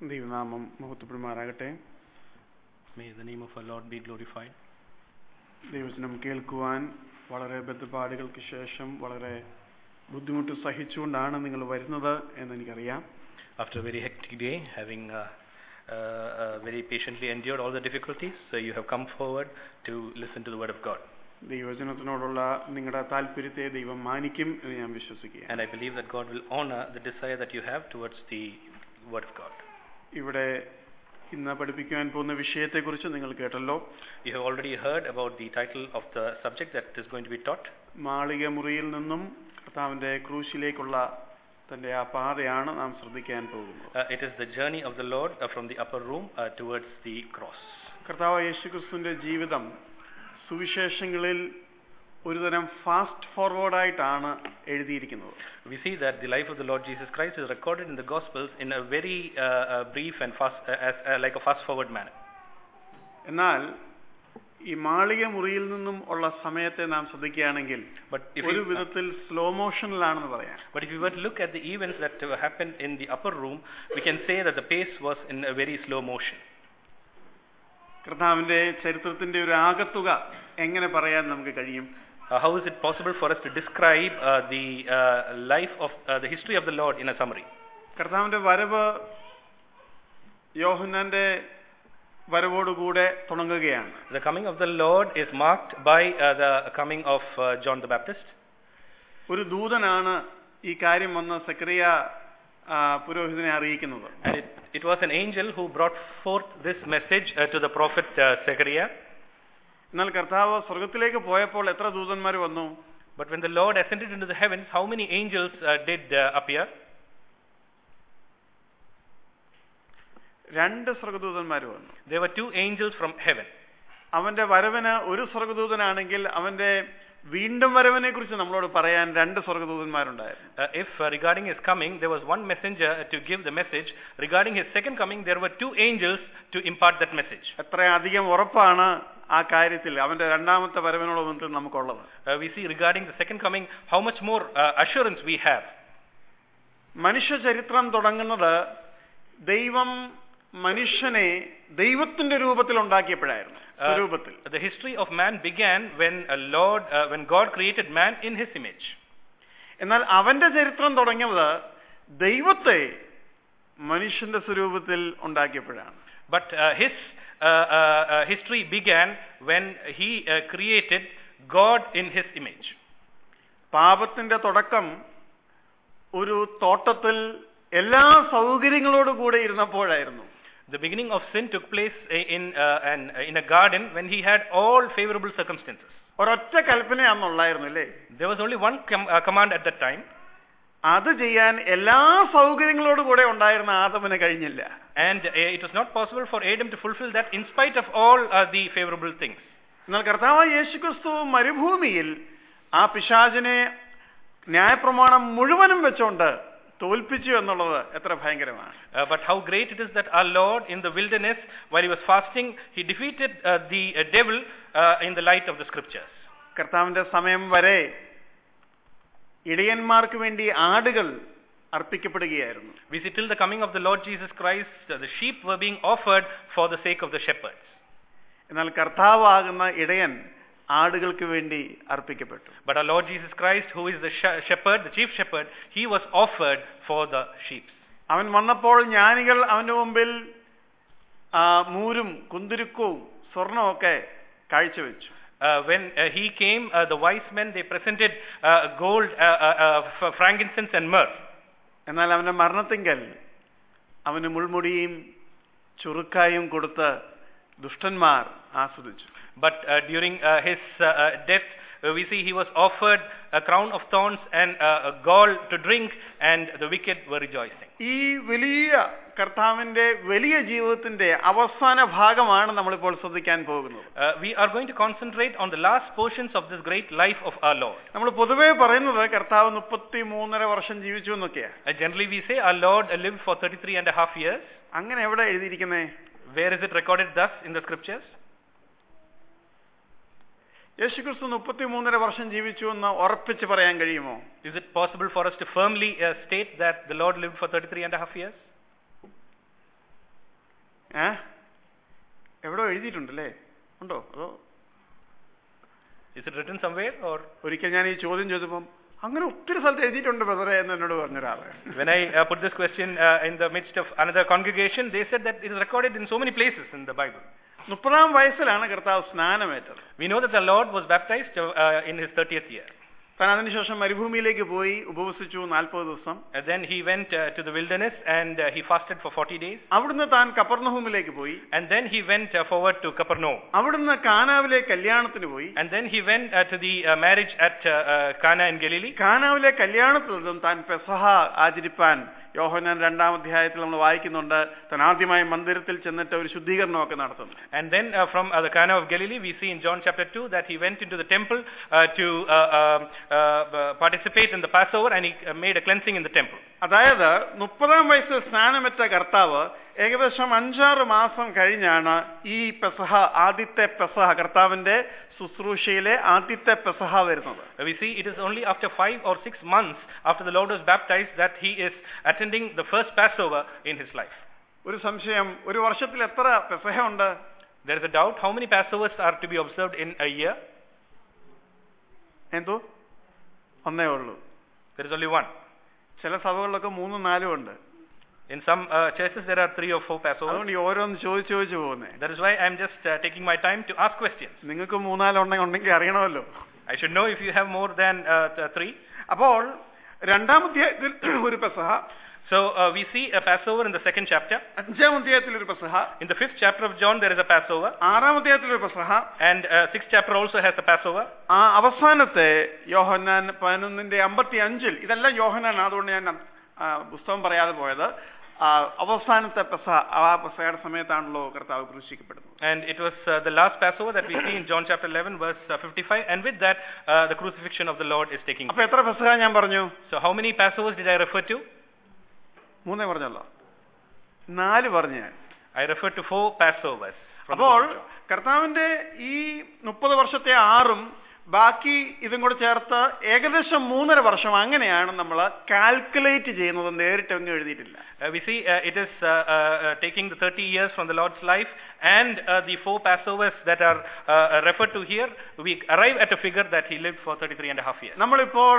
ദൈവനാമം മഹത്വപ്പെടുമാറാകട്ടെ May the name of our Lord be glorified. ദൈവചനം കേൾക്കുവാൻ വളരെ ബന്ധപ്പാടുകൾക്ക് ശേഷം വളരെ ബുദ്ധിമുട്ട് സഹിച്ചുകൊണ്ടാണ് നിങ്ങൾ വരുന്നത് എന്ന് എനിക്കറിയാം After a very hectic day, having uh, uh, uh, very patiently endured all the difficulties, so you have come forward to listen to the Word of God. ദൈവചനത്തിനോടുള്ള നിങ്ങളുടെ താല്പര്യത്തെ ദൈവം മാനിക്കും എന്ന് ഞാൻ വിശ്വസിക്കുക And I believe that God will honor the desire that you have towards the Word of God. ഇവിടെ ഇന്ന് പഠിപ്പിക്കുവാൻ പോകുന്ന വിഷയത്തെക്കുറിച്ച് നിങ്ങൾ കേട്ടല്ലോ You have already heard about the title of the subject that is going to be taught. മാളിക മുറിയിൽ നിന്നും കർത്താവിന്റെ ക്രൂശിലേക്കുള്ള തന്റെ ആ പാതയാണ് നാം ശ്രദ്ധിക്കാൻ പോകുന്നത് Uh, it is the journey of the Lord uh, from the upper room uh, towards the cross. കർത്താവ് യേശുക്രിസ്തുവിന്റെ ജീവിതം സുവിശേഷങ്ങളിൽ ഒരുതരം ഫാസ്റ്റ് ഫോർവേഡായിട്ടാണ് എഴുതിയിരിക്കുന്നത് We see that the life of the Lord Jesus Christ is recorded in the Gospels in a very uh, uh, brief and fast, uh, as, uh, like a fast-forward manner. എന്നാൽ ഈ മാളിക മുറിയിൽ നിന്നും ഉള്ള സമയത്തെ നാം ശ്രദ്ധിക്കുകയാണെങ്കിൽ But if, ഒരു we, വിധത്തിൽ സ്ലോ മോഷനിലാണെന്ന് പറയാം but if we were to look at the events that uh, happened in the upper room, we can say that the pace was in a very slow motion. കർത്താവിന്റെ ചരിത്രത്തിന്റെ ഒരു ആകത്തുക എങ്ങനെ പറയാൻ നമുക്ക് കഴിയും Uh, how is it possible for us to describe uh, the uh, life of uh, the history of the Lord in a summary? കർത്താവിന്റെ വരവ് യോഹന്നാന്റെ വരവോടുകൂടെ തുടങ്ങുകയാണ് The coming of the Lord is marked by uh, the coming of uh, John the Baptist. ഒരു ദൂതനാണ് ഈ കാര്യം വന്ന് സക്രിയ ആ, പുരോഹിതനെ അറിയിക്കുന്നത് And it, it was an angel who brought forth this message uh, to the prophet uh, Zechariah. എന്നാൽ കർത്താവ് സ്വർഗത്തിലേക്ക് പോയപ്പോൾ എത്ര ദൂതന്മാർ വന്നു But when the Lord ascended into the heavens, how many angels uh, did uh, appear? രണ്ട് സ്വർഗദൂതന്മാർ വന്നു There were two angels from heaven. അവന്റെ വരവിന് ഒരു സ്വർഗദൂതനാണെങ്കിൽ അവന്റെ വീണ്ടും വരവിനെ കുറിച്ച് നമ്മളോട് പറയാൻ രണ്ട് സ്വർഗദൂതന്മാരുണ്ടായിരുന്നു Uh, if uh, regarding his coming, there was one messenger to give the message. Regarding his second coming, there were two angels to impart that message. എത്ര അധികം ഉറപ്പാണ് ആ കാര്യത്തിൽ അവന്റെ രണ്ടാമത്തെ വരവിനോട് ബന്ധത്തിൽ നമുക്കുള്ളത് Uh, we see regarding the second coming, how much more uh, assurance we have. മനുഷ്യ ചരിത്രം തുടങ്ങുന്നത് ദൈവം മനുഷ്യനെ ദൈവത്തിന്റെ രൂപത്തിൽ ഉണ്ടാക്കിയപ്പോഴായിരുന്നു Uh, സ്വരൂപത്തിൽ the history of man began when a Lord, uh, when God created man in His image. എന്നാൽ അവന്റെ ചരിത്രം തുടങ്ങിയത് ദൈവത്തെ മനുഷ്യന്റെ സ്വരൂപത്തിൽ ഉണ്ടാക്കിയപ്പോഴാണ് But uh, his uh, uh, uh, history began when he uh, created God in His image. പാപത്തിന്റെ തുടക്കം ഒരു തോട്ടത്തിൽ എല്ലാ സൗകര്യങ്ങളോടും കൂടെ ഇരുന്നപ്പോഴായിരുന്നു The beginning of sin took place i- in uh, an, in a garden when he had all favorable circumstances. ഒരൊറ്റ കൽപ്പനയാണെന്നുള്ളായിരുന്നു അല്ലേ There was only one com- uh, command at that time, അത് ചെയ്യാൻ എല്ലാ സൗകര്യങ്ങളോടും കൂടെ ഉണ്ടായിരുന്ന ആദമിന് കഴിഞ്ഞില്ല and uh, it was not possible for Adam to fulfill that in spite of all uh, the favorable things. എന്നാൽ കർത്താവ് യേശുക്രിസ്തു മരുഭൂമിയിൽ ആ പിശാചിനെ ന്യായപ്രമാണം മുഴുവനും വെച്ചുകൊണ്ട് തോൽപ്പിച്ചു എന്നുള്ളത് എത്ര ഭയങ്കരമാണ് Uh, but how great it is that our Lord in the wilderness, while he was fasting, he defeated uh, the uh, devil uh, in the light of the scriptures. കർത്താവിന്റെ സമയം വരെ ഇടയന്മാർക്ക് വേണ്ടി ആടുകൾ അർപ്പിക്കപ്പെടുകയായിരുന്നു We see till the coming of the Lord Jesus Christ, uh, the sheep were being offered for the sake of the shepherds. എന്നാൽ കർത്താവാകുന്ന ഇടയൻ ആടുകൾക്ക് വേണ്ടി അർപ്പിക്കപ്പെട്ടു But our Lord Jesus Christ, who is the sh- shepherd, the chief shepherd, he was offered for the sheep. അവൻ വന്നപ്പോൾ ജ്ഞാനികൾ അവന്റെ മുമ്പിൽ ആ, മൂരും കുന്തിരുക്കവും സ്വർണമൊക്കെ കാഴ്ചവെച്ചു Uh, when uh, he came, uh, the wise men, they presented uh, gold, uh, uh, uh, f- frankincense and myrrh. എന്നാൽ അവന്റെ മരണത്തിങ്കൽ അവന് മുൾമുടിയും ചുറുക്കായും കൊടുത്ത് ദുഷ്ടന്മാർ ആസ്വദിച്ചു But uh, during uh, his uh, uh, death, uh, we see he was offered a crown of thorns and uh, a gall to drink, and the wicked were rejoicing. ഈ വലിയ കർത്താവിന്റെ വലിയ ജീവിതത്തിന്റെ അവസാന ഭാഗമാണ് നമ്മളിപ്പോൾ ശ്രദ്ധിക്കാൻ പോകുന്നത് Uh, we are going to concentrate on the last portions of this great life of our Lord. നമ്മൾ പൊതുവേ പറയുന്നത് കർത്താവ് മുപ്പത്തി മൂന്നര വർഷം ജീവിച്ചു എന്നൊക്കെയാ Uh, generally, we say our Lord uh, lived for 33 and a half years. അങ്ങനെ എവിടെ എഴുതിയിരിക്കുന്നേ Where is it recorded thus in the scriptures? യേശുക്രിസ്തു മുപ്പത്തി മൂന്നര വർഷം ജീവിച്ചു എന്ന് ഉറപ്പിച്ച് പറയാൻ കഴിയുമോ Is it possible for us to firmly uh, state that the Lord lived for 33 and a half years? ഏ എവിടോ എഴുതിയിട്ടുണ്ടല്ലേ ഉണ്ടോ അതോ Is it written somewhere or? ഒരിക്കൽ ഞാൻ ഈ ചോദ്യം ചോദിച്ചപ്പം അങ്ങനെ ഒത്തിരി സ്ഥലത്ത് എഴുതിയിട്ടുണ്ട് ബ്രദറെ എന്ന് എന്നോട് പറഞ്ഞൊരാള് When I uh, put this question uh, in the midst of another congregation, they said that it is recorded in so many places in the Bible. മുപ്പതാം വയസ്സിലാണ് കർത്താവ് സ്നാനമേറ്റത് We know that the Lord was baptized uh, uh, in his 30th year. താൻ അതിനുശേഷം മരുഭൂമിയിലേക്ക് പോയി ഉപവസിച്ചു നാൽപ്പത് ദിവസം And then he went uh, to the wilderness and uh, he fasted for 40 days. അവിടുന്ന് താൻ കപ്പർണഹൂമിലേക്ക് പോയി And then he went uh, forward to Capernaum. അവിടുന്ന് കാനാവിലെ കല്യാണത്തിന് പോയി And then he went uh, to the uh, marriage at uh, uh, Cana in Galilee. കാനാവിലെ കല്യാണത്തിൽ നിന്നും താൻ പെസഹ ആചരിപ്പാൻ യോഹനാൻ രണ്ടാം അധ്യായത്തിൽ നമ്മൾ വായിക്കുന്നുണ്ട് താൻ ആദ്യമായി മന്ദിരത്തിൽ ചെന്നിട്ട് ഒരു ശുദ്ധീകരണമൊക്കെ നടത്തുന്നു And then uh, from uh, the Cana of Galilee, we see in John chapter 2 that he went into the temple uh, to uh, um, uh, uh, participate in the Passover and he uh, made a cleansing in the temple. അതായത് മുപ്പതാം വയസ്സിൽ സ്നാനമേറ്റ കർത്താവ് ഏകദേശം അഞ്ചാറ് മാസം കഴിഞ്ഞാണ് ഈ പെസഹ ആദ്യത്തെ പെസഹ കർത്താവിന്റെ ശുശ്രൂഷയിലെ ആദ്യത്തെ പെസഹ വരുന്നത് Uh, we see it is only after five or six months after the Lord was baptized that he is attending the first Passover in his life. ഒരു സംശയം ഒരു വർഷത്തിൽ എത്ര പെസഹ ഉണ്ട് There is a doubt how many Passovers are to be observed in a year? എന്തോ ഒന്നേ ഉള്ളൂ There is only one. ചില സഭകളിലൊക്കെ മൂന്നും നാലും ഉണ്ട് In some uh, churches, there are three or four Passovers. അതുകൊണ്ട് ഈ ഓരോന്ന് ചോദിച്ചു ചോദിച്ചു പോകുന്നേ That is why I am just uh, taking my time to ask questions. നിങ്ങൾക്ക് മൂന്നാലുണ്ടെങ്കിൽ ഉണ്ടെങ്കിൽ അറിയണമല്ലോ I should know if you have more than uh, th- three. അപ്പോൾ രണ്ടാം അധ്യായത്തിൽ ഒരു പെസഹ So uh, we see a Passover in the second chapter. അഞ്ചാം അധ്യായത്തിൽ ഒരു പെസഹ In the fifth chapter of John, there is a Passover. ആറാം അധ്യായത്തിൽ ഒരു പെസഹ And uh, sixth chapter also has a Passover. ആ അവസാനത്തെ യോഹന്നാൻ പതിനൊന്നിന്റെ അമ്പത്തി അഞ്ചിൽ ഇതെല്ലാം യോഹന്നാൻ അതുകൊണ്ട് ഞാൻ ആ, പുസ്തകം പറയാതെ പോയത് ആ, അവസാനത്തെ പെസ ആ പെസയുടെ സമയത്താണല്ലോ കർത്താവ് ക്രൂശിക്കപ്പെടുന്നത് And it was uh, the last Passover that we see in John chapter 11, verse uh, 55. And with that, uh, the crucifixion of the Lord is taking place. അപ്പൊ എത്ര പെസഹ ഞാൻ പറഞ്ഞു So how many Passovers did I refer to? മൂന്നേ പറഞ്ഞല്ലോ നാല് പറഞ്ഞു ഞാൻ I referred to four Passovers. from the അപ്പോൾ book of John. കർത്താവിന്റെ ഈ മുപ്പത് വർഷത്തെ ആറും ബാക്കി ഇതും കൂടെ ചേർത്ത് ഏകദേശം മൂന്നര വർഷം അങ്ങനെയാണ് നമ്മൾ കാൽക്കുലേറ്റ് ചെയ്യുന്നത് നേരിട്ട് അങ്ങ് എഴുതിയിട്ടില്ല Uh, we see uh, it is uh, uh, uh, taking the 30 years from the Lord's life and uh, the four Passovers that are uh, uh, referred to here. We arrive at a figure that he lived for 33 and a half years. നമ്മളിപ്പോൾ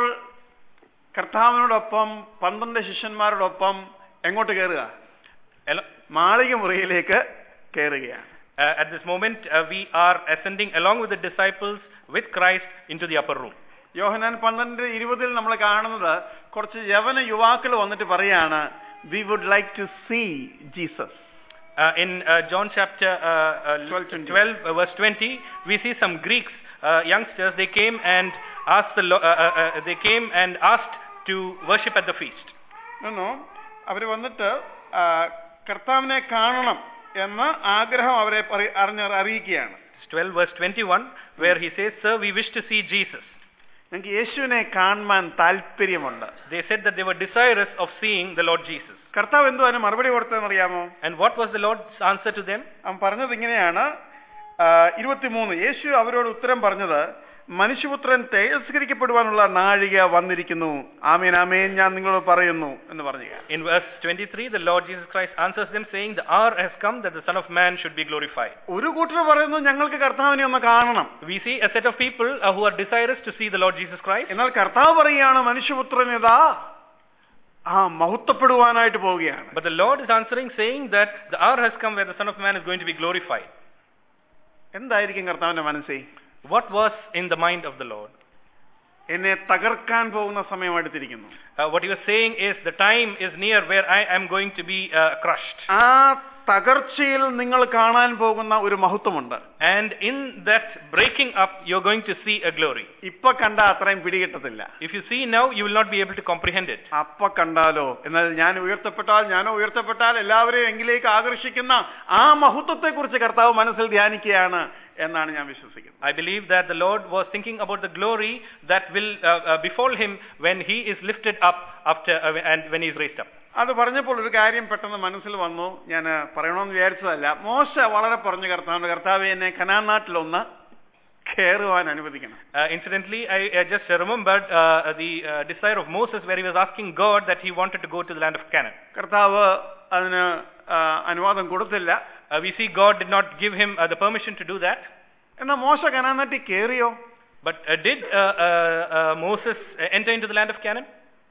കർത്താവിനോടൊപ്പം പന്ത്രണ്ട് ശിഷ്യന്മാരോടൊപ്പം എങ്ങോട്ട് കയറുക Alo- മാളിക മുറിയിലേക്ക് കയറുകയാണ് Uh, at this moment, uh, we are ascending along with the disciples with Christ into the upper room. Yohanan പന്ത്രണ്ട് ഇരുപതിൽ നമ്മൾ കാണുന്നത് കുറച്ച് യവന യുവാക്കൾ വന്നിട്ട് പറയാണ് we would like to see Jesus Uh, in uh, John chapter uh, uh, 12, 20. 12, uh, verse 20, we see some Greeks, uh, youngsters, they came and asked the, Lo- uh, uh, uh, they came and asked to worship at the feast. എന്നോ അവർ വന്നിട്ട് ആ, കർത്താവിനെ കാണണം എന്ന ആഗ്രഹം അവരെ പറി- അറിഞ്ഞ അറിയിക്കുകയാണ് It's 12 verse 21, where he says, Sir, we wish to see Jesus. ഞങ്ങൾക്ക് യേശുവിനെ കാണുവാൻ താല്പര്യമുണ്ട് They said that they were desirous of seeing the Lord Jesus. കർത്താവ് എന്തോ അതിന് മറുപടി കൊടുത്തതെന്ന് അറിയാമോ And what was the Lord's answer to them? അവൻ പറഞ്ഞത് ഇങ്ങനെയാണ് ആ, ഇരുപത്തിമൂന്ന് യേശു അവരോട് ഉത്തരം പറഞ്ഞത് മനുഷ്യപുത്രൻ തേജസ്കരിക്കപ്പെടുവാനുള്ള നാഴിക വന്നിരിക്കുന്നു ആമേൻ ആമേൻ ഞാൻ നിങ്ങളോട് പറയുന്നു എന്ന് പറഞ്ഞു In verse 23, the Lord Jesus Christ answers them, saying, The hour has come that the Son of Man should be glorified. ഒരു കൂട്ടർ പറയുന്നു ഞങ്ങൾക്ക് കർത്താവിനെ ഒന്ന് കാണണം We see a set of people uh, who are desirous to see the Lord Jesus Christ. എന്നാൽ കർത്താവ് പറയുകയാണ് മനുഷ്യപുത്രൻ ഇതാ ആ മഹത്വപ്പെടുവാനായിട്ട് പോവുകയാണ് But the Lord is answering, saying that the hour has come where the Son of Man is going to be glorified. എന്തായിരിക്കും കർത്താവിന്റെ മനസ്സിൽ What was in the mind of the Lord? എന്നെ തകർക്കാൻ പോകുന്ന സമയം അടുത്തിരിക്കുന്നു Uh, what he was saying is, the time is near where I am going to be uh, crushed. ആ തകർച്ചയിൽ നിങ്ങൾ കാണാൻ പോകുന്ന ഒരു മഹത്വമുണ്ട് And in that breaking up, you're going to see a glory. ഇപ്പൊ കണ്ട അത്രയും പിടികിട്ടത്തില്ല If you see now, you will not be able to comprehend it. അപ്പ കണ്ടാലോ എന്നാൽ ഞാൻ ഉയർത്തപ്പെട്ടാൽ ഞാനോ ഉയർത്തപ്പെട്ടാൽ എല്ലാവരെയും എങ്കിലേക്ക് ആകർഷിക്കുന്ന ആ മഹത്വത്തെ കുറിച്ച് കർത്താവ് മനസ്സിൽ ധ്യാനിക്കുകയാണ് എന്നാണ് ഞാൻ വിശ്വസിക്കുന്നത് I believe that the Lord was thinking about the glory that will uh, uh, befall him when he is lifted up after uh, and when he is raised up. അത് പറഞ്ഞപ്പോൾ ഒരു കാര്യം പെട്ടെന്ന് മനസ്സിൽ വന്നു ഞാൻ പറയണമെന്ന് വിചാരിച്ചതല്ല മോശ വളരെ പറഞ്ഞു കർത്താവ് കർത്താവ് എന്നെ കനാൻ നാട്ടിലൊന്ന് കയറുവാൻ അനുവദിക്കണം Uh, incidentally, I, I just remembered uh, the uh, desire of Moses where he was asking God that he wanted to go to the land of Canaan. കർത്താവ് അതിന് ആ, അനുവാദം കൊടുത്തില്ല Uh, we see God did not give him uh, the permission to do that. എന്നാൽ മോശ Canaan നാട്ടിൽ കയറിയോ But uh, did uh, uh, uh, Moses uh, enter into the land of Canaan?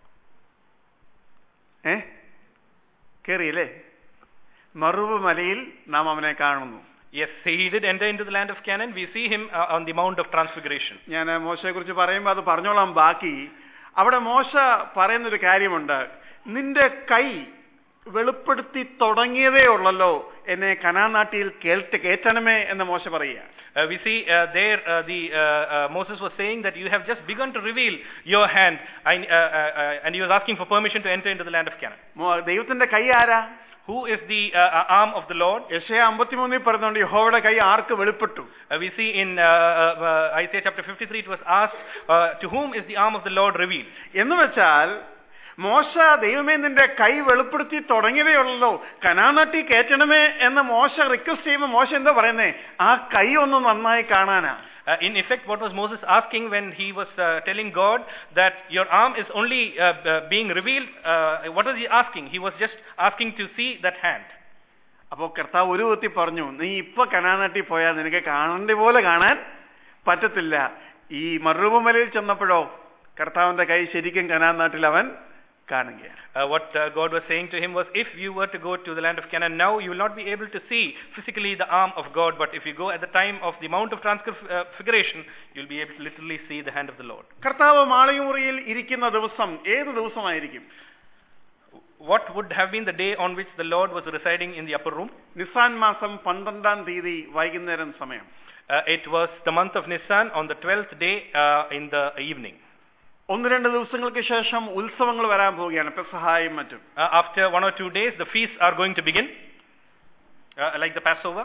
ഏ കയറിയല്ലേ മറുവ് മലയിൽ നാം അവനെ കാണുന്നു Yes, he did enter into the land of Canaan. We see him uh, on the Mount of Transfiguration. ഞാൻ മോശയെ കുറിച്ച് പറയുമ്പോൾ അത് പറഞ്ഞോളാം ബാക്കി അവിടെ മോശ പറയുന്നൊരു കാര്യമുണ്ട് നിന്റെ കൈ വെളിപ്പെടുത്തി തുടങ്ങിയതേ ഉള്ളല്ലോ എന്നെ കനാനാട്ടിയിൽ കേൾട്ട് കേറ്റണമേ എന്ന് മോശ പറയുക Uh, we see uh, there uh, the uh, uh, Moses was saying that you have just begun to reveal your hand, I, uh, uh, uh, and he was asking for permission to enter into the land of Canaan. മോ- ദൈവത്തിന്റെ കൈ ആരാ Who is the uh, uh, arm of the Lord? യശയ അമ്പത്തിമൂന്നിൽ പറയുന്നുണ്ട് യഹോവയുടെ കൈ ആർക്ക് വെളിപ്പെട്ടു Uh, we see in uh, uh, uh, Isaiah chapter 53, it was asked, uh, to whom is the arm of the Lord revealed? എന്ന് വെച്ചാൽ മോശ ദൈവമേ നിന്റെ കൈ വെളിപ്പെടുത്തി തുടങ്ങിയതേ ഉള്ളല്ലോ കനാനട്ടി കയറ്റണമേ എന്ന് മോശ റിക്വസ്റ്റ് ചെയ്യുമ്പോൾ മോശ എന്താ പറയുന്നേ ആ കൈ ഒന്ന് നന്നായി കാണാനാ Uh, in effect, what was Moses asking when he was uh, telling God that your arm is only uh, uh, being revealed? Uh, what was he asking? He was just asking to see that hand. അപ്പോൾ കർത്താവ് ഒരു കുത്തി പറഞ്ഞു നീ ഇപ്പൊ കനാനട്ടി പോയാൽ നിനക്ക് കാണേണ്ട പോലെ കാണാൻ പറ്റത്തില്ല ഈ മറുപമലയിൽ ചെന്നപ്പോഴോ കർത്താവിന്റെ കൈ ശരിക്കും കനാൻ നാട്ടിൽ അവൻ കാണുകയാണ് Uh, what uh, God was saying to him was, if you were to go to the land of Canaan now, you will not be able to see physically the arm of God, but if you go at the time of the Mount of Transfiguration, you'll be able to literally see the hand of the Lord. കർത്താവ് മാളികമുറിയിൽ ഇരിക്കുന്ന ദിവസം ഏത് ദിവസമായിരിക്കും What would have been the day on which the Lord was residing in the upper room? Nisan മാസം പന്ത്രണ്ടാം തീയതി വൈകുന്നേരം സമയം Uh, it was the month of Nisan on the 12th day uh, in the evening. ഒന്ന് രണ്ട് ദിവസങ്ങൾക്ക് ശേഷം ഉത്സവങ്ങൾ വരാൻ പോവുകയാണ് പെസഹായും മറ്റും Uh, after one or two days, the feasts are going to begin, uh, like the Passover.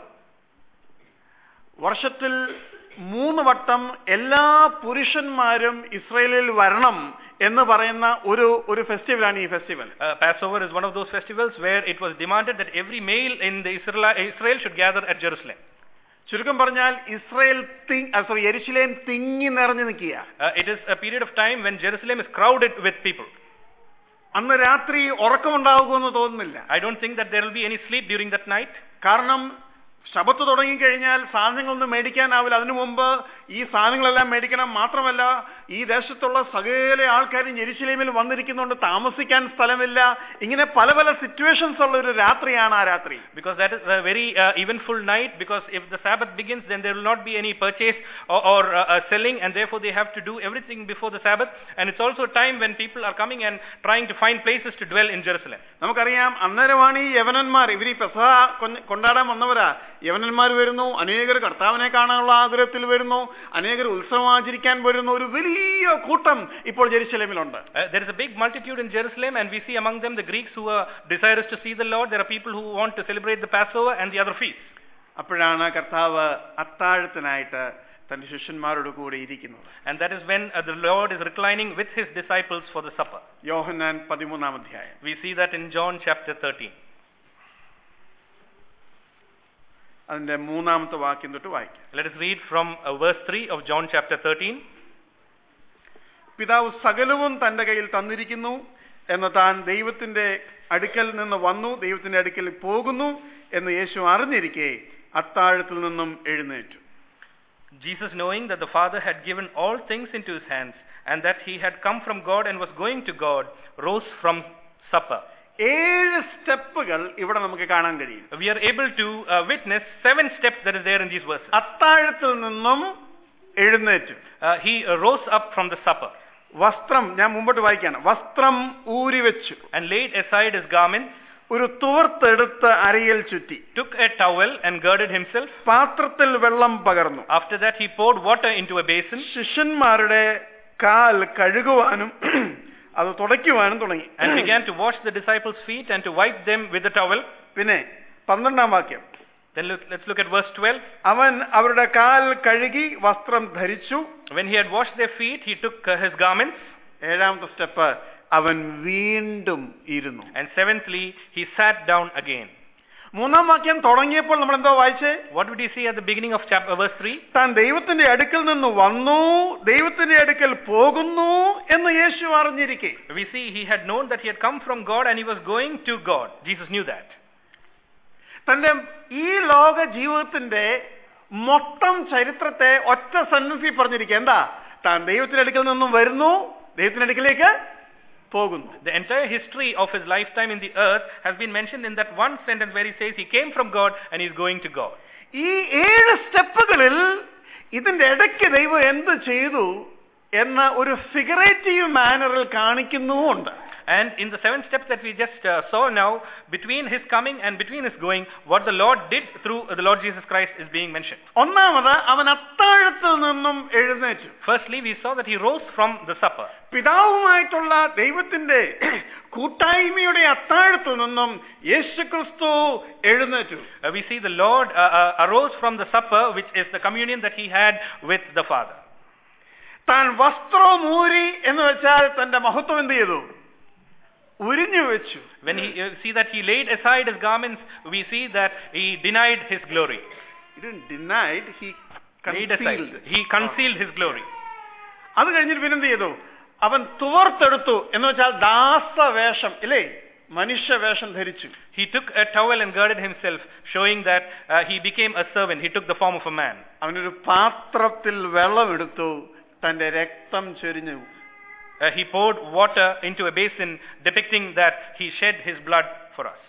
വർഷത്തിൽ മൂന്ന് വട്ടം എല്ലാ പുരുഷന്മാരും ഇസ്രയേലിൽ വരണം എന്ന് പറയുന്ന ഒരു ഒരു ഫെസ്റ്റിവലാണ് ഈ festival Uh, Passover is one of those festivals where it was demanded that every male in the Israel, Israel should gather at Jerusalem. ചുരുക്കം പറഞ്ഞാൽ ഇസ്രയേൽ സോറി എരിശിലേം തിങ്ങി നിറഞ്ഞു നിൽക്കുക Uh, it is a period of time when Jerusalem is crowded with people. അന്ന് രാത്രി ഉറക്കമുണ്ടാകുമെന്ന് തോന്നുന്നില്ല I don't think that there will be any sleep during that night. കാരണം ശബത്ത് തുടങ്ങിക്കഴിഞ്ഞാൽ സാധനങ്ങളൊന്നും മേടിക്കാനാവില്ല അതിനു മുമ്പ് ഈ സാധനങ്ങളെല്ലാം മേടിക്കണം മാത്രമല്ല ഈ ദേശത്തുള്ള സകല ആൾക്കാരും ജെരുസലേമിൽ വന്നിരിക്കുന്നുണ്ട് താമസിക്കാൻ സ്ഥലമില്ല ഇങ്ങനെ പല പല സിറ്റുവേഷൻസ് ഉള്ള ഒരു രാത്രിയാണ് ആ രാത്രി Because that is a very uh, eventful night. Because if the Sabbath begins, then there will not be any purchase or, or uh, uh, selling, and therefore they have to do everything before the Sabbath. And it's also a time when people are coming and trying to find places to dwell in Jerusalem. നമുക്കറിയാം അന്നേരമാണ് ഈ യവനന്മാർ ഇവർ ഈ പെസഹ കൊഞ്ഞ- കൊണ്ടാടാൻ വന്നവരാ യവനന്മാർ വരുന്നു അനേകർ കർത്താവിനെ കാണാനുള്ള ആഗ്രഹത്തിൽ വരുന്നു അനേകർ ഉത്സവം ആചരിക്കാൻ വരുന്നു ഒരു വലിയ കൂട്ടം ഇപ്പോൾ ജെറുസലേമിലുണ്ട് Uh, there is a big multitude in Jerusalem, and we see among them the Greeks who are desirous to see the Lord. There are people who want to celebrate the Passover and the other feasts. അപ്പോഴാണ് കർത്താവ് അത്താഴത്തിനായിട്ട് തന്റെ ശിഷ്യന്മാരോട് കൂടി ഇരിക്കുന്നത് And that is when uh, the Lord is reclining with his disciples for the supper. യോഹന്നാൻ പതിമൂന്നാം അധ്യായം We see that in John chapter 13. അതിന്റെ മൂന്നാമത്തെ വാക്യം തൊട്ട് വായിക്കാം Let us read from uh, verse 3 of John chapter 13. പിതാവ് സകലവും തന്റെ കയ്യിൽ തന്നിരിക്കുന്നു എന്ന് താൻ ദൈവത്തിന്റെ അടുക്കൽ നിന്ന് വന്നു ദൈവത്തിന്റെ അടുക്കൽ പോകുന്നു എന്ന് യേശു അറിഞ്ഞിരിക്കെ അത്താഴത്തിൽ നിന്നും എഴുന്നേറ്റു Jesus, knowing that the Father had given all things into his hands, and that he had come from God and was going to God, rose from supper. ഏഴ് സ്റ്റെപ്പുകൾ ഇവിടെ നമുക്ക് കാണാൻ കഴിയും We are able to uh, witness seven steps that is there in these verses. അത്താഴത്തിൽ നിന്നും എഴുന്നേറ്റു Uh, he uh, rose up from the supper വസ്ത്രം ഞാൻ മുമ്പോട്ട് വായിക്കാണ് വസ്ത്രം ഊരി വെച്ചു and laid aside his garments, ഒരു തുവർത്തെടുത്ത് അരയിൽ ചുറ്റി took a towel and girded himself. പാത്രത്തിൽ വെള്ളം പകർന്നു After that, he poured water into a basin ശിഷ്യന്മാരുടെ കാൽ കഴുകുവാനും അത് തുടയ്ക്കുവാനും തുടങ്ങി and began to wash the disciples' feet and to wipe them with the towel. പിന്നെ പന്ത്രണ്ടാം വാക്യം Then look, let's look at verse 12. അവൻ അവരുടെ കാൽ കഴുകി വസ്ത്രം ധരിച്ചു When he had washed their feet, he took uh, his garments. ഏഴാമത്തെ സ്റ്റെപ്പ് അവൻ വീണ്ടും ഇരുന്നു And seventhly, he sat down again. മൂന്നാം വാക്യം തുടങ്ങിയപ്പോൾ നമ്മൾ എന്തോ വായിച്ചേ What did he see at the beginning of chapter verse 3? താൻ ദൈവത്തിന്റെ അടുക്കൽ നിന്ന് വന്നു ദൈവത്തിന്റെ അടുക്കൽ പോകുന്നു എന്ന് യേശു അറിഞ്ഞിരിക്കെ We see he had known that he had come from God and he was going to God. Jesus knew that. തന്റെ ഈ ലോക ജീവിതത്തിന്റെ മൊത്തം ചരിത്രത്തെ ഒറ്റ സെന്റൻസിൽ പറഞ്ഞിരിക്കുക എന്താ താൻ ദൈവത്തിന്റെ അടുക്കൽ നിന്നും വരുന്നു ദൈവത്തിന്റെ അടുക്കിലേക്ക് പോകുന്നു The entire history of his lifetime in the earth has been mentioned in that one sentence where he says he came from God and he's going to God. ഈ ഏഴ് സ്റ്റെപ്പുകളിൽ ഇതിന്റെ ഇടയ്ക്ക് ദൈവം എന്ത് ചെയ്തു എന്ന ഒരു ഫിഗറേറ്റീവ് മാനറിൽ കാണിക്കുന്നുമുണ്ട് And in the seven steps that we just uh, saw now, between his coming and between his going, what the Lord did through the Lord Jesus Christ is being mentioned. ഒന്നാമത് അവൻ അത്താഴത്തിൽ നിന്നും എഴുന്നേറ്റു Firstly, we saw that he rose from the supper. പിതാവുമായിട്ടുള്ള ദൈവത്തിന്റെ കൂട്ടായ്മയുടെ അത്താഴത്തിൽ നിന്നും യേശുക്രിസ്തു എഴുന്നേറ്റു Uh, we see the Lord uh, uh, arose from the supper, which is the communion that he had with the Father. താൻ വസ്ത്രവും ഊരി എന്ന് വെച്ചാൽ തന്റെ മഹത്വം എന്ത് ചെയ്തു ഉരിഞ്ഞു വെച്ചു When he uh, see that he laid aside his garments, we see that he denied his glory. Denied he Laid aside. He concealed his glory. അത് കഴിഞ്ഞിട്ട് പിന്നെന്ത് ചെയ്തു അവൻ തുവർത്തെടുത്തു എന്ന് വെച്ചാൽ ദാസവേഷം ഇല്ലേ മനുഷ്യവേഷം ധരിച്ചു He took a towel and girded himself, showing that uh, he became a servant. He took the form of a man. അവനൊരു പാത്രത്തിൽ വെള്ളമെടുത്തു തന്റെ രക്തം ചൊരിഞ്ഞു Uh, he poured water into a basin, depicting that he shed his blood for us.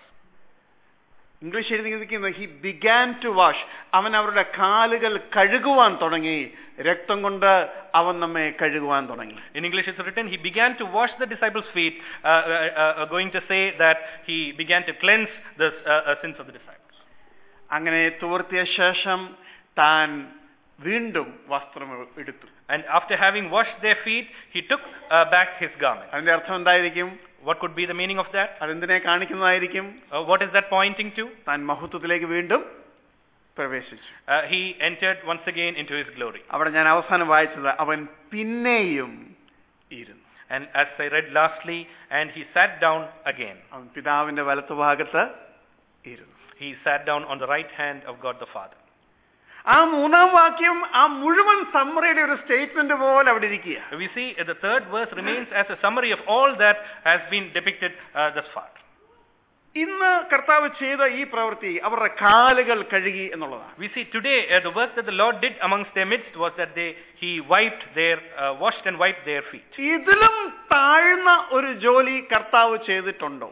English എഴുതിയിരിക്കുന്നത് he began to wash അവൻ അവരുടെ കാലുകൾ കഴുകുവാൻ തുടങ്ങി രക്തം കൊണ്ട് അവൻ നമ്മെ കഴുകുവാൻ തുടങ്ങി In English it's written, he began to wash the disciples' feet, uh, uh, uh, going to say that he began to cleanse the uh, uh, sins of the disciples. അങ്ങനെ തുവർത്തിയ ശേഷം താൻ വീണ്ടും വസ്ത്രം എടുത്തു And after having washed their feet, he took uh, back his garment. അതിന്റെ അർത്ഥം എന്തായിരിക്കും What could be the meaning of that? അതെന്തിനെ കാണിക്കുന്നതായിരിക്കും Uh, what is that pointing to? താൻ മഹത്വത്തിലേക്ക് വീണ്ടും പ്രവേശിച്ചു Uh, he entered once again into his glory. അവിടെ ഞാൻ അവസാനം വായിച്ചത് അവൻ പിന്നെയും ഇരുന്നു And as I read lastly, and he sat down again. അവൻ പിതാവിന്റെ വലത്തുഭാഗത്ത് ഇരുന്നു He sat down on the right hand of God the Father. ആ മൂന്നാം വാക്യം ആ മുഴുവൻ സമ്മറിയുടെ ഒരു സ്റ്റേറ്റ്മെന്റ് പോലെ അവിടെ ഇരിക്കുക We see uh, the third verse remains as a summary of all that has been depicted uh, thus far. ഇന്ന് കർത്താവ് ചെയ്ത ഈ പ്രവൃത്തി അവരുടെ കാലുകൾ കഴുകി എന്നുള്ളതാണ് We see today uh, the work that the Lord did amongst their midst was that they he wiped their uh, washed and wiped their feet. ഇതിലും താഴ്ന്ന ഒരു ജോലി കർത്താവ് ചെയ്തിട്ടുണ്ടോ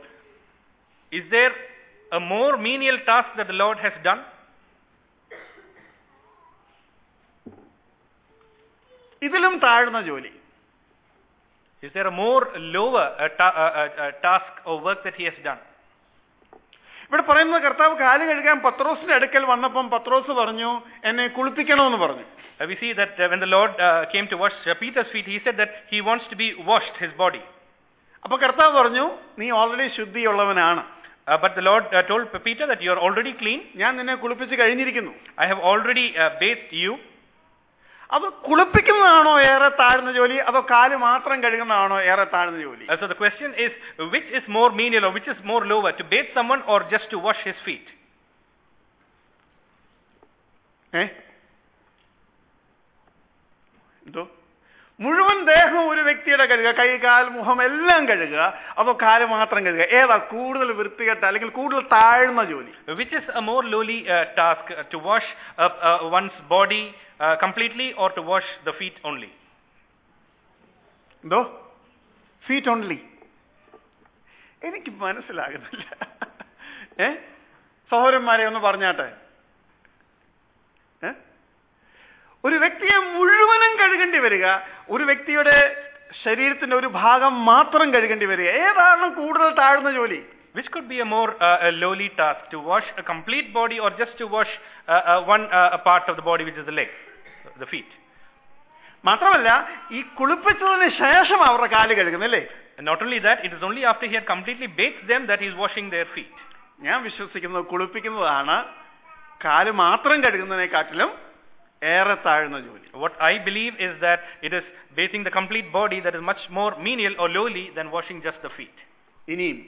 Is there a more menial task that the Lord has done? ഇതിലും താഴ്ന്ന ജോലി Is there a more lower uh, ta- uh, uh, uh, task or work that he has done? ഇവിടെ പറയുന്നത് കർത്താവ് കാല് കഴുകാൻ പത്രോസിന്റെ അടുക്കൽ വന്നപ്പം പത്രോസ് പറഞ്ഞു എന്നെ കുളിപ്പിക്കണമെന്ന് പറഞ്ഞു Uh, we see that uh, when the Lord uh, came to wash uh, Peter's feet, he said that he wants to be washed, his body. അപ്പൊ കർത്താവ് പറഞ്ഞു നീ ഓൾറെഡി ശുദ്ധിയുള്ളവനാണ് Uh, but the Lord uh, told Peter that you are already clean. ഞാൻ നിന്നെ കുളിപ്പിച്ച് കഴിഞ്ഞിരിക്കുന്നു I have already uh, bathed you. അത് കുളിപ്പിക്കുന്നതാണോ ഏറെ താഴ്ന്ന ജോലി അതോ കാല് മാത്രം കഴുകുന്നതാണോ ഏറെ താഴ്ന്ന ജോലി Uh, so the question is, which is more menial or which is more lower, to bathe someone or just to wash his feet? ഏ എന്തോ മുഴുവൻ ദേഹം ഒരു വ്യക്തിയുടെ കഴുകുക കൈ കാൽ മുഖം എല്ലാം കഴുകുക അതോ കാല് മാത്രം കഴുകുക ഏതാ കൂടുതൽ വൃത്തികെട്ട അല്ലെങ്കിൽ കൂടുതൽ താഴ്ന്ന ജോലി Which is a more lowly uh, task, uh, to wash uh, uh, one's body uh, completely or to wash the feet only? എന്തോ ഫീറ്റ് ഓൺലി എനിക്ക് മനസ്സിലാകുന്നില്ല ഏ സഹോദരന്മാരെ ഒന്ന് പറഞ്ഞാട്ടെ ഏ? ഒരു വ്യക്തിയെ മുഴുവനും കഴുകേണ്ടി വരിക ഒരു വ്യക്തിയുടെ ശരീരത്തിന്റെ ഒരു ഭാഗം മാത്രം കഴുകേണ്ടി വരിക ഏതാണ് കൂടുതൽ താഴ്ന്ന ജോലി Which could be a more uh, a lowly task, to wash a complete body or just to wash uh, uh, one uh, a part of the body, which is the leg, the feet. മാത്രമല്ല ഈ കുളിപ്പിച്ചതിന് ശേഷം അവരുടെ കാല് കഴുകുന്നല്ലേ And not only that, it is only after he had completely bathed them that he is washing their feet. ഞാൻ വിശ്വസിക്കുന്നത് കുളിപ്പിക്കുന്നതാണ് കാല് മാത്രം കഴുകുന്നതിനെക്കാട്ടിലും ഏറെ താഴ്ന്ന ജോലി What I believe is that it is bathing the complete body that is much more menial or lowly than washing just the feet. ഇനിയും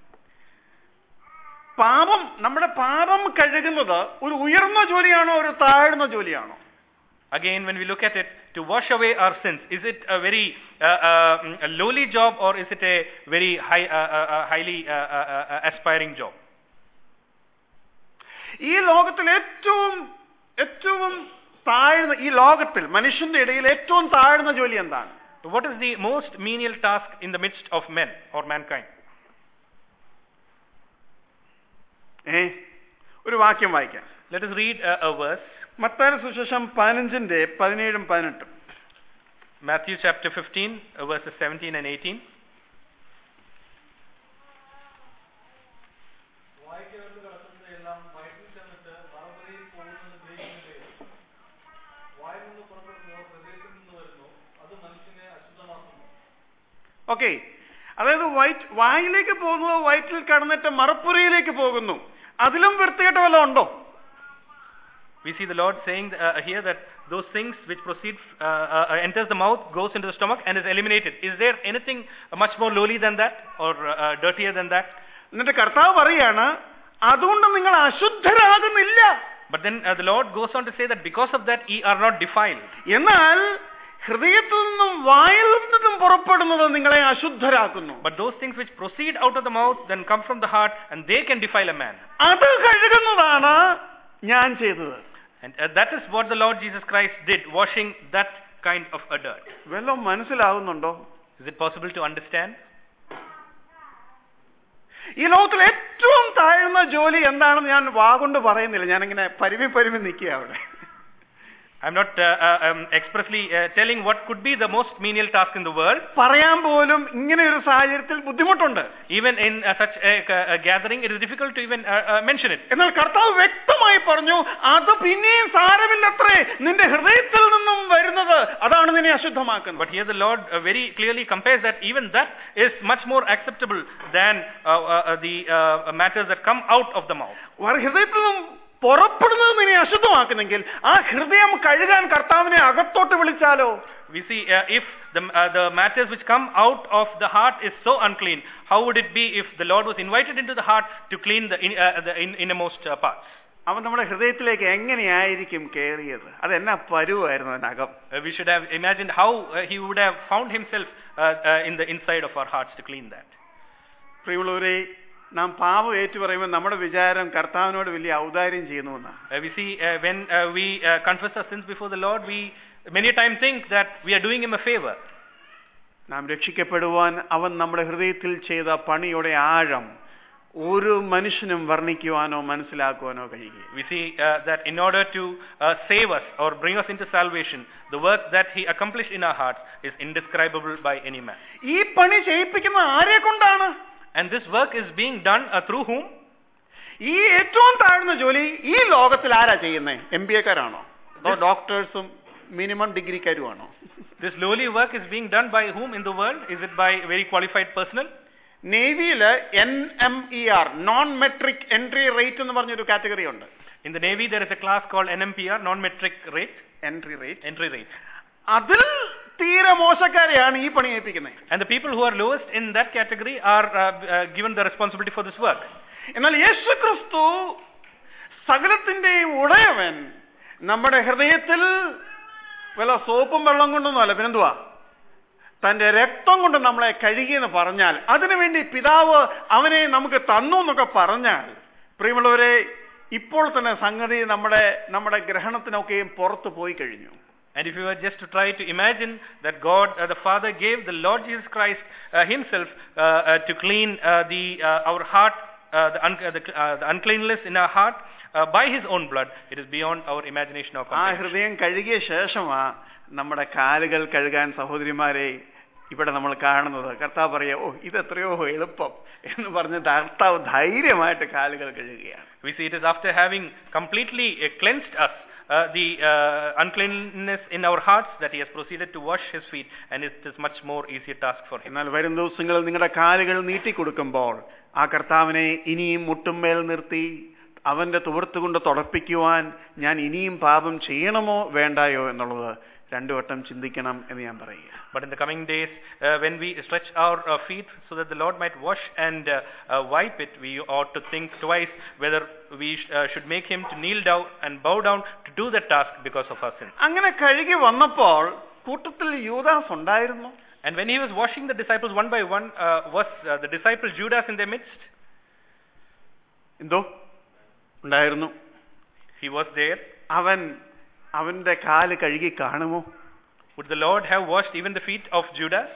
പാപം നമ്മുടെ പാപം കഴുകുന്നത് ഒരു ഉയർന്ന ജോലിയാണോ ഒരു താഴ്ന്ന ജോലിയാണോ Again, when we look at it, to wash away our sins, is it a very uh, uh, a lowly job or is it a very high, uh, uh, uh, highly uh, uh, uh, aspiring job? ഈ ലോകത്തിൽ ഏറ്റവും ഏറ്റവും താഴ്ന്ന ഈ ലോകത്തിൽ മനുഷ്യന്റെ ഇടയിൽ ഏറ്റവും താഴ്ന്ന ജോലി എന്താണ് What is the most menial task in the midst of men or mankind? ഏ ഒരു വാക്യം വായിക്കാം Let us read a, a verse, മത്തായ സുശേഷം പതിനഞ്ചിന്റെ പതിനേഴും പതിനെട്ടും Matthew chapter 15, uh, verses 17 and 18. വായിക്കകത്ത് കിടക്കുന്നതെല്ലാം വയറ്റിൽ ചെന്നിട്ട് മറുപടിയിൽ പോകുന്നത് ഗ്രഹിക്കുന്നില്ലയോ വായിൽ നിന്ന് പുറപ്പെടുന്നതോ ഹൃദയത്തിൽ നിന്ന് വരുന്നു അത് മനുഷ്യനെ അശുദ്ധമാക്കുന്നു ഓക്കെ അതായത് വയറ്റ് വായിലേക്ക് പോകുന്നത് വയറ്റിൽ കടന്നിട്ട് മറപ്പുരയിലേക്ക് പോകുന്നു അതിലും വൃത്തികെട്ട വല്ലതും ഉണ്ടോ We see the Lord saying uh, here that those things which proceed, uh, uh, enters the mouth, goes into the stomach and is eliminated. Is there anything much more lowly than that or uh, dirtier than that? എന്നിട്ട് കർത്താവ് പറയാണ് അതുകൊണ്ട് നിങ്ങൾ അശുദ്ധരാകുന്നില്ല But then uh, the Lord goes on to say that because of that ye are not defiled. എന്നാൽ ഹൃദയത്തിൽ നിന്നും വായിൽ നിന്നും പുറപ്പെടുന്നത് നിങ്ങളെ അശുദ്ധരാക്കുന്നു But those things which proceed out of the mouth then come from the heart and they can defile a man. അത് കഴുകുന്നതാണ് ഞാൻ ചെയ്തത് And uh, that is what the Lord Jesus Christ did, washing that kind of a dirt. വല്ലതും മനസ്സിലാവുന്നുണ്ടോ Is it possible to understand? ഈ ലോകത്തിൽ ഏറ്റവും താഴ്ന്ന ജോലി എന്താണെന്ന് ഞാൻ വാഗൊണ്ട് പറയുന്നില്ല ഞാനിങ്ങനെ പരിമി പരിമി നിൽക്കുക അവിടെ I'm not uh, uh, um, expressly uh, telling what could be the most menial task in the world. പറയാൻ പോലും ഇങ്ങനെ ഒരു സാഹചര്യത്തിൽ ബുദ്ധിമുട്ടുണ്ട് Even in uh, such a, a gathering, it is difficult to even uh, uh, mention it. എന്നാൽ കർത്താവ് വ്യക്തമായി പറഞ്ഞു അത് പിന്നെയും സാരമില്ലത്രേ നിന്റെ ഹൃദയത്തിൽ നിന്നും വരുന്നത് അതാണ് നിന്നെ അശുദ്ധമാക്കുന്നത് But here the Lord uh, very clearly compares that even that is much more acceptable than uh, uh, uh, the uh, matters that come out of the mouth. വ- ഹൃദയത്തിൽ നിന്നും പുറപ്പെടുന്നത് നിന്നെ അശുദ്ധമാക്കുന്നെങ്കിൽ ആ ഹൃദയം കഴുകാൻ കർത്താവിനെ അകത്തോട്ട് വിളിച്ചാലോ We see uh, if the, uh, the matters which come out of the heart is so unclean, how would it be if the Lord was invited into the heart to clean the, in, uh, the in, innermost uh, parts? അവൻ നമ്മുടെ ഹൃദയത്തിലേക്ക് എങ്ങനെയായിരിക്കും കയറിയത് അതെന്നാ പരുവായിരുന്നു അതിനകം Uh, we should have imagined how uh, he would have found himself uh, uh, in the inside of our hearts to clean that. പ്രിയമുള്ളവരെ നാം പാപം ഏറ്റു പറയുമ്പോൾ നമ്മുടെ വിചാരം കർത്താവിനോട് വലിയ ഔദാര്യം ചെയ്യുന്നുവെന്നാണ് Uh, we see uh, when uh, we uh, confess our sins before the Lord, we many a time think that we are doing him a favor. നാം രക്ഷിക്കപ്പെടുവാൻ അവൻ നമ്മുടെ ഹൃദയത്തിൽ ചെയ്ത പണിയുടെ ആഴം ഒരു മനുഷ്യനും വർണ്ണിക്കുവാനോ മനസ്സിലാക്കുവാനോ കഴിയുക We see uh, that in order to uh, save us or bring us into salvation, the work that he accomplished in our hearts is indescribable by any man. ഈ പണി ചെയ്യിപ്പിക്കുന്ന ആരെ കൊണ്ടാണ് And this work is being done uh, through whom? ഈ ഏറ്റവും താഴ്ന്ന ജോലി ഈ ലോകത്തിൽ ആരാ ചെയ്യുന്നത് എം ബി എക്കാരാണോ അതോ ഡോക്ടേഴ്സും മിനിമം ഡിഗ്രിക്കാരുമാണോ This lowly work is being done by whom in the world? Is it by very qualified personnel? നേവിയില് N M E R non metric entry rate എന്ന് പറഞ്ഞൊരു കാറ്റഗറി ഉണ്ട് In the Navy, there is a class called NMPR, non-metric rate, entry rate entry rate. അതിൽ തീരെ മോശക്കാരെയാണ് ഈ പണി ഏൽപ്പിക്കുന്നത് And the people who are lowest in that category are uh, uh, given the responsibility for this work. എന്നാൽ യേശു ക്രിസ്തു സകലത്തിന്റെയും ഉടയവൻ നമ്മുടെ ഹൃദയത്തിൽ വല്ല സോപ്പും വെള്ളം കൊണ്ടൊന്നുമല്ല പിന്നെന്തുവാ തന്റെ രക്തം കൊണ്ട് നമ്മളെ കഴുകിയെന്ന് പറഞ്ഞാൽ അതിനുവേണ്ടി പിതാവ് അവനെ നമുക്ക് തന്നു എന്നൊക്കെ പറഞ്ഞാൽ പ്രിയമുള്ളവരെ ഇപ്പോൾ തന്നെ സംഗതി നമ്മുടെ നമ്മുടെ ഗ്രഹണത്തിനൊക്കെയും പുറത്തു പോയി കഴിഞ്ഞു And if you were just to try to imagine that God, uh, the Father, gave the Lord Jesus Christ uh, Himself uh, uh, to clean uh, the uh, our heart, uh, the, un- uh, the, uh, the uncleanness in our heart uh, by His own blood, it is beyond our imagination or ആ comprehension. ഹൃദയം കഴുകിയ ശേഷമാ നമ്മുടെ കാലുകൾ കഴുകാൻ സഹോദരിമാരെ ഇവിടെ നമ്മൾ കാണുന്നത് കർത്താവ് പറയാ ഓ ഇത് എത്രയോ എളുപ്പം എന്ന് പറഞ്ഞ് കർത്താവ് ധൈര്യമായിട്ട് കാലുകൾ കഴുകുകയാണ് We see it is after having completely uh, cleansed us. Uh, the uh, uncleanness in our hearts that he has proceeded to wash his feet and it is much more easier task for him എന്നാൽ വരും ദിവസങ്ങളിൽ നിങ്ങളുടെ കാലുകൾ നീട്ടിക്കൊടുക്കുമ്പോൾ ആ കർത്താവിനെ ഇനിയും മുട്ടുമേൽ നിർത്തി അവന്റെ തുവർത്തുകൊണ്ട് തുടപ്പിക്കുവാൻ ഞാൻ ഇനിയും പാപം ചെയ്യണമോ വേണ്ടായോ എന്നുള്ളത് രണ്ടു വട്ടം ചിന്തിക്കണം എന്ന് ഞാൻ പറയുക But in the coming days, uh, when we stretch our uh, feet so that the Lord might wash and uh, uh, wipe it, we ought to think twice whether we sh- uh, should make him to kneel down and bow down to do that task because of our sins. അങ്ങനെ കഴുകി വന്നപ്പോൾ കൂട്ടത്തിൽ യൂദാസ് ഉണ്ടായിരുന്നു And when he was washing the disciples one by one, uh, was uh, the disciple Judas in their midst? എന്തോ ഉണ്ടായിരുന്നു He was there. അവൻ അവന്റെ കാല് കഴുകി കാണുമോ Would the Lord have washed even the feet of Judas?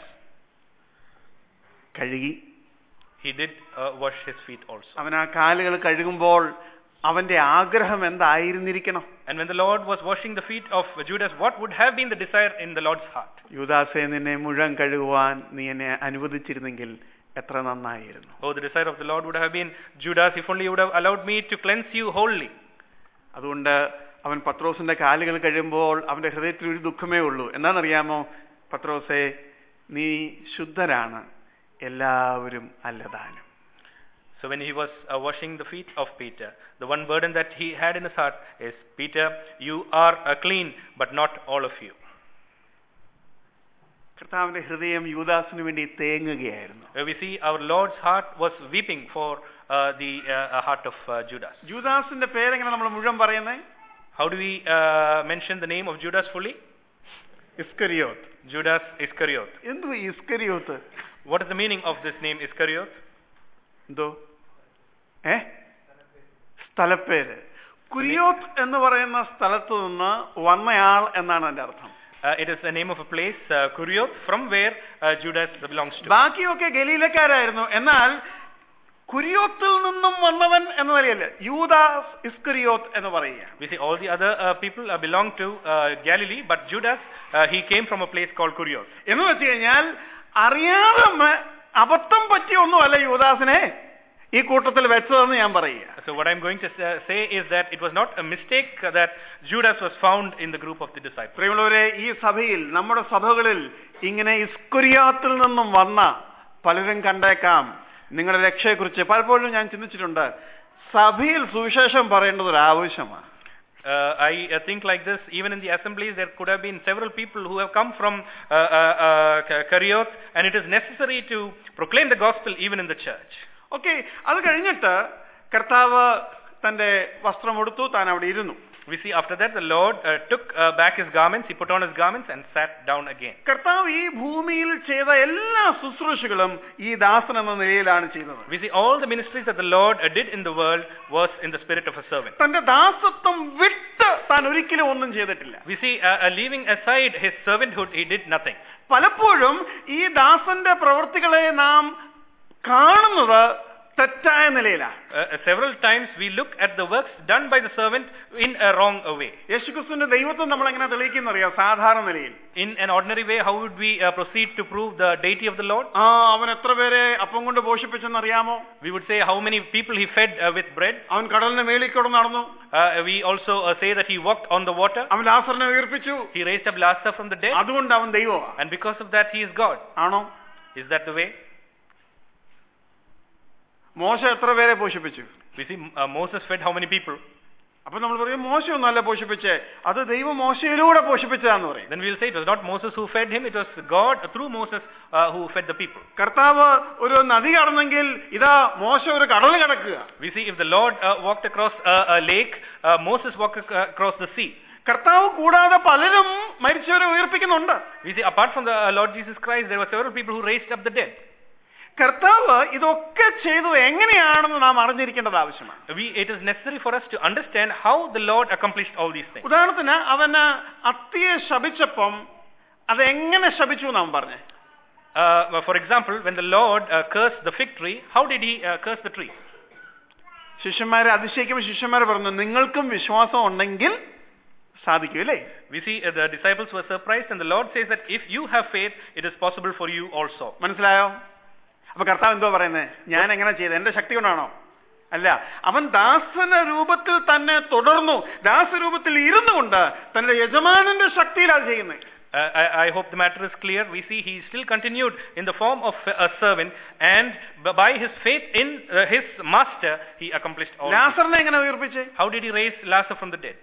കഴുകി He did uh, wash his feet also. അവൻ ആ കാലുകൾ കഴുകുമ്പോൾ അവന്റെ ആഗ്രഹം എന്തായിരുന്നിരിക്കണം And when the Lord was washing the feet of Judas, what would have been the desire in the Lord's heart? യൂദാസെ നിന്നെ മുഴുവൻ കഴുകുവാൻ നീ എന്നെ അനുവദിച്ചിരുന്നെങ്കിൽ എത്ര നന്നായിരുന്നു Oh, the desire of the Lord would have been, Judas, if only you would have allowed me to cleanse you wholly. അതുകൊണ്ട് അവൻ പത്രോസിന്റെ കാലുകൾ കഴിയുമ്പോൾ അവന്റെ ഹൃദയത്തിൽ ഒരു ദുഃഖമേ ഉള്ളൂ എന്താണെന്നറിയാമോ പത്രോസെ നീ ശുദ്ധരാണ് എല്ലാവരും അല്ലതാനും So when he was uh, washing the feet of Peter, the one burden that he had in his heart is, Peter, you are uh, clean, but not all of you. കർത്താവിന്റെ ഹൃദയം യൂദാസിന് വേണ്ടി തേങ്ങുകയായിരുന്നു Uh, we see our Lord's heart was weeping for uh, the uh, heart of uh, Judas. യൂദാസിന്റെ പേരെങ്ങനെ നമ്മൾ മുഴുവൻ പറയുന്നേ How do we uh, mention the name of Judas fully? ഇസ്കരിയോത്ത് Judas Iscariot. എന്തു ഇസ്കരിയോത്ത് What is the meaning of this name Iscariot? എന്തോ ഏ സ്ഥലപ്പേര് കുരിയോത്ത് എന്ന് പറയുന്ന സ്ഥലത്ത് നിന്ന് വന്നയാൾ എന്നാണ് എന്റെ അർത്ഥം Uh, it is the name of a place, uh, Kuriot, from where uh, Judas belongs to. ബാക്കിയൊക്കെ ഗലീലക്കാരായിരുന്നു എന്നാൽ കുരിയോത്തിൽ നിന്നും വന്നവൻ എന്ന നിലയല്ല യൂദാസ് ഇസ്കരിയോത്ത് എന്ന് പറയുക We see all the other uh, people uh, belong to uh, Galilee, but Judas, uh, he came from a place called Kuriot. എന്ന് വെച്ച് കഴിഞ്ഞാൽ അറിയാതെ മ- അബദ്ധം പറ്റിയൊന്നുമല്ല യൂദാസിനെ ഈ കൂട്ടത്തിൽ വെച്ചതെന്ന് ഞാൻ പറയുക So what I'm going to sa- say is that it was not a mistake uh, that Judas was found in the group of the disciples. പ്രിയമുള്ളവരെ ഈ സഭയിൽ നമ്മുടെ സഭകളിൽ ഇങ്ങനെ ഇസ്കുരിയാത്തിൽ നിന്നും വന്ന പലരും കണ്ടേക്കാം നിങ്ങളുടെ രക്ഷയെക്കുറിച്ച് പലപ്പോഴും ഞാൻ ചിന്തിച്ചിട്ടുണ്ട് സഭയിൽ സുവിശേഷം പറയേണ്ടത് ഒരു ആവശ്യമാണ് Uh, I uh, think like this, even in the assemblies, there could have been several people who have come from uh, uh, uh, Ka- Kariot, and it is necessary to proclaim the gospel even in the church. Okay അത് കഴിഞ്ഞിട്ട് കർത്താവ് തന്റെ വസ്ത്രം എടുത്തു താൻ അവിടെ ഇരുന്നു We see after that the Lord uh, took uh, back his garments, he put on his garments and sat down again. കർത്താവ് ഈ ഭൂമിയിൽ ചെയ്ത എല്ലാ ശുശ്രൂഷകളും ഈ ദാസൻ എന്ന നിലയിലാണ് ചെയ്തത് We see all the ministries that the Lord uh, did in the world was in the spirit of a servant. തന്റെ ദാസത്വം വിട്ട് താൻ ഒരിക്കലും ഒന്നും ചെയ്തിട്ടില്ല We see uh, uh, leaving aside his servanthood, he did nothing. പലപ്പോഴും ഈ ദാസന്റെ പ്രവൃത്തികളെ നാം കാണുന്നത് തെറ്റായ നിലയിലാണ് Uh, uh, several times we look at the works done by the servant in a wrong uh, way. യേശുക്രിസ്തുവിന്റെ ദൈവത്വം നമ്മൾ എങ്ങനെ തെളിയിക്കുന്നറിയാം സാധാരണ നിലയിൽ In an ordinary way, how would we uh, proceed to prove the deity of the Lord? ആ അവൻ എത്ര പേരെ അപ്പം കൊണ്ട് പോഷിപ്പിച്ചെന്ന് അറിയാമോ We would say how many people he fed uh, with bread. അവൻ കടലിന് മേളിൽ കിടന്ന് നടന്നു Uh, we also uh, say that he walked on the water. അവൻ ലാസറിനെ ഉയർപ്പിച്ചു He raised up Lazarus from the dead. അതുകൊണ്ട് അവൻ ദൈവമാണ് And because of that, he is God. ആണോ Is that the way? മോശ എത്ര പേരെ പോഷിപ്പിച്ചു We see uh, Moses fed how many people? അപ്പൊ നമ്മൾ പറയും മോശമൊന്നും അല്ല പോഷിപ്പിച്ചേ അത് ദൈവം മോശയിലൂടെ പോഷിപ്പിച്ചതാന്ന് പറയും Then we will say it was not Moses who fed him, it was God uh, through Moses uh, who fed the people. കർത്താവ് ഒരു നദി കടന്നെങ്കിൽ ഇതാ മോശ ഒരു കടൽ കടക്കുക We see if the Lord uh, walked across a, a lake, uh, Moses walked ac- across the sea. കർത്താവ് കൂടാതെ പലരും മരിച്ചവരെ ഉയർപ്പിക്കുന്നുണ്ട് We see apart from the uh, Lord Jesus Christ, there were several people who raised up the dead. കർത്താവ് ഇതൊക്കെ ചെയ്തത് എങ്ങനെയാണെന്ന് നാം അറിഞ്ഞിരിക്കേണ്ടത് ആവശ്യമാണ് We, it is necessary for us to understand how the Lord accomplished all these things. ഉദാഹരണത്തിന് അവന് അത്തിയെ ശപിച്ചപ്പം അതെങ്ങനെ ശപിച്ചു നാം പറഞ്ഞേ Uh, for example, when the Lord uh, cursed the fig tree, how did he uh, curse the tree? ശിഷ്യന്മാരെ അതിശയിക്കുമ്പോൾ ശിഷ്യന്മാർ പറഞ്ഞു നിങ്ങൾക്കും വിശ്വാസം ഉണ്ടെങ്കിൽ സാധിക്കും അല്ലേ We see uh, the disciples were surprised, and the Lord says that if you have faith, it is possible for you also. മനസ്സിലായോ അപ്പൊ കർത്താവ് എന്തോ പറയുന്നത് ഞാൻ എങ്ങനെ ചെയ്ത് എന്റെ ശക്തി കൊണ്ടാണോ അല്ല അവൻ ദാസന രൂപത്തിൽ തന്നെ തുടർന്നു ദാസരൂപത്തിൽ ഇരുന്നു കൊണ്ട് തന്റെ യജമാനന്റെ ശക്തിയിലാണ് ചെയ്യുന്നത് Uh, I, I hope the matter is clear. We see he still continued in the form of a servant, and b- by his faith in uh, his master, he accomplished all. this. ലാസറിനെ എങ്ങനെ ഉയർപ്പിച്ചേ How did he raise Lazarus from the dead?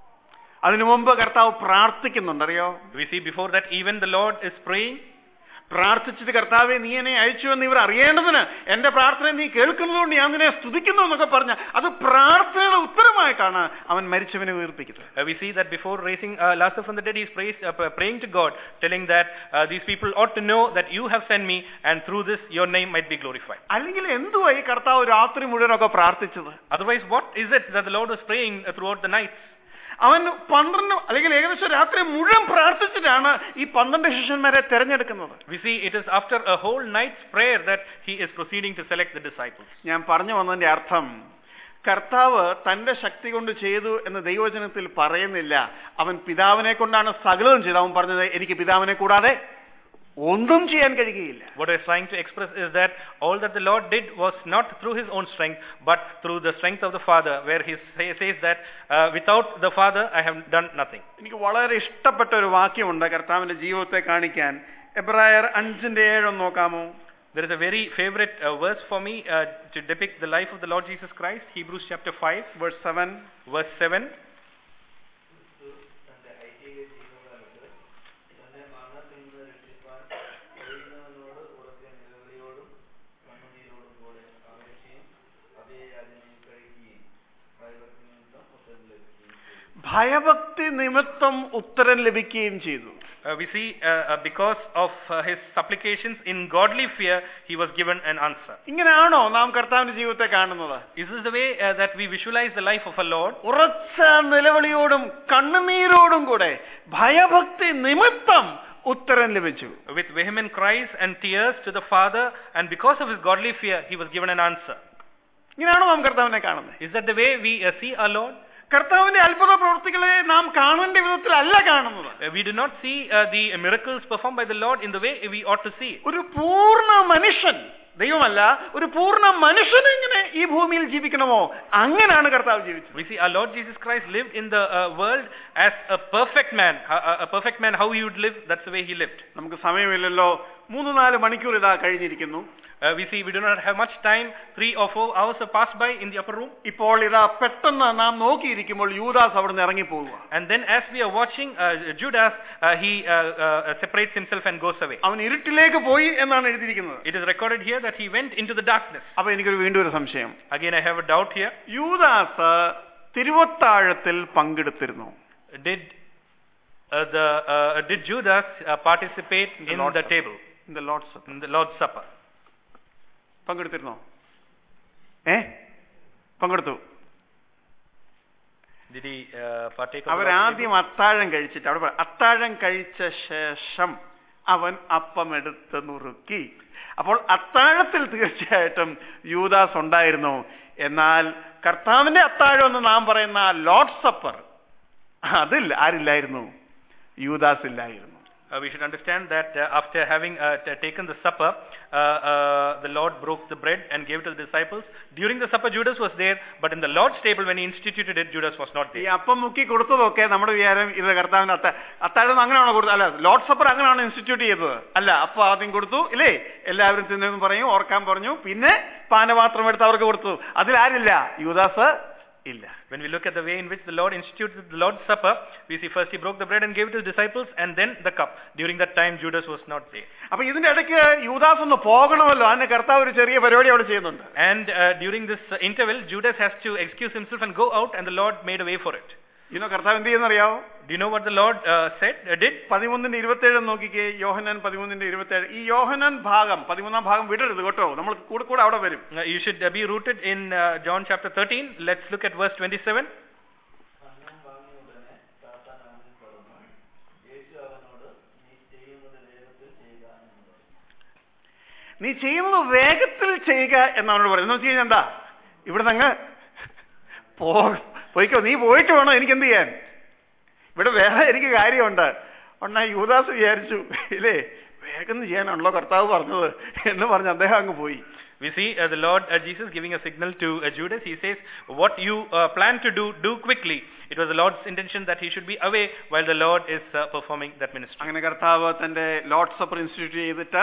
അതിനു മുമ്പ് കർത്താവ് പ്രാർത്ഥിക്കുന്നുണ്ട് അറിയോ We see before that even the Lord is praying. പ്രാർത്ഥിച്ചത് കർത്താവെ നീ എന്നെ അയച്ചു എന്ന് ഇവർ അറിയേണ്ടതിന് എന്റെ പ്രാർത്ഥന നീ കേൾക്കുന്നതുകൊണ്ട് ഞാൻ നിന്നെ സ്തുതിക്കുന്നു എന്നൊക്കെ പറഞ്ഞ അത് പ്രാർത്ഥനയുടെ ഉത്തരമായിട്ടാണ് അവൻ മരിച്ചവനെ ഉയർപ്പിക്കുന്നത് Uh, we see that before raising uh, Lazarus from the dead, he is praised, uh, p- praying to God, telling that uh, these people ought to know that you have sent me, and through this your name might be glorified. അല്ലെങ്കിൽ എന്തുവാ ഈ കർത്താവ് രാത്രി മുഴുവനൊക്കെ പ്രാർത്ഥിച്ചത് Otherwise, what is it that the Lord was praying uh, throughout the night? അവൻ പന്ത്രണ്ട് അല്ലെങ്കിൽ ഏകദേശം രാത്രി മുഴുവൻ പ്രാർത്ഥിച്ചിട്ടാണ് ഈ പന്ത്രണ്ട് ശിഷ്യന്മാരെ തെരഞ്ഞെടുക്കുന്നത് We see it is after a whole night's prayer that he is proceeding to select the disciples. ഞാൻ പറഞ്ഞു വന്നതിന്റെ അർത്ഥം കർത്താവ് തന്റെ ശക്തി കൊണ്ട് ചെയ്തു എന്ന് ദൈവജനത്തിൽ പറയുന്നില്ല അവൻ പിതാവിനെ കൊണ്ടാണ് സകലവും ചെയ്തത് അവൻ പറഞ്ഞത് എനിക്ക് പിതാവിനെ കൂടാതെ ഒന്നും ചെയ്യാൻ കഴിയുകയില്ല What I was trying to express is that all that the Lord did was not through his own strength, but through the strength of the Father, where he say, says that uh, without the Father I have done nothing. എനിക്ക് വളരെ ഇഷ്ടപ്പെട്ട ഒരു വാക്യമുണ്ട് കർത്താവിന്റെ ജീവിതത്തെ കാണിക്കാൻ എബ്രായർ അഞ്ചിന്റെ ഏഴൊന്ന് നോക്കാമോ There is a very favorite uh, verse for me uh, to depict the life of the Lord Jesus Christ, Hebrews chapter 5, verse seven verse 7. ക്രിസ്തു തന്റെ ഐഹിക ജീവകാലത്ത് തന്നെ മരണത്തിൽ നിന്ന് രക്ഷിപ്പാൻ കഴിയുന്നവനോട് ഉറക്കെ നിലവിളിയോടും കണ്ണുനീരോടും കൂടെ അപേക്ഷയും അഭയയാചനയും കഴിക്കുകയും ഭയഭക്തി നിമിത്തം ഉത്തരം ലഭിക്കുകയും ചെയ്തു ഭയഭക്തി നിമിത്തം ഉത്തരം ലഭിക്കുകയും ചെയ്തു Uh, we see uh, uh, because of uh, his supplications in godly fear, he was given an answer. ഇങ്ങനെയാണോ നാം കർത്താവിന്റെ ജീവിതത്തെ കാണുന്നത് Is this the way uh, that we visualize the life of our Lord? ഉറച്ച നിലവിളിയോടും കണ്ണുനീരോടും കൂടെ ഭയഭക്തി നിമിത്തം ഉത്തരം ലഭിച്ചു With vehement cries and tears to the Father, and because of his godly fear, he was given an answer. ഇങ്ങനെയാണോ നാം കർത്താവിനെ കാണുന്നത് Is that the way we uh, see our Lord? കർത്താവിന്റെ അത്ഭുത പ്രവൃത്തികളെ നാം കാണേണ്ട വിധത്തിലല്ല കാണുന്നത് Uh, we do not see uh, the miracles performed by the Lord in the way we ought to see it. ഒരു പൂർണ്ണ മനുഷ്യൻ ദൈവമല്ല ഒരു പൂർണ്ണ മനുഷ്യൻ എങ്ങനെ ഈ ഭൂമിയിൽ ജീവിക്കണമോ അങ്ങനെയാണ് കർത്താവ് ജീവിച്ചത് We see our Lord Jesus Christ lived in the uh, world as a perfect man. A, a- a perfect man, how he would live, that's the way he lived. നമുക്ക് സമയമില്ലല്ലോ മൂന്ന് നാല് മണിക്കൂർ ഇതാ കഴിഞ്ഞിരിക്കുന്നു Uh, we see we do not have much time. Three or four hours have passed by in the upper room. ഇപ്പോൾ ഇതാ പെട്ടെന്ന് നാം നോക്കിയിരിക്കുമ്പോൾ യൂദാസ് അവിടുന്ന് ഇറങ്ങിപ്പോവുക And then as we are watching, uh, Judas, uh, he uh, uh, separates himself and goes away. അവൻ ഇരുട്ടിലേക്ക് പോയി എന്നാണ് എഴുതിയിരിക്കുന്നത് It is recorded here that he went into the darkness. അപ്പൊ എനിക്കൊരു വീണ്ടും ഒരു സംശയം Again, I have a doubt here. യൂദാസ് തിരുവത്താഴത്തിൽ പങ്കെടുത്തിരുന്നു Did uh, the uh, did Judas uh, participate In the in Lord's the Supper. table In the Lord's Supper. in the Lord's Supper? പങ്കെടുത്തിരുന്നോ ഏ പങ്കെടുത്തു Did he uh, partake of the Lord's table? അവരാദ്യം അത്താഴം കഴിച്ചിട്ട് അവിടെ പറ- അത്താഴം കഴിച്ച ശേഷം അവൻ അപ്പമെടുത്ത് നുറുക്കി അപ്പോൾ അത്താഴത്തിൽ തീർച്ചയായിട്ടും യൂദാസ് ഉണ്ടായിരുന്നു എന്നാൽ കർത്താവിന്റെ അത്താഴം എന്ന് നാം പറയുന്ന ലോർഡ് സപ്പർ അതിൽ ആരില്ലായിരുന്നു യൂദാസ് ഇല്ലായിരുന്നു Uh, we should understand that uh, after having uh, t- taken the supper, uh, uh, the Lord broke the bread and gave it to the disciples. During the supper, Judas was there, but in the Lord's table, when he instituted it, Judas was not ഈ there. അപ്പം മുക്കി കൊടുത്തതൊക്കെ നമ്മുടെ വിചാരം ഇത് കർത്താവിന്റെ അത്ത അത്താഴം അങ്ങനെയാണോ കൊടുത്തത് അല്ല ലോർഡ് സപ്പർ അങ്ങനെയാണോ ഇൻസ്റ്റിറ്റ്യൂട്ട് ചെയ്തത് അല്ല അപ്പം ആദ്യം കൊടുത്തു ഇല്ലേ എല്ലാവരും തിന്നെന്ന് പറഞ്ഞു ഓർക്കാൻ പറഞ്ഞു പിന്നെ പാനപാത്രം എടുത്ത് അവർക്ക് കൊടുത്തു അതിലാരില്ല യൂദാസ് ഇല്ല When we look at the way in which the Lord instituted the Lord's supper, we see first he broke the bread and gave it to his disciples, and then the cup. During that time, Judas was not there. അപ്പൊ ഇതിന്റെ ഇടയ്ക്ക് യൂദാസ് ഒന്ന് പോകണമല്ലോ അതിന് കർത്താവ് ഒരു ചെറിയ പരിപാടി അവിടെ ചെയ്യുന്നുണ്ട് And uh, during this uh, interval, Judas has to excuse himself and go out, and the Lord made a way for it. ഇന്നോ കർത്താവ് എന്ത് ചെയ്യുന്നറിയാവോ Do you know what the Lord uh, said, uh, did? പതിമൂന്നിന്റെ ഇരുപത്തേഴ് നോക്കിക്കേ യോഹനാൻ പതിമൂന്നിന്റെ ഇരുപത്തേഴ് ഈ യോഹനാൻ ഭാഗം പതിമൂന്നാം ഭാഗം വിടരുത് കേട്ടോ നമ്മൾ കൂടെ കൂടെ അവിടെ വരും Uh, you should uh, be rooted in uh, John chapter 13. Let's look at verse 27. അന്നം വാങ്ങിയ ഉടനെ സാത്താൻ അവനിൽ കടന്നു യേശു അവനോട് നീ ചെയ്യുന്നത് വേഗത്തിൽ ചെയ്യുക എന്ന് പറഞ്ഞു നീ ചെയ്യുന്നത് വേഗത്തിൽ ചെയ്യുക എന്നവനോട് പറയുന്നത് എന്ന് വെച്ച് കഴിഞ്ഞാൽ എന്താ ഇവിടെ അങ്ങ് പോ പോയിക്കോ നീ പോയിട്ട് വേണോ എനിക്ക് എന്ത് ചെയ്യാൻ ഇവിടെ വേറെ എനിക്ക് കാര്യമുണ്ട് ഉടനെ യൂദാസ് വിചാരിച്ചു ഇല്ലേ വേഗം ചെയ്യാനാണല്ലോ കർത്താവ് പറഞ്ഞത് എന്ന് പറഞ്ഞ് അദ്ദേഹം അങ്ങ് പോയി We see uh, the Lord uh, Jesus giving a signal to uh, Judas. He says, What you uh, plan to do, do quickly. It was the Lord's intention that he should be away while the Lord is uh, performing that ministry. അങ്ങനെ കർത്താവ് തന്റെ Lord supper institute ചെയ്തിട്ട്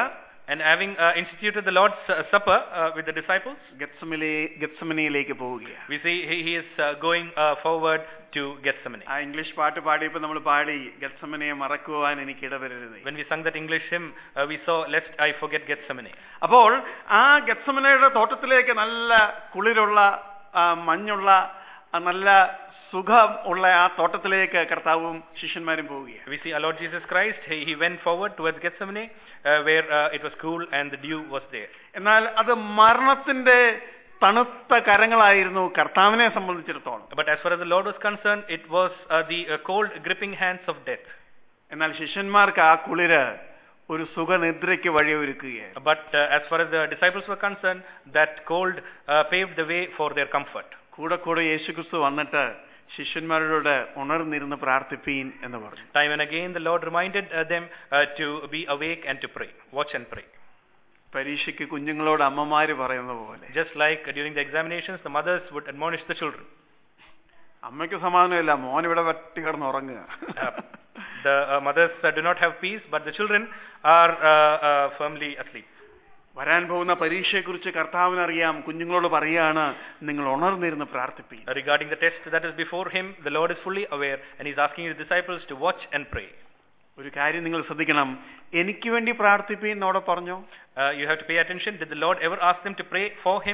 And having uh, instituted the Lord's uh, Supper uh, with the disciples, ഗത്സമിലെ ഗത്സമനിയിലേക്ക് പോവുകയാണ് we see he, he is uh, going uh, forward to Gethsemane. ആ English പാട്ട് പാടിയപ്പോൾ നമ്മൾ പാടി ഗത്സമനയെ മറക്കുവാൻ എനിക്ക് ഇടവരരുത് When we sung that English hymn, uh, we saw, Lest I forget Gethsemane. അപ്പോൾ ആ ഗത്സമനയുടെ തോട്ടത്തിലേക്ക് നല്ല കുളിരുള്ള ആ, മഞ്ഞുള്ള ആ, നല്ല സുഖം ഉള്ള ആ തോട്ടത്തിലേക്ക് കർത്താവും ശിഷ്യന്മാരും പോവുകയാണ് We see our Lord Jesus Christ, he, he went forward towards Gethsemane, uh, where uh, it was cool and the dew was there. എന്നാൽ അത് മരണത്തിന്റെ തണുത്ത കരങ്ങളായിരുന്നു കർത്താവിനെ സംബന്ധിച്ചിടത്തോളം But as far as the Lord was concerned, it was uh, the uh, cold, gripping hands of death. എന്നാൽ ശിഷ്യന്മാർക്ക് ആ കുളിര് ഒരു സുഖനിദ്രയ്ക്ക് വഴിയൊരുക്കുകയാണ് But uh, as far as the disciples were concerned, that cold uh, paved the way for their comfort. കൂടെ കൂടെ യേശുക്രിസ്തു വന്നിട്ട് ശിഷ്യന്മാരോട് ഉണർന്നിരുന്ന് പ്രാർത്ഥിപ്പീൻ എന്ന് പറഞ്ഞു Time and again, the Lord reminded uh, them uh, to be awake and to pray. Watch and pray. പരീക്ഷയ്ക്ക് കുഞ്ഞുങ്ങളോട് അമ്മമാര് പറയുന്ന പോലെ Just like uh, during the examinations, the mothers would admonish the children. അമ്മയ്ക്ക് സമാധാനമില്ല മോൻ ഇവിടെ വട്ടി കിടന്ന് ഉറങ്ങുക Uh, the uh, mothers uh, do not have peace, but the children are uh, uh, firmly asleep. വരാൻ പോകുന്ന പരീക്ഷയെക്കുറിച്ച് കർത്താവിനറിയാം കുഞ്ഞുങ്ങളോട് പറയാണ് നിങ്ങൾ ഉണർന്നിരുന്ന് പ്രാർത്ഥിപ്പീൻ Uh, regarding the test that is before him, the Lord is fully aware, and he's asking his disciples to watch and pray. ഒരു കാര്യം നിങ്ങൾ ശ്രദ്ധിക്കണം എനിക്ക് വേണ്ടി പ്രാർത്ഥിപ്പീൻ എന്നോടെ പറഞ്ഞോ Uh, you have to pay attention. Did the Lord ever ask them to pray for him?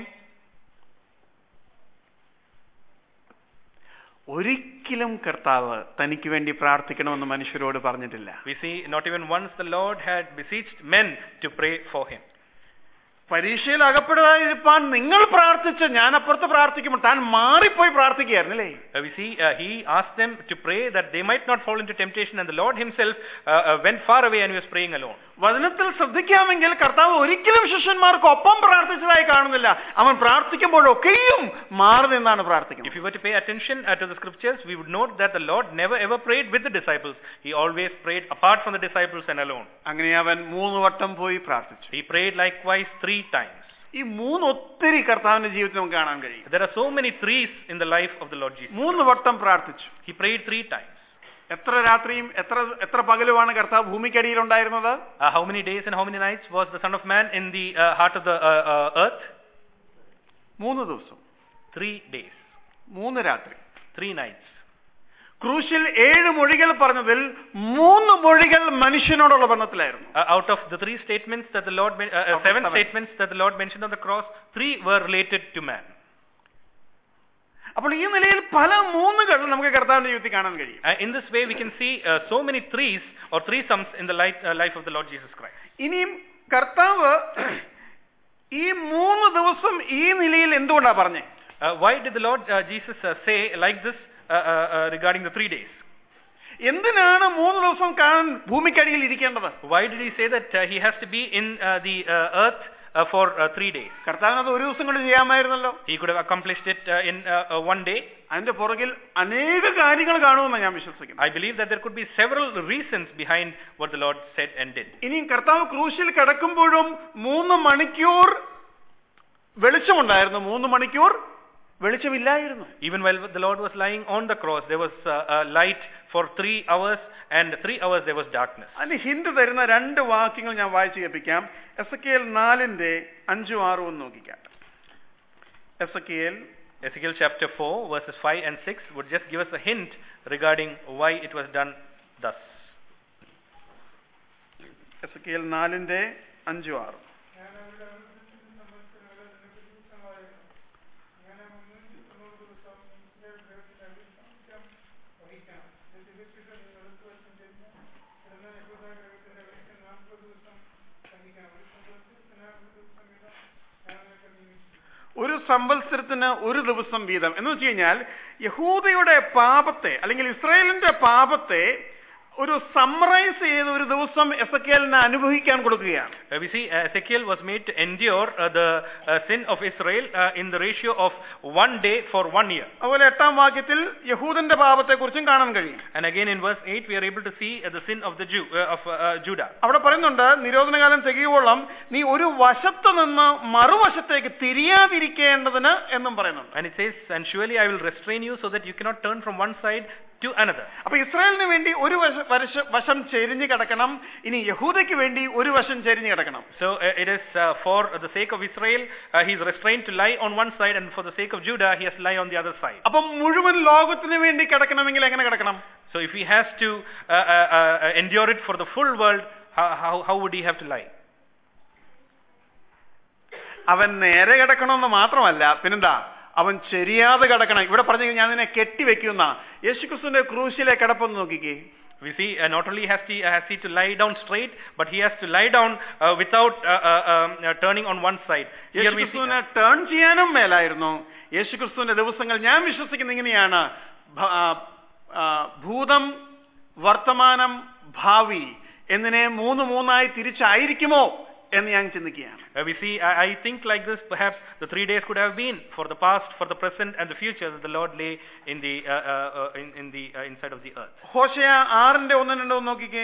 ഒരിക്കലും കർത്താവ് തനിക്ക് വേണ്ടി പ്രാർത്ഥിക്കണമെന്ന് മനുഷ്യരോട് പറഞ്ഞിട്ടില്ല We see not even once the Lord had beseeched men to pray for him. പരീക്ഷയിൽ അകപ്പെടാതിരിപ്പാൻ നിങ്ങൾ പ്രാർത്ഥിച്ച് ഞാൻ അപ്പുറത്ത് പ്രാർത്ഥിക്കുമ്പോൾ താൻ മാറിപ്പോയി പ്രാർത്ഥിക്കുകയായിരുന്നല്ലേ Uh, we see uh, he asked them to pray that they might not fall into temptation, and the Lord himself uh, uh, went far away and he was praying alone. വചനത്തിൽ ശ്രദ്ധിക്കാമെങ്കിൽ കർത്താവ് ഒരിക്കലും ശിഷ്യന്മാർക്ക് ഒപ്പം പ്രാർത്ഥിച്ചതായി കാണുന്നില്ല അവൻ പ്രാർത്ഥിക്കുമ്പോഴൊക്കെയും മാറി നിന്നാണ് If പ്രാർത്ഥിക്കുന്നത് you were to pay attention uh, to the scriptures, we would note that the Lord never ever prayed with the disciples. He always prayed apart from the disciples and alone. അങ്ങനെ അവൻ മൂന്ന് വട്ടം പോയി പ്രാർത്ഥിച്ചു He prayed likewise three times. ഈ മൂന്ന് ഒത്തിരി കർത്താവിന്റെ ജീവിതത്തിൽ നമുക്ക് കാണാൻ കഴിയും There are so many threes in the life of the Lord Jesus. മൂന്ന് വട്ടം പ്രാർത്ഥിച്ചു He prayed three times. എത്ര രാത്രിയും എത്ര എത്ര പകലുമാണ് കർത്താവ് ഭൂമിക്കടിയിൽ ഉണ്ടായിരുന്നത് Uh, how many days and how many nights was the Son of Man in the uh, heart of the uh, uh, earth? മൂന്ന് ദിവസം Three days, മൂന്ന് രാത്രി three nights. ക്രൂശിൽ ഏഴ് മൊഴികൾ പറഞ്ഞതിൽ മൂന്ന് മൊഴികൾ മനുഷ്യനോടുള്ള ബന്ധത്തിലായിരുന്നു Uh, out of the three statements that the Lord, men- uh, uh, Out of seven seven. statements that the Lord mentioned on the cross, three were related to man. അപ്പോൾ ഈ നിലയിൽ പല മൂന്നുകൾ നമുക്ക് കർത്താവിന്റെ ജീവിതത്തിൽ കാണാൻ കഴിയും Uh, in this way, we can see uh, so many threes or threesomes in the life, uh, life of the Lord Jesus Christ. ഇനിയും കർത്താവ് ഈ മൂന്ന് ദിവസം ഈ നിലയിൽ എന്തുകൊണ്ടാ പറഞ്ഞേ Uh, why did the Lord uh, Jesus uh, say like this uh, uh, uh, regarding the three days? എന്തിനാണ് മൂന്ന് ദിവസം കാണാൻ ഭൂമിക്കടിയിൽ ഇരിക്കേണ്ടത് Why did he say that uh, he has to be in uh, the uh, earth uh, for uh, three days? കർത്താവിന് അത് ഒരു ദിവസം കൊണ്ട് ചെയ്യാമായിരുന്നല്ലോ He could have accomplished it uh, in uh, uh, one day. അതിന്റെ പുറകിൽ അനേക കാര്യങ്ങൾ കാണുമെന്ന് ഞാൻ വിശ്വസിക്കുന്നു I believe that there could be several reasons behind what the Lord said and did. ഇനിയും കർത്താവ് ക്രൂശിൽ കിടക്കുമ്പോഴും മൂന്ന് മണിക്കൂർ വെളിച്ചമുണ്ടായിരുന്നു മൂന്ന് മണിക്കൂർ വെളിച്ചമില്ലായിരുന്നു Even while the Lord was lying on the cross, there was uh, uh, light for three hours, and three hours there was darkness. അതിന് ഹിന്റ് തരുന്ന രണ്ട് വാക്യങ്ങൾ ഞാൻ വായിച്ചു കേൾപ്പിക്കാം എസ് എ കെ എൽ നാലിന്റെ അഞ്ചും ആറും ഒന്ന് നോക്കിക്കാം Ezekiel Ezekiel chapter 4, verses 5 and 6 would just give us a hint regarding why it was done thus. Ezekiel നാലിന്റെ അഞ്ചും ആറും ഞാൻ അവരുടെ അനുസരിച്ച് സംവത്സരങ്ങളെ നിനക്ക് ദിവസമായിരുന്നു ഞാൻ മുന്നൂറ്റി തൊണ്ണൂറ് ദിവസം നിന്റെ ഗൃഹത്തിൽ അഭിഷേകം വഹിക്കണം ഇത് തികച്ചിട്ട് നിങ്ങൾ ദിവസം ചെന്ന് കിടന്ന യഹൂദ ഗൃഹത്തിന്റെ വെളിച്ചം നാൽപ്പത് ദിവസം വഹിക്കണം ഒരു സംവത്സരത്തിന് ഒരു ദിവസം വീതം ഞാൻ നിനക്ക് നിയമിച്ചു ഒരു സംവത്സരത്തിന് ഒരു ദിവസം വീതം എന്ന് വെച്ച് കഴിഞ്ഞാൽ യഹൂദയുടെ പാപത്തെ അല്ലെങ്കിൽ ഇസ്രായേലിന്റെ പാപത്തെ ഒരു സമ്മറൈസ് ചെയ്ത് ഒരു ദിവസം എസ് എ കെലിന് അനുഭവിക്കാൻ കൊടുക്കുകയാണ് Uh, we see uh, Ezekiel was made to endure uh, the uh, sin of Israel uh, in the ratio of one day for one year. അതുപോലെ എട്ടാം വാക്യത്തിൽ യഹൂദന്റെ പാപത്തെക്കുറിച്ചും കാണാൻ കഴിയും And again in verse 8, we are able to see uh, the sin of the Jew, uh, of uh, uh, Judah. അവിടെ പറയുന്നുണ്ട് നിരോധനകാലം തികയോളം നീ ഒരു വശത്ത് നിന്ന് മറുവശത്തേക്ക് തിരിയാതിരിക്കേണ്ടതിന് എന്നും പറയുന്നുണ്ട് And it says, And surely I will restrain you so that you cannot turn from one side to another. അപ്പൊ ഇസ്രായേലിന് വേണ്ടി ഒരു വശ- വരശ- വശം ചെരിഞ്ഞു കിടക്കണം ഇനി യഹൂദയ്ക്ക് വേണ്ടി ഒരു വശം ചെരിഞ്ഞു കിടക്കണം So uh, it is uh, for the sake of Israel, uh, he is restrained to lie on one side, and for the sake of Judah, he has to lie on the other side. അപ്പം മുഴുവൻ ലോകത്തിന് വേണ്ടി കിടക്കണമെങ്കിൽ എങ്ങനെ കിടക്കണം So if he has to uh, uh, uh, endure it for the full world, how, how, how would he have to lie? അവൻ നേരെ കിടക്കണമെന്ന് മാത്രമല്ല പിന്നെന്താ അവൻ ചെരിയാതെ കിടക്കണം ഇവിടെ പറഞ്ഞു ഞാൻ നിന്നെ കെട്ടിവെക്കുന്ന യേശുക്രിസ്തുവിന്റെ ക്രൂശിലെ കിടപ്പെന്ന് നോക്കിക്കേ We see uh, not only has he, has he to lie down straight, but he has to lie down uh, without uh, uh, um, uh, turning on one side. Here we see, യേശുക്രിസ്തുവിനെ turn ചെയ്യാനും മേലായിരുന്നു യേശുക്രിസ്തുവിന്റെ ദിവസങ്ങൾ ഞാൻ വിശ്വസിക്കുന്ന ഇങ്ങനെയാണ് ഭ- ആ, ആ, ഭൂതം വർത്തമാനം ഭാവി എന്നിനെ മൂന്ന് മൂന്നായി തിരിച്ചായിരിക്കുമോ എന്ന് ഞാൻ ചിന്തിക്കുകയാണ് uh, we see I, I think like this, perhaps the three days could have been for the past, for the present, and the future that the Lord lay in the uh, uh, uh, in, in the uh, inside of the earth. ഹോശയ ആറിന്റെ ഒന്നും രണ്ടോ ഒന്ന് നോക്കിക്കേ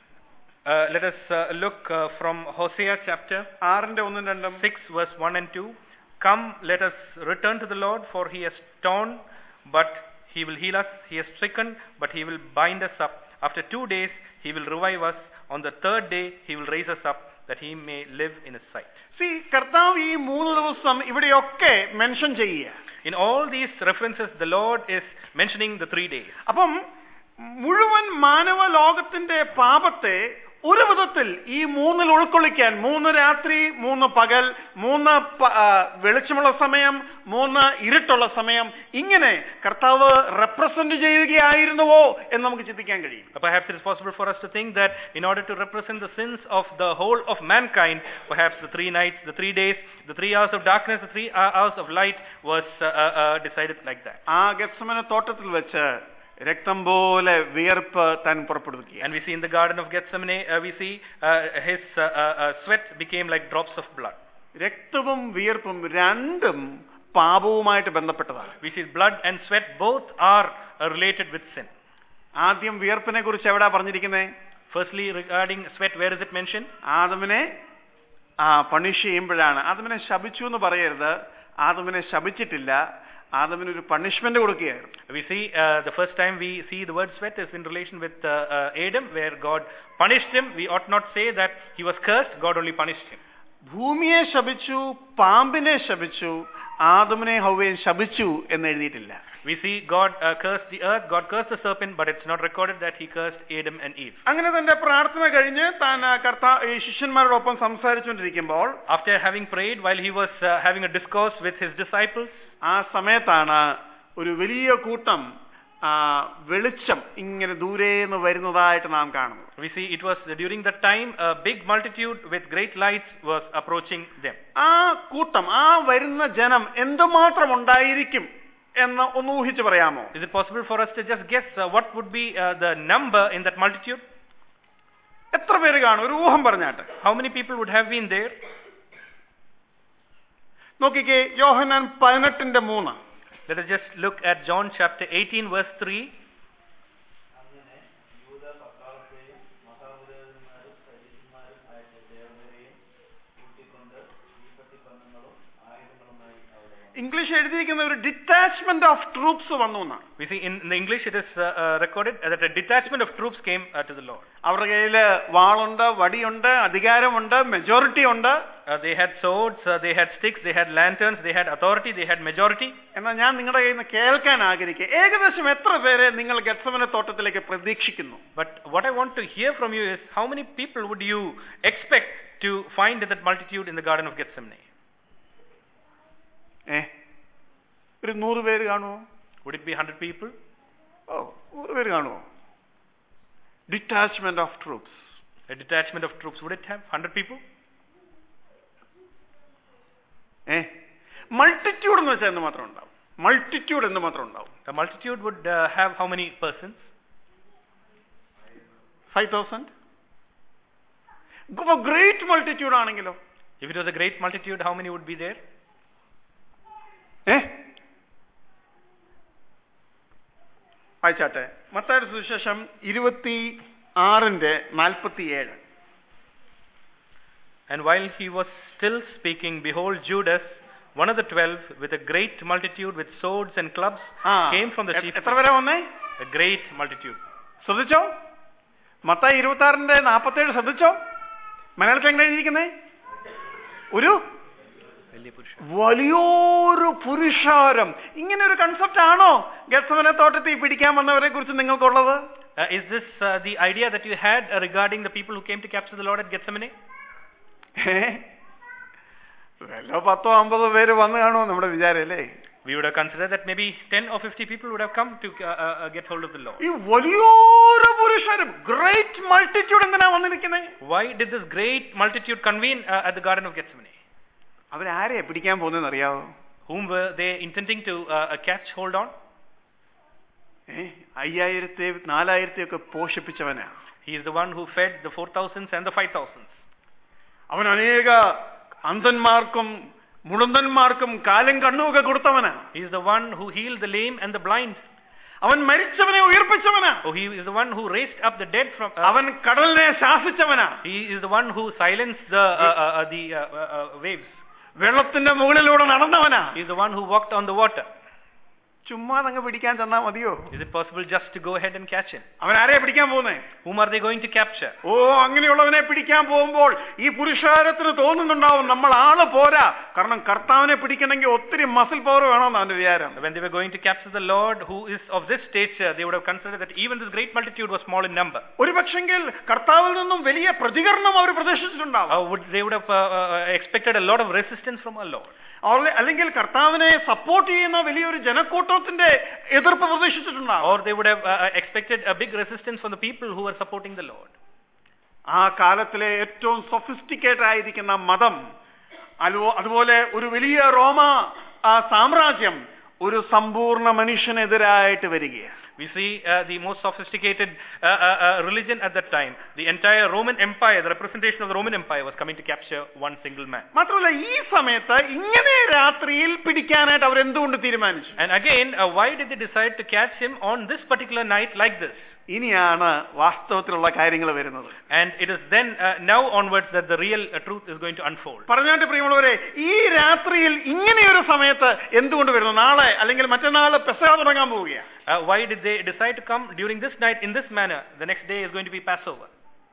Uh, let us uh, look uh, from Hosea chapter ആറിന്റെ ഒന്നും രണ്ടും 6 verse 1 and 2 come let us return to the lord for he has torn but he will heal us he has stricken but he will bind us up after 2 days he will revive us on the third day he will raise us up that he may live in his sight see കർത്താവ് ഈ മൂന്ന് ദിവസം ഇവിടെയൊക്കെ mention ചെയ്യുക in all these references the lord is mentioning the 3 days അപ്പം മുഴുവൻ മാനവ ലോകത്തിന്റെ പാപത്തെ ഒരു വിധത്തിൽ ഈ മൂന്നിൽ ഉൾക്കൊള്ളിക്കാൻ മൂന്ന് രാത്രി മൂന്ന് പകൽ മൂന്ന് പ- ആ, വെളിച്ചമുള്ള സമയം മൂന്ന് ഇരുട്ടുള്ള സമയം ഇങ്ങനെ കർത്താവ് റെപ്രസെന്റ് ചെയ്യുകയായിരുന്നുവോ എന്ന് നമുക്ക് ചിന്തിക്കാൻ കഴിയും Perhaps it is possible for us to think that in order to represent the sins of the whole of mankind, perhaps the three nights, the three days, the three hours of darkness, the three hou- hours of light was uh, uh, uh, decided like that. ആ ഗത്സമന തോട്ടത്തിൽ വെച്ച് രക്തം പോലെ വിയർപ്പ് താൻ പുറപ്പെടുവിക്കുക And we see in the Garden of Gethsemane, uh, we see uh, his uh, uh, uh, sweat became like drops of blood. രക്തവും വിയർപ്പും രണ്ടും പാപവുമായിട്ട് ബന്ധപ്പെട്ടതാണ് We see blood and sweat both are uh, related with sin. ആദ്യം വിയർപ്പിനെ കുറിച്ച് എവിടാ പറഞ്ഞിരിക്കുന്നത് Firstly, regarding sweat, where is it mentioned? ആദമിനെ ആ punish ചെയ്യുമ്പോഴാണ് ആദമിനെ ശപിച്ചു എന്ന് പറയരുത് ആദമിനെ ശപിച്ചിട്ടില്ല ആദമിന് ഒരു പണിഷ്മെന്റ് കൊടുക്കുകയായിരുന്നു We see uh, the first time we see the word sweat is in relation with uh, uh, Adam, where God punished him. We ought not say that he was cursed, God only punished him. ഭൂമിയെ ശപിച്ചു പാമ്പിനെ ശപിച്ചു ആദമിനെ ഹൗവയും ശപിച്ചു എന്ന് എഴുതിയിട്ടില്ല We see God uh, cursed the earth, God cursed the serpent, but it's not recorded that he cursed Adam and Eve. അങ്ങനെ തന്റെ പ്രാർത്ഥന കഴിഞ്ഞ് താൻ ആ കർത്താ ഈ ശിഷ്യന്മാരോടൊപ്പം സംസാരിച്ചുകൊണ്ടിരിക്കുമ്പോൾ After having prayed, while he was uh, having a discourse with his disciples, ആ സമയത്താണ് ഒരു വലിയ കൂട്ടം ആ, വെളിച്ചം ഇങ്ങനെ ദൂരേന്ന് വരുന്നതായിട്ട് നാം കാണുന്നത് we see it was during that time a big multitude with great lights was approaching them. ആ കൂട്ടം ആ വരുന്ന ജനം എന്തുമാത്രം ഉണ്ടായിരിക്കും എന്ന് ഒന്ന് ഊഹിച്ചു പറയാമോ Is it possible for us to just guess uh, what would be uh, the number in that multitude? എത്ര പേര് കാണും ഒരു ഊഹം പറഞ്ഞാട്ടെ How many people would have been there? നോക്കിക്കേ യോഹനാൻ പതിനെട്ടിന്റെ മൂന്ന് Let us just look at John chapter 18, verse 3. അങ്ങനെ യൂത പട്ടാളത്തെയും മഹാപുരോഹിതന്മാരും സൈനികന്മാരും അയച്ച ദേവതരെയും കൂട്ടിക്കൊണ്ട് തീപ്പട്ടിപ്പന്നങ്ങളും ആയുധങ്ങളുമായി അവിടെ വന്നു. ഇംഗ്ലീഷ് എഴുതിയിരിക്കുന്ന ഒരു ഡിറ്റാച്ച്മെന്റ് ഓഫ് ട്രൂപ്സ് വന്നു എന്നാണ് We see in, in the English it is uh, uh, recorded that a detachment of troops came uh, to the Lord. അവരുടെ കയ്യിൽ വാളുണ്ട് വടിയുണ്ട് അധികാരമുണ്ട് മെജോറിറ്റി ഉണ്ട് Uh, they had swords, uh, they had sticks, they had lanterns, they had authority, they had majority. എന്നാൽ ഞാൻ നിങ്ങളുടെ കയ്യിൽ നിന്ന് കേൾക്കാൻ ആഗ്രഹിക്കുക ഏകദേശം എത്ര പേരെ നിങ്ങൾ ഗത്സമന തോട്ടത്തിലേക്ക് പ്രതീക്ഷിക്കുന്നു But what I want to hear from you is how many people would you expect to find in that multitude in the Garden of Gethsemane? ഏ ഒരു നൂറ് പേര് കാണുമോ Would it be 100 people? ഓ നൂറ് പേര് കാണുമോ detachment of troops A detachment of troops, would it have 100 people? A multitude എന്ന് വെച്ചാൽ എന്ത് മാത്രം ഉണ്ടാവും മൾട്ടിറ്റ്യൂഡ് എന്ന് മാത്രം ഉണ്ടാവും A multitude would uh, have how many persons? Five thousand great multitude ആണെങ്കിലോ If it was a great multitude, how many would be there? ഏ വായിച്ചാട്ടെ മത്തായുടെ സുവിശേഷം ഇരുപത്തി ആറിന്റെ നാൽപ്പത്തി ഏഴ് And while he was still speaking, behold, Judas, one of the twelve, with a great multitude with swords and clubs, ആ came from the എ- chief. എത്ര പേരെ വന്നേ a great multitude. ശ്രദ്ധിച്ചോ മത്തായി ഇരുപത്തി ആറിന്റെ നാപ്പത്തേഴ് ശ്രദ്ധിച്ചോ മലയാളത്തിൽ എങ്ങനെ എഴുതിയിരിക്കുന്നേ ഒരു വലിയൊരു പുരുഷാരം ഇങ്ങനെ ഒരു കൺസെപ്റ്റ് ആണോ ഗസവന തോട്ടത്തിൽ പിടിക്കാൻ വന്നവരെ കുറിച്ച് നിങ്ങൾക്കുള്ളത് Uh, is this uh, the idea that you had uh, regarding the people who came to capture the Lord at Gethsemane? ഏ? വല്ലോ പത്തോ അമ്പതോ പേര് വന്നു കാണുമോ നമ്മുടെ വിചാരം അല്ലേ We would have considered that maybe 10 or 50 people would have come to uh, uh, uh, get hold of the Lord. ഈ വലിയൊരു പുരുഷാരം ഗ്രേറ്റ് മൾട്ടിറ്റ്യൂഡ് എന്തിനാ വന്നിരിക്കുന്നത് Why did this great multitude convene uh, at the Garden of Gethsemane? അവരാരെയാ പിടിക്കാൻ പോകുന്നതെന്ന് അറിയാവോ Whom were they intending to uh, uh, catch hold on? ഏ അയ്യായിരത്തെ നാലായിരത്തെ ഒക്കെ പോഷിപ്പിച്ചവനാ He is the one who fed the 4,000s and the 5,000s. അവൻ അനേക അന്ധന്മാർക്കും മുടന്തന്മാർക്കും കാലും കണ്ണുമൊക്കെ കൊടുത്തവനാ He is the one who healed the lame and the blind. അവൻ മരിച്ചവനെ ഉയർപ്പിച്ചവനാ Oh, he is the one who raised up the dead from. Uh, അവൻ കടലിനെ ശാസിച്ചവനാ he is the one who silenced the uh, uh, uh, the uh, uh, uh, waves. വെള്ളത്തിന്റെ മുകളിലൂടെ നടന്നവനാ He is the one who walked on the water. ചുമ്മാ അങ്ങ് പിടിക്കാൻ ചെന്നാ മതിയോ Is it possible just to go ahead and catch him? അവൻ ആരെയാ പിടിക്കാൻ പോകുന്നേ Whom are they going to capture? ഓ അങ്ങനെയുള്ളവനെ പിടിക്കാൻ പോകുമ്പോൾ ഈ പുരുഷാരത്തിന് തോന്നുന്നുണ്ടാവും നമ്മൾ ആള് പോരാ കാരണം കർത്താവിനെ പിടിക്കണമെങ്കിൽ ഒത്തിരി മസിൽ പവർ വേണമെന്ന് അവന്റെ വിചാരം When they were going to capture the Lord, who is of this stature, they would have considered that even this great multitude was small in number. ഒരു പക്ഷെങ്കിൽ കർത്താവിൽ നിന്നും വലിയ പ്രതികരണം അവർ പ്രതീക്ഷിച്ചിട്ടുണ്ടാവും Uh, would, they would have uh, uh, expected a lot of resistance from our Lord. അവരെ- അല്ലെങ്കിൽ കർത്താവിനെ support ചെയ്യുന്ന വലിയൊരു ജനക്കൂട്ടത്തിന്റെ എതിർപ്പ് പ്രതീക്ഷിച്ചിട്ടുണ്ടാവും Or they would have uh, uh, expected a big resistance from the people who were supporting the Lord. ആ കാലത്തിലെ ഏറ്റവും sophisticated ആയിരിക്കുന്ന മതം അല്ലോ- അതുപോലെ ഒരു വലിയ റോമ ആ, സാമ്രാജ്യം ഒരു സമ്പൂർണ്ണ മനുഷ്യനെതിരായിട്ട് വരികയാണ് We see uh, the most sophisticated uh, uh, uh, religion at that time. The entire Roman Empire, the representation of the Roman Empire was coming to capture one single man. മാത്രമല്ല ഈ സമയത്ത് ഇങ്ങനെ രാത്രിയിൽ പിടിക്കാനായിട്ട് അവർ എന്തുകൊണ്ട് തീരുമാനിച്ചു And again, uh, why did they decide to catch him on this particular night like this? ഇനിയാണ് വാസ്തവത്തിലുള്ള കാര്യങ്ങൾ വരുന്നത് And it is then, uh, now onwards, that the real uh, truth is going to unfold. പറഞ്ഞാട്ട് പ്രിയമുള്ളവരെ ഈ രാത്രിയിൽ ഇങ്ങനെയൊരു സമയത്ത് എന്തുകൊണ്ട് വരുന്നു നാളെ അല്ലെങ്കിൽ മറ്റന്നാൾ പെസക തുടങ്ങാൻ പോവുകയാണ് Uh, why did they decide to come during this night in this manner? The next day is going to be Passover.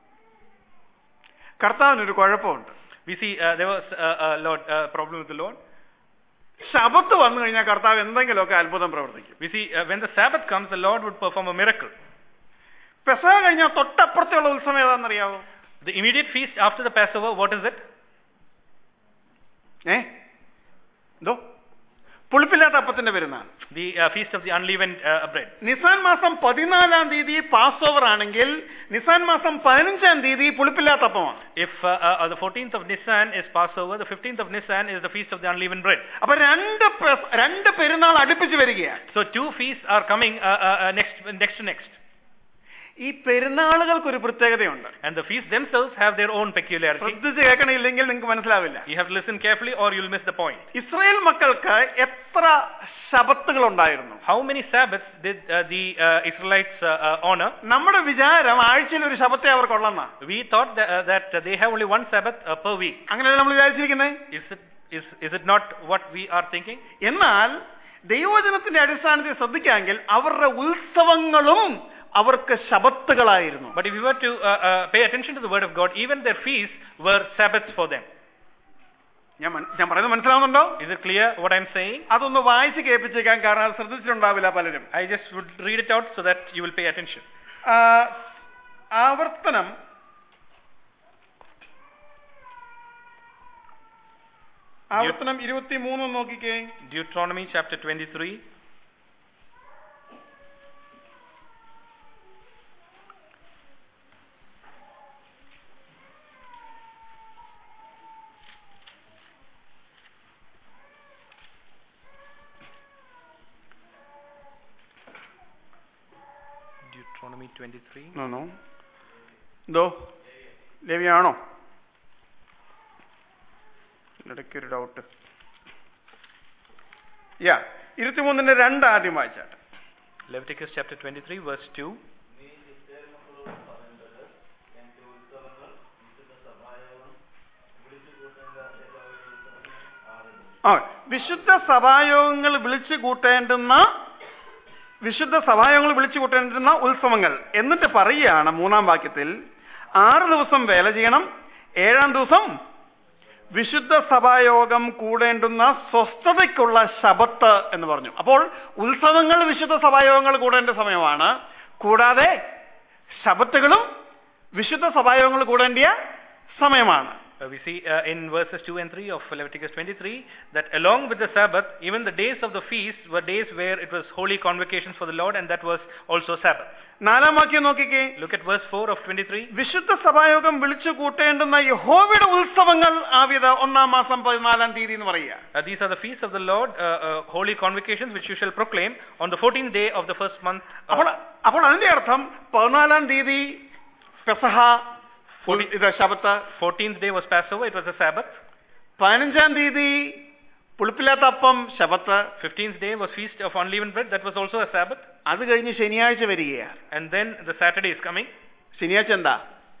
കർത്താവിനൊരു കുഴപ്പമുണ്ട് We see uh, there was uh, a Lord, uh, problem with the Lord. ശബത്ത് വന്നു കഴിഞ്ഞാൽ കർത്താവ് എന്തെങ്കിലുമൊക്കെ അത്ഭുതം പ്രവർത്തിക്കും We see uh, when the Sabbath comes, the Lord would perform a miracle. പെസക കഴിഞ്ഞാൽ തൊട്ടപ്പുറത്തുള്ള ഉത്സവം ഏതാണെന്നറിയാവോ The immediate feast after the Passover, what is it? ഏ എന്തോ പുളിപ്പില്ലാത്ത അപ്പത്തിന്റെ പെരുന്നാൾ The uh, feast of the unleavened uh, bread. Nisan മാസം പതിനാലാം തീയതി പാസ് ഓവർ ആണെങ്കിൽ നിസാൻ മാസം പതിനഞ്ചാം തീയതി പുളിപ്പില്ലാത്ത അപ്പമാണ് If uh, uh, the 14th of Nisan is Passover, the 15th of Nisan is the feast of the unleavened bread. അപ്പൊ രണ്ട് പ്രസ്- രണ്ട് പെരുന്നാൾ അടുപ്പിച്ച് വരികയാണ് So two feasts are coming uh, uh, uh, next, next to next. ഈ പെരുന്നാളുകൾക്ക് ഒരു പ്രത്യേകതയുണ്ട് And the feasts themselves have their own peculiarity. ശ്രദ്ധിച്ച് കേൾക്കണില്ലെങ്കിൽ നിങ്ങൾക്ക് മനസ്സിലാവില്ല You have to listen carefully or you'll miss the point. Israel മക്കൾക്ക് എത്ര ശബത്തുകൾ ഉണ്ടായിരുന്നു How many Sabbaths did uh, the uh, Israelites uh, uh, honor? നമ്മുടെ വിചാരം ആഴ്ചയിൽ ഒരു ശബത്തെ അവർക്കുള്ളെന്നാ We thought that, uh, that they have only one Sabbath uh, per week. അങ്ങനെയല്ല നമ്മൾ വിചാരിച്ചിരിക്കുന്നത് Is it, is, is it not what we are thinking? എന്നാൽ ദൈവവചനത്തിന്റെ അടിസ്ഥാനത്തിൽ ശ്രദ്ധിക്കാമെങ്കിൽ അവരുടെ ഉത്സവങ്ങളും അവർക്ക് ശബത്തുകളായിരുന്നു But if you were to uh, uh, pay attention to the word of God, even their feasts were Sabbaths for them. ഞാൻ മൻ- ഞാൻ പറയുന്നത് മനസ്സിലാവുന്നുണ്ടോ Is it clear what I'm saying? അതൊന്ന് വായിച്ച് കേൾപ്പിച്ചേക്കാൻ കാരണം അത് ശ്രദ്ധിച്ചിട്ടുണ്ടാവില്ല പലരും I just would read it out so that you will pay attention. ആ, ആവർത്തനം ആവർത്തനം ഇരുപത്തി മൂന്ന് നോക്കിക്കേ Deuteronomy chapter 23. Deuteronomy 23. ആണോ എന്തോ ലേവിയാണോ ഇടയ്ക്കൊരു ഡൗട്ട് യാ ഇരുപത്തിമൂന്നിന്റെ രണ്ട് ആദ്യം വായിച്ചാട്ടെ Leviticus chapter 23, verse 2. നീ ഇസ്രായേൽ മക്കളോട് പറയേണ്ടത് എന്റെ ഉത്സവങ്ങൾ വിശുദ്ധ സഭായോഗം വിളിച്ചു കൂട്ടേണ്ട യഹോവയുടെ ഉത്സവങ്ങൾ ആകുന്നു ആ വിശുദ്ധ സഭായോഗങ്ങൾ വിളിച്ചു കൂട്ടേണ്ടുന്ന വിശുദ്ധ സഭായോഗങ്ങൾ വിളിച്ചു കൂട്ടേണ്ടിരുന്ന ഉത്സവങ്ങൾ എന്നിട്ട് പറയുകയാണ് മൂന്നാം വാക്യത്തിൽ ആറ് ദിവസം വേല ചെയ്യണം ഏഴാം ദിവസം വിശുദ്ധ സഭായോഗം കൂടേണ്ടുന്ന സ്വസ്ഥതയ്ക്കുള്ള ശബത്ത് എന്ന് പറഞ്ഞു അപ്പോൾ ഉത്സവങ്ങൾ വിശുദ്ധ സഭായോഗങ്ങൾ കൂടേണ്ട സമയമാണ് കൂടാതെ ശബത്തുകളും വിശുദ്ധ സഭായോഗങ്ങൾ കൂടേണ്ടിയ സമയമാണ് Uh, we see uh, in verses 2 and 3 of Leviticus 23 that along with the Sabbath, even the days of the feast were days where it was holy convocations for the Lord, and that was also Sabbath. നാലാം വാക്യം നോക്കിക്കേ Look at verse 4 of 23. വിശുദ്ധ സഭായോഗം വിളിച്ചു കൂട്ടേണ്ടുന്ന യഹോവയുടെ ഉത്സവങ്ങൾ ആവിധ ഒന്നാം മാസം പതിനാലാം തീയതി എന്ന് പറയുക Uh, these are the feasts of the Lord, uh, uh, holy convocations which you shall proclaim on the 14th day of the first month. uh, അപ്പോൾ അപ്പോൾ അതിന്റെ അർത്ഥം പതിനാലാം തീയതി പെസഹ ഉൾ- ഇത് ശബത്ത് 14th day was Passover, it was a Sabbath. പതിനഞ്ചാം തീയതി പുളിപ്പില്ലാത്ത അപ്പം ശബത്ത് 15th day was Feast of Unleavened Bread, that was also a Sabbath. അത് കഴിഞ്ഞ് ശനിയാഴ്ച വരികയാണ് And then the Saturday is coming. ശനിയാഴ്ച എന്താ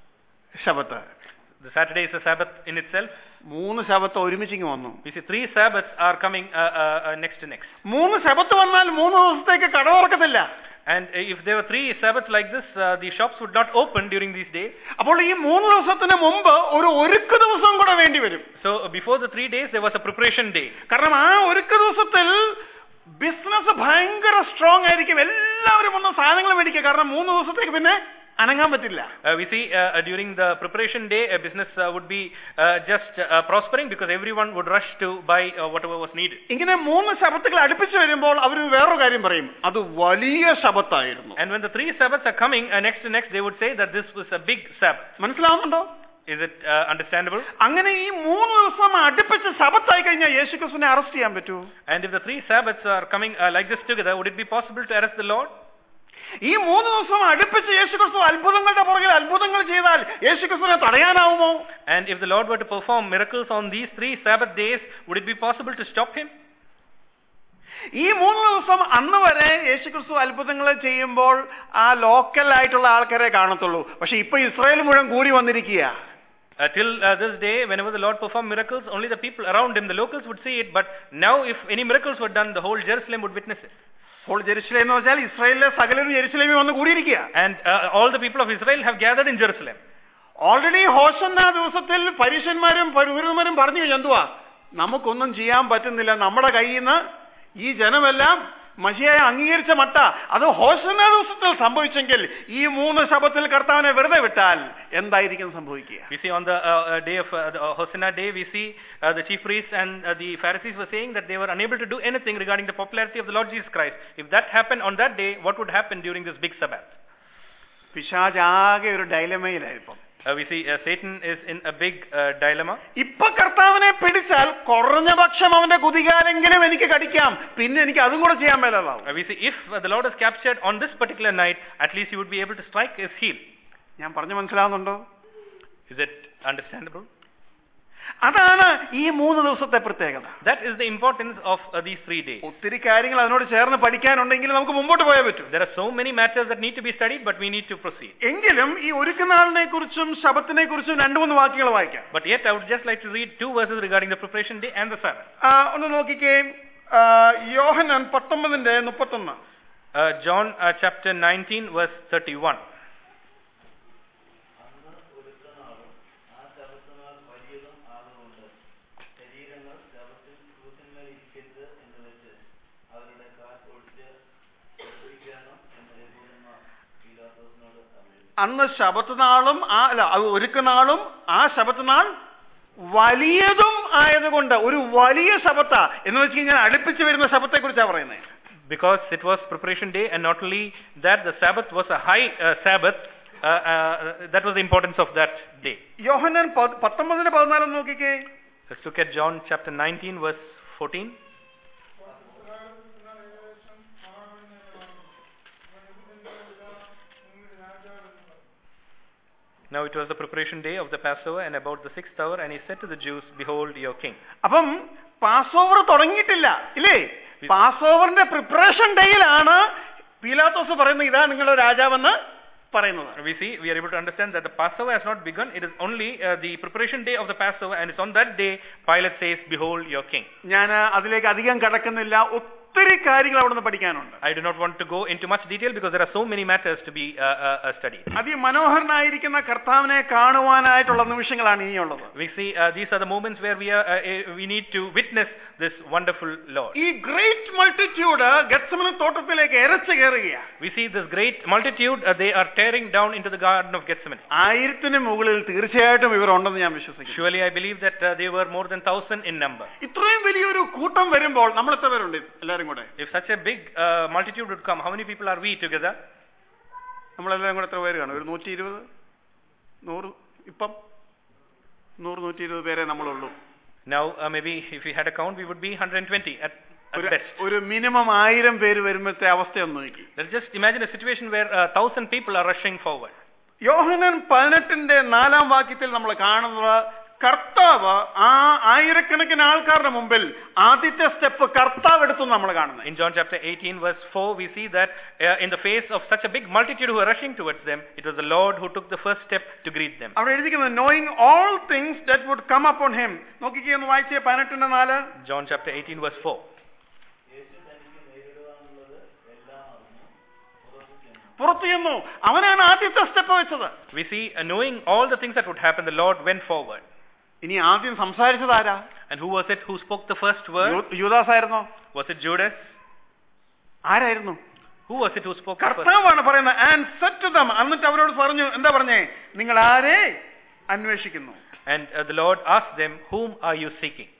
ശബത്ത് The Saturday is a Sabbath in itself. മൂന്ന് ശബത്ത് ഒരുമിച്ചിങ്ങ് വന്നു We see three Sabbaths are coming uh, uh, uh, next to next. മൂന്ന് ശബത്ത് വന്നാൽ മൂന്ന് ദിവസത്തേക്ക് കട തുറക്കത്തില്ല And uh, if there were three Sabbaths like this, uh, the shops would not open during these days. അപ്പോൾ ഈ മൂന്ന് ദിവസത്തിന് മുമ്പ് ഒരു ഒരുക്ക് ദിവസം കൂടെ വേണ്ടി വരും So uh, before the three days, there was a preparation day. കാരണം ആ ഒരുക്ക ദിവസത്തിൽ ബിസിനസ് ഭയങ്കര സ്ട്രോങ് ആയിരിക്കും എല്ലാവരും വന്ന് സാധനങ്ങൾ മേടിക്കുക കാരണം മൂന്ന് ദിവസത്തേക്ക് പിന്നെ അനങ്ങാൻ പറ്റില്ല Uh, we see uh, uh, during the preparation day, a business uh, would be uh, just uh, prospering because everyone would rush to buy uh, whatever was needed. ഇങ്ങനെ മൂന്ന് ശബത്തുകൾ അടുപ്പിച്ച് വരുമ്പോൾ അവർ വേറൊരു കാര്യം പറയും അത് വലിയ ശബത്തായിരുന്നു And when the three Sabbaths are coming uh, next to next, they would say that this was a big Sabbath. മനസ്സിലാവുന്നുണ്ടോ Is it uh, understandable? അങ്ങനെ ഈ മൂന്ന് ദിവസം അടുപ്പിച്ച് ശബത്തായി കഴിഞ്ഞാൽ യേശു ക്രിസ്തുവിനെ അറസ്റ്റ് ചെയ്യാൻ പറ്റുമോ And if the three Sabbaths are coming uh, like this together, would it be possible to arrest the Lord? ഈ മൂന്ന് ദിവസം അടുപ്പിച്ച് യേശു ക്രിസ്തു അത്ഭുതങ്ങളുടെ പുറകിൽ അത്ഭുതങ്ങൾ ചെയ്താൽ യേശു ക്രിസ്തുവിനെ തടയാനാവുമോ And if the Lord were to perform miracles on these three Sabbath days, would it be possible to stop him? ഈ മൂന്ന് ദിവസം അന്ന് വരെ യേശുക്രിസ്തു അത്ഭുതങ്ങൾ ചെയ്യുമ്പോൾ ആ ലോക്കൽ ആയിട്ടുള്ള ആൾക്കാരെ കാണത്തുള്ളൂ പക്ഷെ ഇപ്പൊ ഇസ്രായേൽ മുഴുവൻ കൂടി വന്നിരിക്കുക Uh, till uh, this day, whenever the Lord performed miracles, only the people around him, the locals would see it. But now, if any miracles were done, the whole Jerusalem would witness it. അപ്പോൾ Jerusalem എന്ന് വെച്ചാൽ ഇസ്രായേലിലെ സകലരും ജെറുസലേമിൽ വന്ന് കൂടിയിരിക്കുക And uh, all the people of Israel have gathered in Jerusalem. Already Hosanna ദിവസത്തിൽ പരീശന്മാരും പുരോഹിതന്മാരും പറഞ്ഞു കഴിഞ്ഞു എന്തുവാ നമുക്കൊന്നും ചെയ്യാൻ പറ്റുന്നില്ല നമ്മുടെ കയ്യിൽ നിന്ന് ഈ ജനമെല്ലാം മഷിയായ അംഗീകരിച്ച മട്ട അത് ഹോസന്ന ദിവസത്തിൽ സംഭവിച്ചെങ്കിൽ ഈ മൂന്ന് ശബത്തിൽ കർത്താവിനെ വെറുതെ വിട്ടാൽ എന്തായിരിക്കും സംഭവിക്കുക We see on the uh, uh, day of uh, the uh, Hosanna day, we see uh, the chief priests and uh, the Pharisees were saying that they were unable to do anything regarding the popularity of the Lord Jesus Christ. If that happened on that day, what would happen during this big Sabbath? പിശാജാകെ ഒരു ഡൈലമയിലായിപ്പം Uh, we see uh, Satan is in a big uh, dilemma. ഇപ്പൊ കർത്താവിനെ പിടിച്ചാൽ കുറഞ്ഞ പക്ഷം അവന്റെ കുതികാലെങ്കിലും എനിക്ക് കടിക്കാം പിന്നെ എനിക്ക് അതും കൂടെ ചെയ്യാൻ മേലാവും Uh, we see if uh, the Lord is captured on this particular night, at least he would be able to strike his heel. ഞാൻ പറഞ്ഞു മനസ്സിലാവുന്നുണ്ടോ Is it understandable? അതാണ് ഈ മൂന്ന് ദിവസത്തെ പ്രത്യേകത That is the importance of uh, these three days. ഒത്തിരി കാര്യങ്ങൾ അതിനോട് ചേർന്ന് പഠിക്കാനുണ്ടെങ്കിൽ നമുക്ക് മുമ്പോട്ട് പോയേ പറ്റൂ There are so many matters that need to be studied, but we need to proceed. എങ്കിലും ഈ ഒരുക്കനാളിനെ കുറിച്ചും ശബത്തിനെ കുറിച്ചും രണ്ടു മൂന്ന് വാക്യങ്ങൾ വായിക്കാം But yet, I would just like to read two verses regarding the preparation day and the Sabbath. ആ, ഒന്ന് നോക്കിക്കേ ആ, യോഹന്നാൻ പത്തൊമ്പതിന്റെ മുപ്പത്തൊന്ന് Uh, John uh, chapter 19, verse 31. അന്ന് ഒരുക്കനാളും ആ ശബത്തനാൾ വലിയതും ആകുന്നുണ്ട് ശരീരങ്ങൾ ശബത്തിൽ ക്രൂശന്മേൽ ഇരിക്കരുത് എന്ന് വെച്ച് അവരുടെ കാറ്റ് ഒഴിച്ച് ഒഴിപ്പിക്കണം എന്ന് യഹൂദന്മാർ പീലാത്തോസിനോട് അറിയിച്ചു അന്ന് ശബത്ത് നാളും ആ അല്ല അത് ഒരുക്കനാളും ആ ശബത്ത് നാൾ വലിയതും ആയതുകൊണ്ട് ഒരു വലിയ ശബത്ത എന്ന് വെച്ച് കഴിഞ്ഞാൽ അടുപ്പിച്ച് വരുന്ന ശബത്തെ കുറിച്ചാണ് പറയുന്നത് Because it was preparation day, and not only that, the Sabbath was a high uh, Sabbath. Uh, uh, that was the importance of that day. യോഹന്നാൻ പ- പത്തൊമ്പതിന് പതിനാലും നോക്കിക്കേ Let's look at John chapter 19, verse 14. Now it was the preparation day of the Passover, and about the sixth hour, and he said to the Jews, Behold your king. അപ്പം Passover തുടങ്ങിയിട്ടില്ല ഇല്ലേ pass ഓവറിന്റെ preparation ഡേയിലാണ് പീലാത്തോസ് പറയുന്നത് ഇതാ നിങ്ങളുടെ രാജാവെന്ന് പറയുന്നത് We see, we are able to understand that the Passover has not begun. It is only uh, the preparation day of the Passover, and it's on that day Pilate says, Behold your king. ഞാൻ അതിലേക്ക് അധികം കടക്കുന്നില്ല ഒത്തിരി ഒത്തിരി കാര്യങ്ങൾ അവിടെ നിന്ന് പഠിക്കാനുണ്ട് I do not want to go into much detail because there are so many matters to be uh, uh, uh, studied. അതിമനോഹരനായിരിക്കുന്ന കർത്താവിനെ കാണുവാനായിട്ടുള്ള നിമിഷങ്ങളാണ് ഇനിയുള്ളത് We see uh, these are the moments where we are uh, uh, we need to witness this wonderful Lord. ഈ great multitude Gethsemane തോട്ടത്തിലേക്ക് എരച്ചു കയറുകയാണ് We see this great multitude, uh, they are tearing down into the Garden of Gethsemane. ആയിരത്തിന് മുകളിൽ തീർച്ചയായിട്ടും ഇവർ ഉണ്ടെന്ന് ഞാൻ വിശ്വസിക്കുന്നു Surely I believe that uh, they were more than thousand in number. ഇത്രയും വലിയൊരു കൂട്ടം വരുമ്പോൾ നമ്മൾ എത്ര പേരുണ്ട് എല്ലാവരും കൂടെ If such a big uh, multitude would come, how many people are we together? നമ്മളെല്ലാവരും കൂടെ എത്ര പേര് കാണും ഒരു നൂറ്റി ഇരുപത് നൂറ് ഇപ്പം നൂറ് നൂറ്റി ഇരുപത് പേരെ നമ്മളുള്ളൂ Now, uh, maybe if we had a count, we would be 120 at, at ഒരു best. ഒരു മിനിമം ആയിരം പേര് വരുമ്പോഴത്തെ അവസ്ഥയൊന്ന് നോക്കി Let's just imagine a situation where a thousand people are rushing forward. Yohannan പതിനെട്ടിന്റെ നാലാം വാക്യത്തിൽ നമ്മൾ കാണുന്നത് കർത്താവ് ആ ആയിരക്കണക്കിന് ആൾക്കാരുടെ മുമ്പിൽ ആദ്യത്തെ സ്റ്റെപ്പ് കർത്താവ് എടുത്തു നമ്മൾ കാണുന്നത് In John chapter 18, verse 4, we see that uh, in the face of such a big multitude who are rushing towards them, it was the Lord who took the first step to greet them. അവിടെ എഴുതിക്കുന്നത് knowing all things that would come upon him നോക്കിക്കേ ഒന്ന് വായിച്ചേ പതിനെട്ടിന്റെ നാല് John chapter 18, verse 4. യേശു തനിക്ക് നേരിടുവാനുള്ളത് എല്ലാം അറിഞ്ഞു പുറത്തു ചെന്നു പുറത്തു ചെന്നു അവനാണ് ആദ്യത്തെ സ്റ്റെപ്പ് വെച്ചത് We see, uh, knowing all the things that would happen, the Lord went forward. ഇനി ആദ്യം സംസാരിച്ചത് ആരാ And who was it who spoke the first word? യൂദാസ് ആയിരുന്നോ Was it Judas? ആരായിരുന്നു Who was it who spoke the first? കർത്താവാണ് പറയുന്നത് and set dum എന്നിട്ട് അവരോട് പറഞ്ഞു എന്താ പറഞ്ഞേ നിങ്ങൾ ആരെ അന്വേഷിക്കുന്നു And uh, the Lord asked them, Whom are you seeking?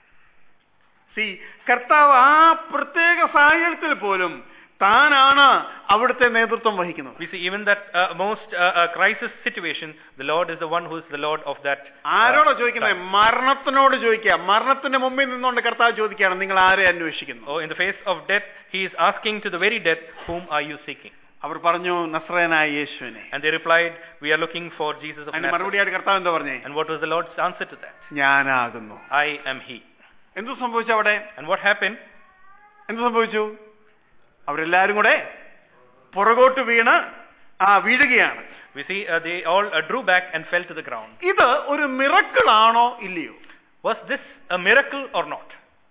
See കർത്താവ് ആ പ്രത്യേക സാഹചര്യത്തിൽ പോലും താനാണ് അവിടുത്തെ നേതൃത്വം വഹിക്കുന്നത് We see even that uh, most uh, uh, crisis situation, the Lord is the one who is the Lord of that. uh, ആരോടാ ചോദിക്കുന്നത് time. മരണത്തിനോട് ചോദിക്കുക മരണത്തിന്റെ മുമ്പിൽ നിന്നുകൊണ്ട് കർത്താവ് ചോദിക്കുകയാണ് നിങ്ങൾ ആരെ അന്വേഷിക്കുന്നു Oh, in the face of death, he is asking to the very death, Whom are you seeking? അവർ പറഞ്ഞു നസ്രയനായ യേശുവിനെ And they replied, We are looking for Jesus of അതിന് Nazareth. മറുപടിയായിട്ട് കർത്താവ് എന്താ പറഞ്ഞേ And what was the Lord's answer to that? ഞാനാകുന്നു I am He. എന്തു സംഭവിച്ചു അവിടെ And what happened? എന്ത് സംഭവിച്ചു അവരെല്ലാരും കൂടെ പുറകോട്ട് വീണ് ആ വീഴുകയാണ് We see uh, they all uh, drew back and fell to the ground. ഇത് ഒരു മിറക്കിളാണോ ഇല്ലയോ Was this a miracle or not?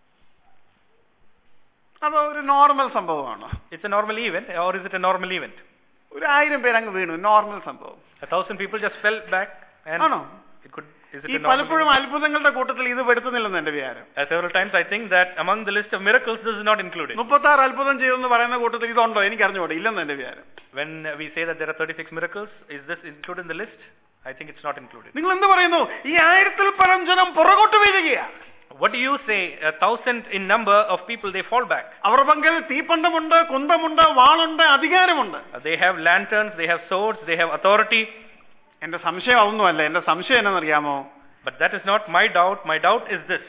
അത് ഒരു നോർമൽ സംഭവമാണോ It's a normal event, or is it a normal event? ഒരു ആയിരം പേര് അങ്ങ് വീണു നോർമൽ സംഭവം A thousand people just fell back, and ആണോ it could. Is it ഈ a normal? പലപ്പോഴും event? അത്ഭുതങ്ങളുടെ കൂട്ടത്തിൽ ഇത് പെടുത്തുന്നില്ലെന്ന് എന്റെ വിചാരം Uh, several times, I think that among the list of miracles, this is not included. മുപ്പത്തി ആറ് അത്ഭുതം ചെയ്തെന്ന് പറയുന്ന കൂട്ടത്തിൽ ഇതുണ്ടോ എനിക്ക് അറിഞ്ഞുകൂടെ ഇല്ലെന്ന് എന്റെ വിചാരം When uh, we say that there are 36 miracles, is this included in the list? I think it's not included. നിങ്ങൾ എന്ത് പറയുന്നു ഈ ആയിരത്തിൽ പരം ജനം പുറകോട്ട് വീഴുകയാ What do you say? A thousand in number of people they fall back. അവർ പങ്കൽ തീപ്പണ്ടമുണ്ട് കുന്തമുണ്ട് വാളുണ്ട് അധികാരമുണ്ട് Uh, they have lanterns, they have swords, they have authority. എന്റെ സംശയം അതൊന്നുമല്ല എന്റെ സംശയം എന്നറിയാമോ But that is not my doubt. My doubt is this: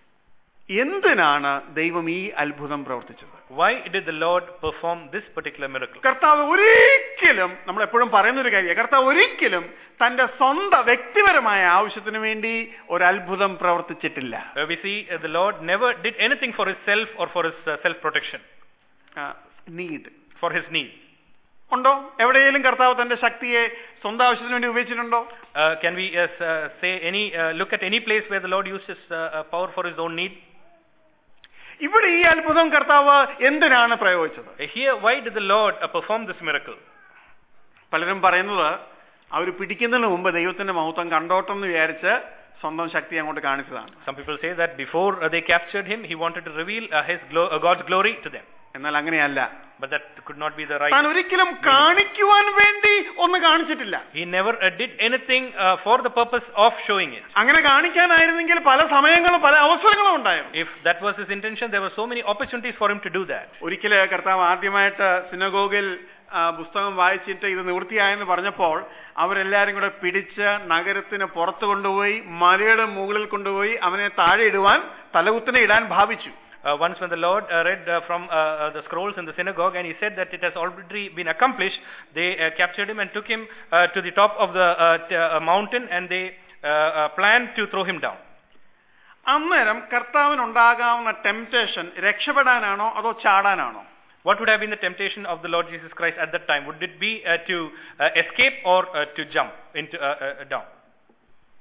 എന്തിനാണ് ദൈവം ഈ അത്ഭുതം പ്രവർത്തിച്ചത് Why did the Lord perform this particular miracle? കർത്താവ് ഒരിക്കലും നമ്മൾ എപ്പോഴും പറയുന്ന ഒരു കാര്യമാണ് കർത്താവ് ഒരിക്കലും തന്റെ സ്വന്തം വ്യക്തിപരമായ ആവശ്യത്തിന് വേണ്ടി ഒരു അത്ഭുതം പ്രവർത്തിച്ചിട്ടില്ല Uh, we see uh, the Lord never did anything for himself or for his uh, self-protection, need for his need. ഉണ്ടോ എവിടെയെങ്കിലും കർത്താവ് തന്റെ ശക്തിയെ സ്വന്തം ആവശ്യത്തിന് വേണ്ടി ഉപയോഗിച്ചിട്ടുണ്ടോ Uh, can we uh, s- uh, say any uh, look at any place where the Lord uses uh, uh, power for his own need? ഇവിടെ ഈ അത്ഭുതം കർത്താവ് എന്തിനാണ് പ്രയോഗിച്ചത് Uh, Here, why did the Lord uh, perform this miracle? പലരും പറയുന്നത് അവർ പിടിക്കുന്നതിന് മുമ്പ് ദൈവത്തിന്റെ മഹത്വം കണ്ടോട്ടെന്ന് വിചാരിച്ച് സ്വന്തം ശക്തി അങ്ങോട്ട് കാണിച്ചതാണ് Some people say that before uh, they captured him, he wanted to reveal uh, his glo- uh, God's glory to them. എന്നാൽ അങ്ങനെയല്ല But that could not be the right. താൻ ഒരിക്കലും കാണിക്കുവാൻ വേണ്ടി ഒന്ന് കാണിച്ചിട്ടില്ല He never uh, did anything uh, for the purpose of showing it. അങ്ങനെ കാണിക്കാനായിരുന്നെങ്കിൽ പല സമയങ്ങളും പല അവസരങ്ങളും ഉണ്ടായിരുന്നു If that was his intention, there were so many opportunities for him to do that. ഒരിക്കല് കർത്താവ് ആദ്യമായിട്ട് സിനഗോഗിൽ ആ, പുസ്തകം വായിച്ചിട്ട് ഇത് നിവൃത്തിയായെന്ന് പറഞ്ഞപ്പോൾ അവരെല്ലാരും കൂടെ പിടിച്ച് നഗരത്തിന് പുറത്ത് കൊണ്ടുപോയി മലയുടെ മുകളിൽ കൊണ്ടുപോയി അവനെ താഴെ ഇടുവാൻ തലകുത്തിനെ ഇടാൻ ഭാവിച്ചു Uh, once when the Lord uh, read uh, from uh, uh, the scrolls in the synagogue and he said that it has already been accomplished, they uh, captured him and took him uh, to the top of the uh, t- uh, mountain and they uh, uh, planned to throw him down. അന്നേരം കർത്താവിനുണ്ടാകാവുന്ന temptation രക്ഷപ്പെടാനാണോ അതോ ചാടാനാണോ What would have been the temptation of the Lord Jesus Christ at that time? Would it be uh, to uh, escape or uh, to jump into uh, uh, down?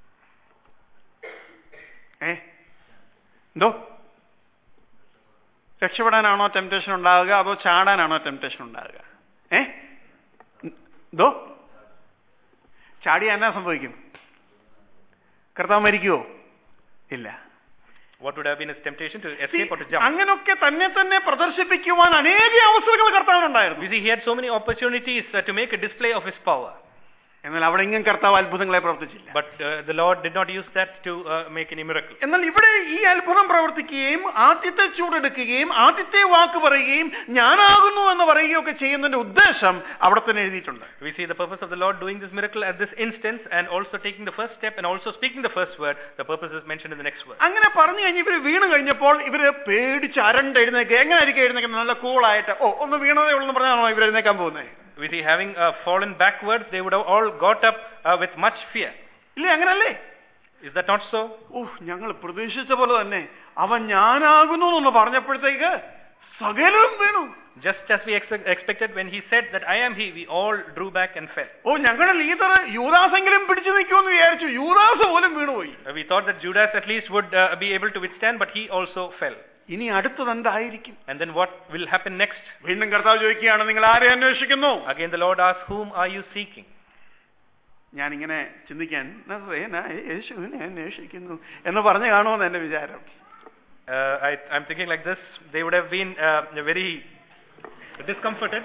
ഏ എന്തോ രക്ഷപ്പെടാനാണോ temptation ഉണ്ടാവുക അതോ ചാടാനാണോ temptation ഉണ്ടാവുക ഏ എന്തോ ചാടിയാ എന്നാ സംഭവിക്കും കർത്താവ് മരിക്കുവോ ഇല്ല What would have been his temptation to See, escape or to jump? അങ്ങനൊക്കെ തന്നെ തന്നെ പ്രദർശിപ്പിക്കുവാൻ അനേക അവസരങ്ങൾ കർത്താവിനുണ്ടായിരുന്നു You see, he had so many opportunities uh, to make a display of his power. എന്നാൽ അവിടെ ഇങ്ങും കർത്താവ് അത്ഭുതങ്ങളെ പ്രവർത്തിച്ചില്ല But uh, the Lord did not use that to uh, make any miracle. എന്നാൽ ഇവിടെ ഈ അത്ഭുതം പ്രവർത്തിക്കുകയും ആദ്യത്തെ ചൂടെടുക്കുകയും ആദ്യത്തെ വാക്ക് പറയുകയും ഞാനാകുന്നു എന്ന് പറയുകയൊക്കെ ചെയ്യുന്നതിന്റെ ഉദ്ദേശം അവിടെ തന്നെ എഴുതിയിട്ടുണ്ട് We see the purpose of the Lord doing this miracle at this instance and also taking the first step and also speaking the first word. The purpose is mentioned in the next verse. അങ്ങനെ പറഞ്ഞു കഴിഞ്ഞ് ഇവര് വീണ് കഴിഞ്ഞപ്പോൾ ഇവര് പേടിച്ച് അരണ്ട് എഴുന്നേക്കുക എങ്ങനെയായിരിക്കും എഴുന്നേക്കുന്നത് നല്ല കൂളായിട്ട് ഓ ഒന്ന് വീണതേ ഉള്ളൂ എന്ന് പറഞ്ഞാണോ ഇവർ എഴുന്നേക്കാൻ പോകുന്നത് We see having uh, fallen backwards, they would have all got up uh, with much fear. ഇല്ലേ അങ്ങനല്ലേ Is that not so? ഓ ഞങ്ങൾ പ്രതീക്ഷിച്ച പോലെ തന്നെ അവൻ ഞാനാകുന്നു എന്ന് പറഞ്ഞപ്പോഴത്തേക്ക് സകലരും വീണു Just as we ex- expected when he said that I am he, we all drew back and fell. ഓ ഞങ്ങളുടെ ലീഡർ യൂദാസെങ്കിലും പിടിച്ചു നിൽക്കുമെന്ന് വിചാരിച്ചു യൂദാസ് പോലും വീണുപോയി Uh, we thought that Judas at least would uh, be able to withstand, but he also fell. ഇനി അടുത്തത് എന്തായിരിക്കും And then what will happen next? വീണ്ടും കർത്താവ് ചോദിക്കുകയാണ് നിങ്ങൾ ആരെ അന്വേഷിക്കുന്നു Again, the Lord asks, Whom are you seeking? ഞാൻ ഇങ്ങനെ ചിന്തിക്കാൻ "നസറേന യേശുവിനെ അന്വേഷിക്കുന്നു എന്ന് പറഞ്ഞു കാണുമെന്ന് എന്റെ വിചാരം Uh, I, I'm thinking like this. They would have been uh, very discomforted.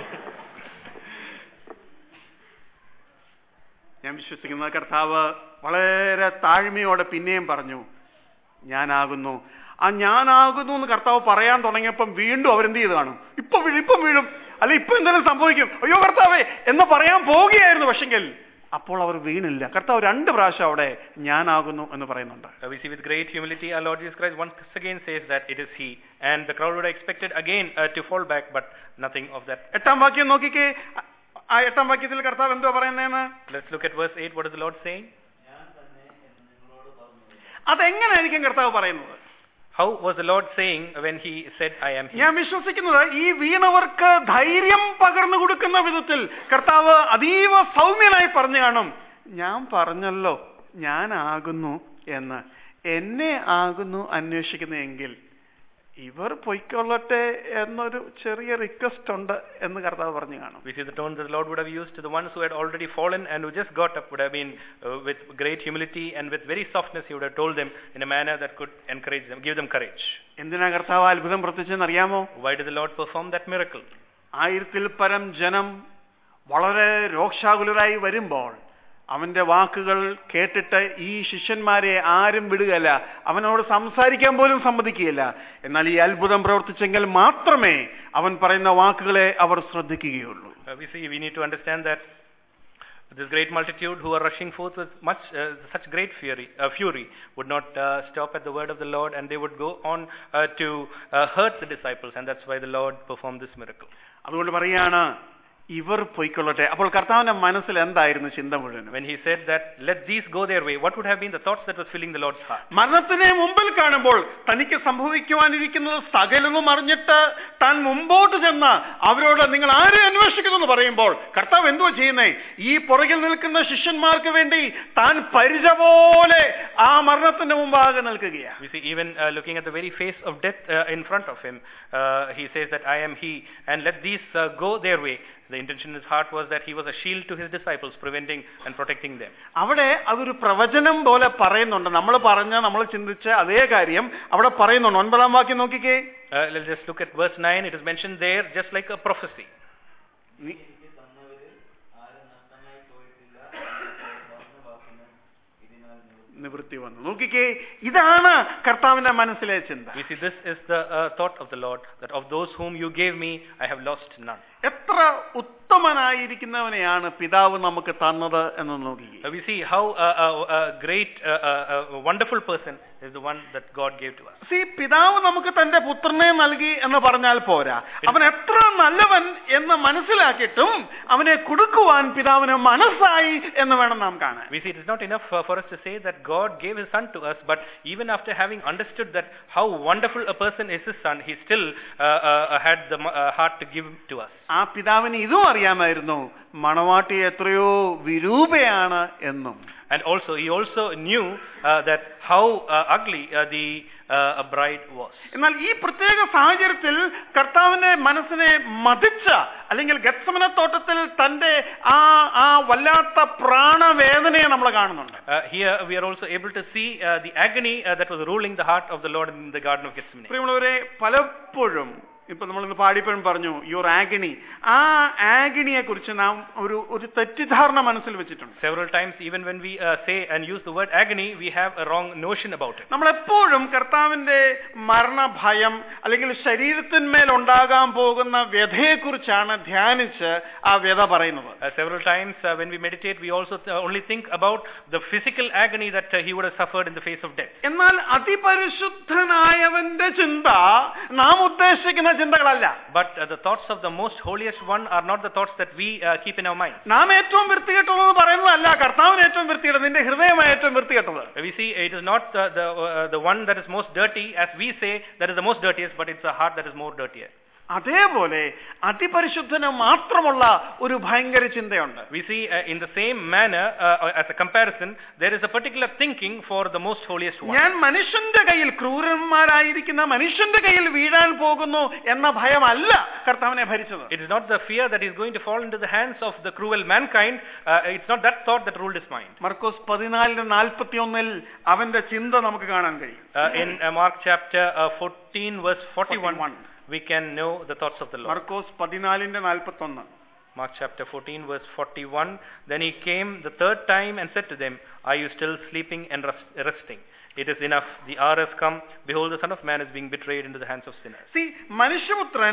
ഞാൻ വിശ്വസിക്കുന്ന കർത്താവ് വളരെ താഴ്മയോടെ പിന്നെയും പറഞ്ഞു ഞാനാകുന്നു ആ ഞാനാകുന്നു എന്ന് കർത്താവ് പറയാൻ തുടങ്ങിയപ്പം വീണ്ടും അവരെന്ത് ചെയ്ത് കാണും ഇപ്പൊ വീഴും ഇപ്പം വീഴും അല്ല ഇപ്പൊ എന്തെങ്കിലും സംഭവിക്കും അയ്യോ കർത്താവേ എന്ന് പറയാൻ പോവുകയായിരുന്നു പക്ഷെങ്കിൽ അപ്പോൾ അവർ വീണില്ല കർത്താവ് രണ്ട് പ്രാവശ്യം അവിടെ ഞാനാകുന്നു എന്ന് പറയുന്നുണ്ട് Uh, we see with great humility our Lord Jesus Christ once again says that it is He. And the crowd would have expected again uh, to fall back, but nothing of that. എട്ടാം വാക്യം നോക്കിക്കേ ആ എട്ടാം വാക്യത്തിൽ കർത്താവ് എന്തോ പറയുന്നതെന്ന് Let's look at verse 8. What is the Lord saying? ഞാൻ തന്നെ എന്ന് നിങ്ങളോട് പറഞ്ഞു അതെങ്ങനെയായിരിക്കും കർത്താവ് പറയുന്നത് How was the Lord saying when He said, I am He? ഞാൻ വിശ്വസിക്കുന്നത് ഈ വീണവർക്ക് ധൈര്യം പകർന്നു കൊടുക്കുന്ന വിധത്തിൽ കർത്താവ് അതീവ സൗമ്യനായി പറഞ്ഞു കാണും ഞാൻ പറഞ്ഞല്ലോ ഞാനാകുന്നു എന്ന് എന്നെ ആകുന്നു അന്വേഷിക്കുന്നതെങ്കിൽ ഇവർ പൊയ്ക്കൊള്ളട്ടെ എന്നൊരു ചെറിയ റിക്വസ്റ്റ് ഉണ്ട് എന്ന് കർത്താവ് പറഞ്ഞു കാണും We see the tone that the Lord would have used to the ones who had already fallen and who just got up would have been uh, with great humility and with very softness. He would have told them in a manner that could encourage them, give them courage. എന്തിനാ കർത്താവ് അത്ഭുതം പ്രവർത്തിച്ചെന്ന് അറിയാമോ Why did the Lord perform that miracle? ആയിരത്തിൽ പരം ജനം വളരെ രോക്ഷാകുലരായി വരുമ്പോൾ അവന്റെ വാക്കുകൾ കേട്ടിട്ട് ഈ ശിഷ്യന്മാരെ ആരും വിടുകയില്ല അവനോട് സംസാരിക്കാൻ പോലും സമ്മതിക്കുകയില്ല എന്നാൽ ഈ അത്ഭുതം പ്രവർത്തിച്ചെങ്കിൽ മാത്രമേ അവൻ പറയുന്ന വാക്കുകളെ അവർ ശ്രദ്ധിക്കുകയുള്ളൂ Uh, we see we need to understand that this great multitude who are rushing forth with much uh, such great fury, uh, fury would not uh, stop at the word of the Lord and they would go on uh, to uh, hurt the disciples and that's why the Lord performed this miracle. അതുകൊണ്ട് പറയാണ് ഇവർ പൊയ്ക്കൊള്ളട്ടെ അപ്പോൾ കർത്താവിന്റെ മനസ്സിൽ എന്തായിരുന്നു ചിന്ത മുഴുവനും When he said that let these go their way, what would have been the thoughts that was filling the Lord's heart? മരണത്തിനെ മുമ്പിൽ കാണുമ്പോൾ തനിക്ക് സംഭവിക്കുവാനിരിക്കുന്നത് സകലവും അറിഞ്ഞിട്ട് താൻ മുമ്പോട്ട് ചെന്ന് അവരോട് നിങ്ങൾ ആരെ അന്വേഷിക്കുന്നു എന്ന് പറയുമ്പോൾ കർത്താവ് എന്തുവാ ചെയ്യുന്നേ ഈ പുറകിൽ നിൽക്കുന്ന ശിഷ്യന്മാർക്ക് വേണ്ടി താൻ പരിച പോലെ ആ മരണത്തിന്റെ മുമ്പാകെ നിൽക്കുകയാണ് We see even uh, looking at the very face of death uh, in front of him, uh, he says that I am he and let these uh, go their way. The intention in his heart was that he was a shield to his disciples, preventing and protecting them. അവിടെ അതൊരു പ്രവചനം പോലെ പറയുന്നുണ്ട് നമ്മൾ പറഞ്ഞ നമ്മൾ ചിന്തിച്ച അതേ കാര്യം അവിടെ പറയുന്നുണ്ട് ഒൻപതാം വാക്യം നോക്കിക്കേ Uh, let's just look at verse 9. It is mentioned there just like a prophecy. നീ- എനിക്ക് തന്നവരിൽ ആരും നഷ്ടമായി പോയിട്ടില്ല എന്ന് പറഞ്ഞ വാക്കിന് ഇതിനാൽ നിവൃത്തി നിവൃത്തി വന്നു നോക്കിക്കേ ഇതാണ് കർത്താവിന്റെ മനസ്സിലെ ചിന്ത We see this is the uh, thought of the Lord, that of those whom you gave me, I have lost none. എത്ര ഉത്തമനായിരിക്കുന്നവനെയാണ് പിതാവ് നമുക്ക് തന്നത് എന്ന് നോക്കി Uh, we see how uh, uh, a great, uh, uh, uh, wonderful person is the one that God gave to us. See പിതാവ് നമുക്ക് തന്റെ പുത്രനെ നൽകി എന്ന് പറഞ്ഞാൽ പോരാ അവൻ എത്ര നല്ലവൻ എന്ന് മനസ്സിലാക്കിയിട്ടും അവനെ കൊടുക്കുവാൻ പിതാവിന് മനസ്സായി എന്ന് വേണം നാം കാണാൻ We see it is not enough uh, for us to say that God gave his son to us, but even after having understood that how wonderful a person is his son, he still uh, uh, had the uh, heart to give to us. ആ പിതാവിന് ഇതും അറിയാമായിരുന്നു മണവാട്ടി എത്രയോ വിരൂപയാണ് എന്നും And also, he also knew uh, that how uh, ugly uh, the uh, bride was. എന്നാൽ ഈ പ്രത്യേക സാഹചര്യത്തിൽ കർത്താവിന്റെ മനസ്സിനെ മതിച്ച അല്ലെങ്കിൽ ഗത്സമന തോട്ടത്തിൽ തന്റെ ആ ആ വല്ലാത്ത പ്രാണവേദനയെ നമ്മൾ കാണുന്നുണ്ട് Uh, here, we are also able to see uh, the agony uh, that was ruling the heart of the Lord in the Garden of Gethsemane. പ്രിയമുള്ളവരെ പലപ്പോഴും ഇപ്പൊ നമ്മൾ ഇന്ന് പാടിപ്പോഴും പറഞ്ഞു യുവർ ആഗണി ആ ആഗണിയെ കുറിച്ച് നാം ഒരു ഒരു തെറ്റിദ്ധാരണ മനസ്സിൽ വെച്ചിട്ടുണ്ട് Several times, even when we uh, say and use the word agony, we have a wrong notion about it. നമ്മൾ എപ്പോഴും കർത്താവിന്റെ മരണഭയം അല്ലെങ്കിൽ ശരീരത്തിന്മേൽ ഉണ്ടാകാൻ പോകുന്ന വ്യഥയെക്കുറിച്ചാണ് ധ്യാനിച്ച് ആ വ്യഥ പറയുന്നത് Uh, several times, uh, when we meditate, we also th- only think about the physical agony that uh, he would have suffered in the face of death. എന്നാൽ അതിപരിശുദ്ധനായവന്റെ ചിന്ത നാം ഉദ്ദേശിക്കുന്ന ചിന്തകളല്ല But uh, the thoughts of the most holiest one are not the thoughts that we uh, keep in our mind. നാം ഏറ്റവും വൃത്തികെട്ടതെന്ന് പറയുന്നതല്ല കർത്താവിന് ഏറ്റവും വൃത്തികെട്ടത് നിന്റെ ഹൃദയമാണ് ഏറ്റവും വൃത്തികെട്ടത് We see it is not the, the, uh, the one that is most dirty, as we say that is the most dirtiest, but it's the heart that is more dirtier. അതേപോലെ അതിപരിശുദ്ധന് മാത്രമുള്ള ഒരു ഭയങ്കര ചിന്തയുണ്ട് We see uh, in the same manner, uh, as a comparison, there is a particular thinking for the most holiest one. ഞാൻ മനുഷ്യന്റെ കയ്യിൽ ക്രൂരന്മാരായിരിക്കുന്ന മനുഷ്യന്റെ കയ്യിൽ വീഴാൻ പോകുന്നു എന്ന ഭയമല്ല കർത്താവിനെ ഭരിച്ചത് It is not the fear that is going to fall into the hands of the cruel mankind. Uh, it's not that thought that ruled his mind. മർക്കോസ് പതിനാലിന് നാൽപ്പത്തി ഒന്നിൽ അവന്റെ ചിന്ത നമുക്ക് കാണാൻ കഴിയും Uh, in uh, Mark chapter uh, 14, verse 41, 41. we can know the thoughts of the Lord. മർക്കോസ് പതിനാലിന്റെ നാൽപ്പത്തി ഒന്ന് Mark chapter 14, verse 41. Then he came the third time and said to them, Are you still sleeping and rest- resting? It is enough. The hour has come. Behold, the Son of Man is being betrayed into the hands of sinners. See മനുഷ്യപുത്രൻ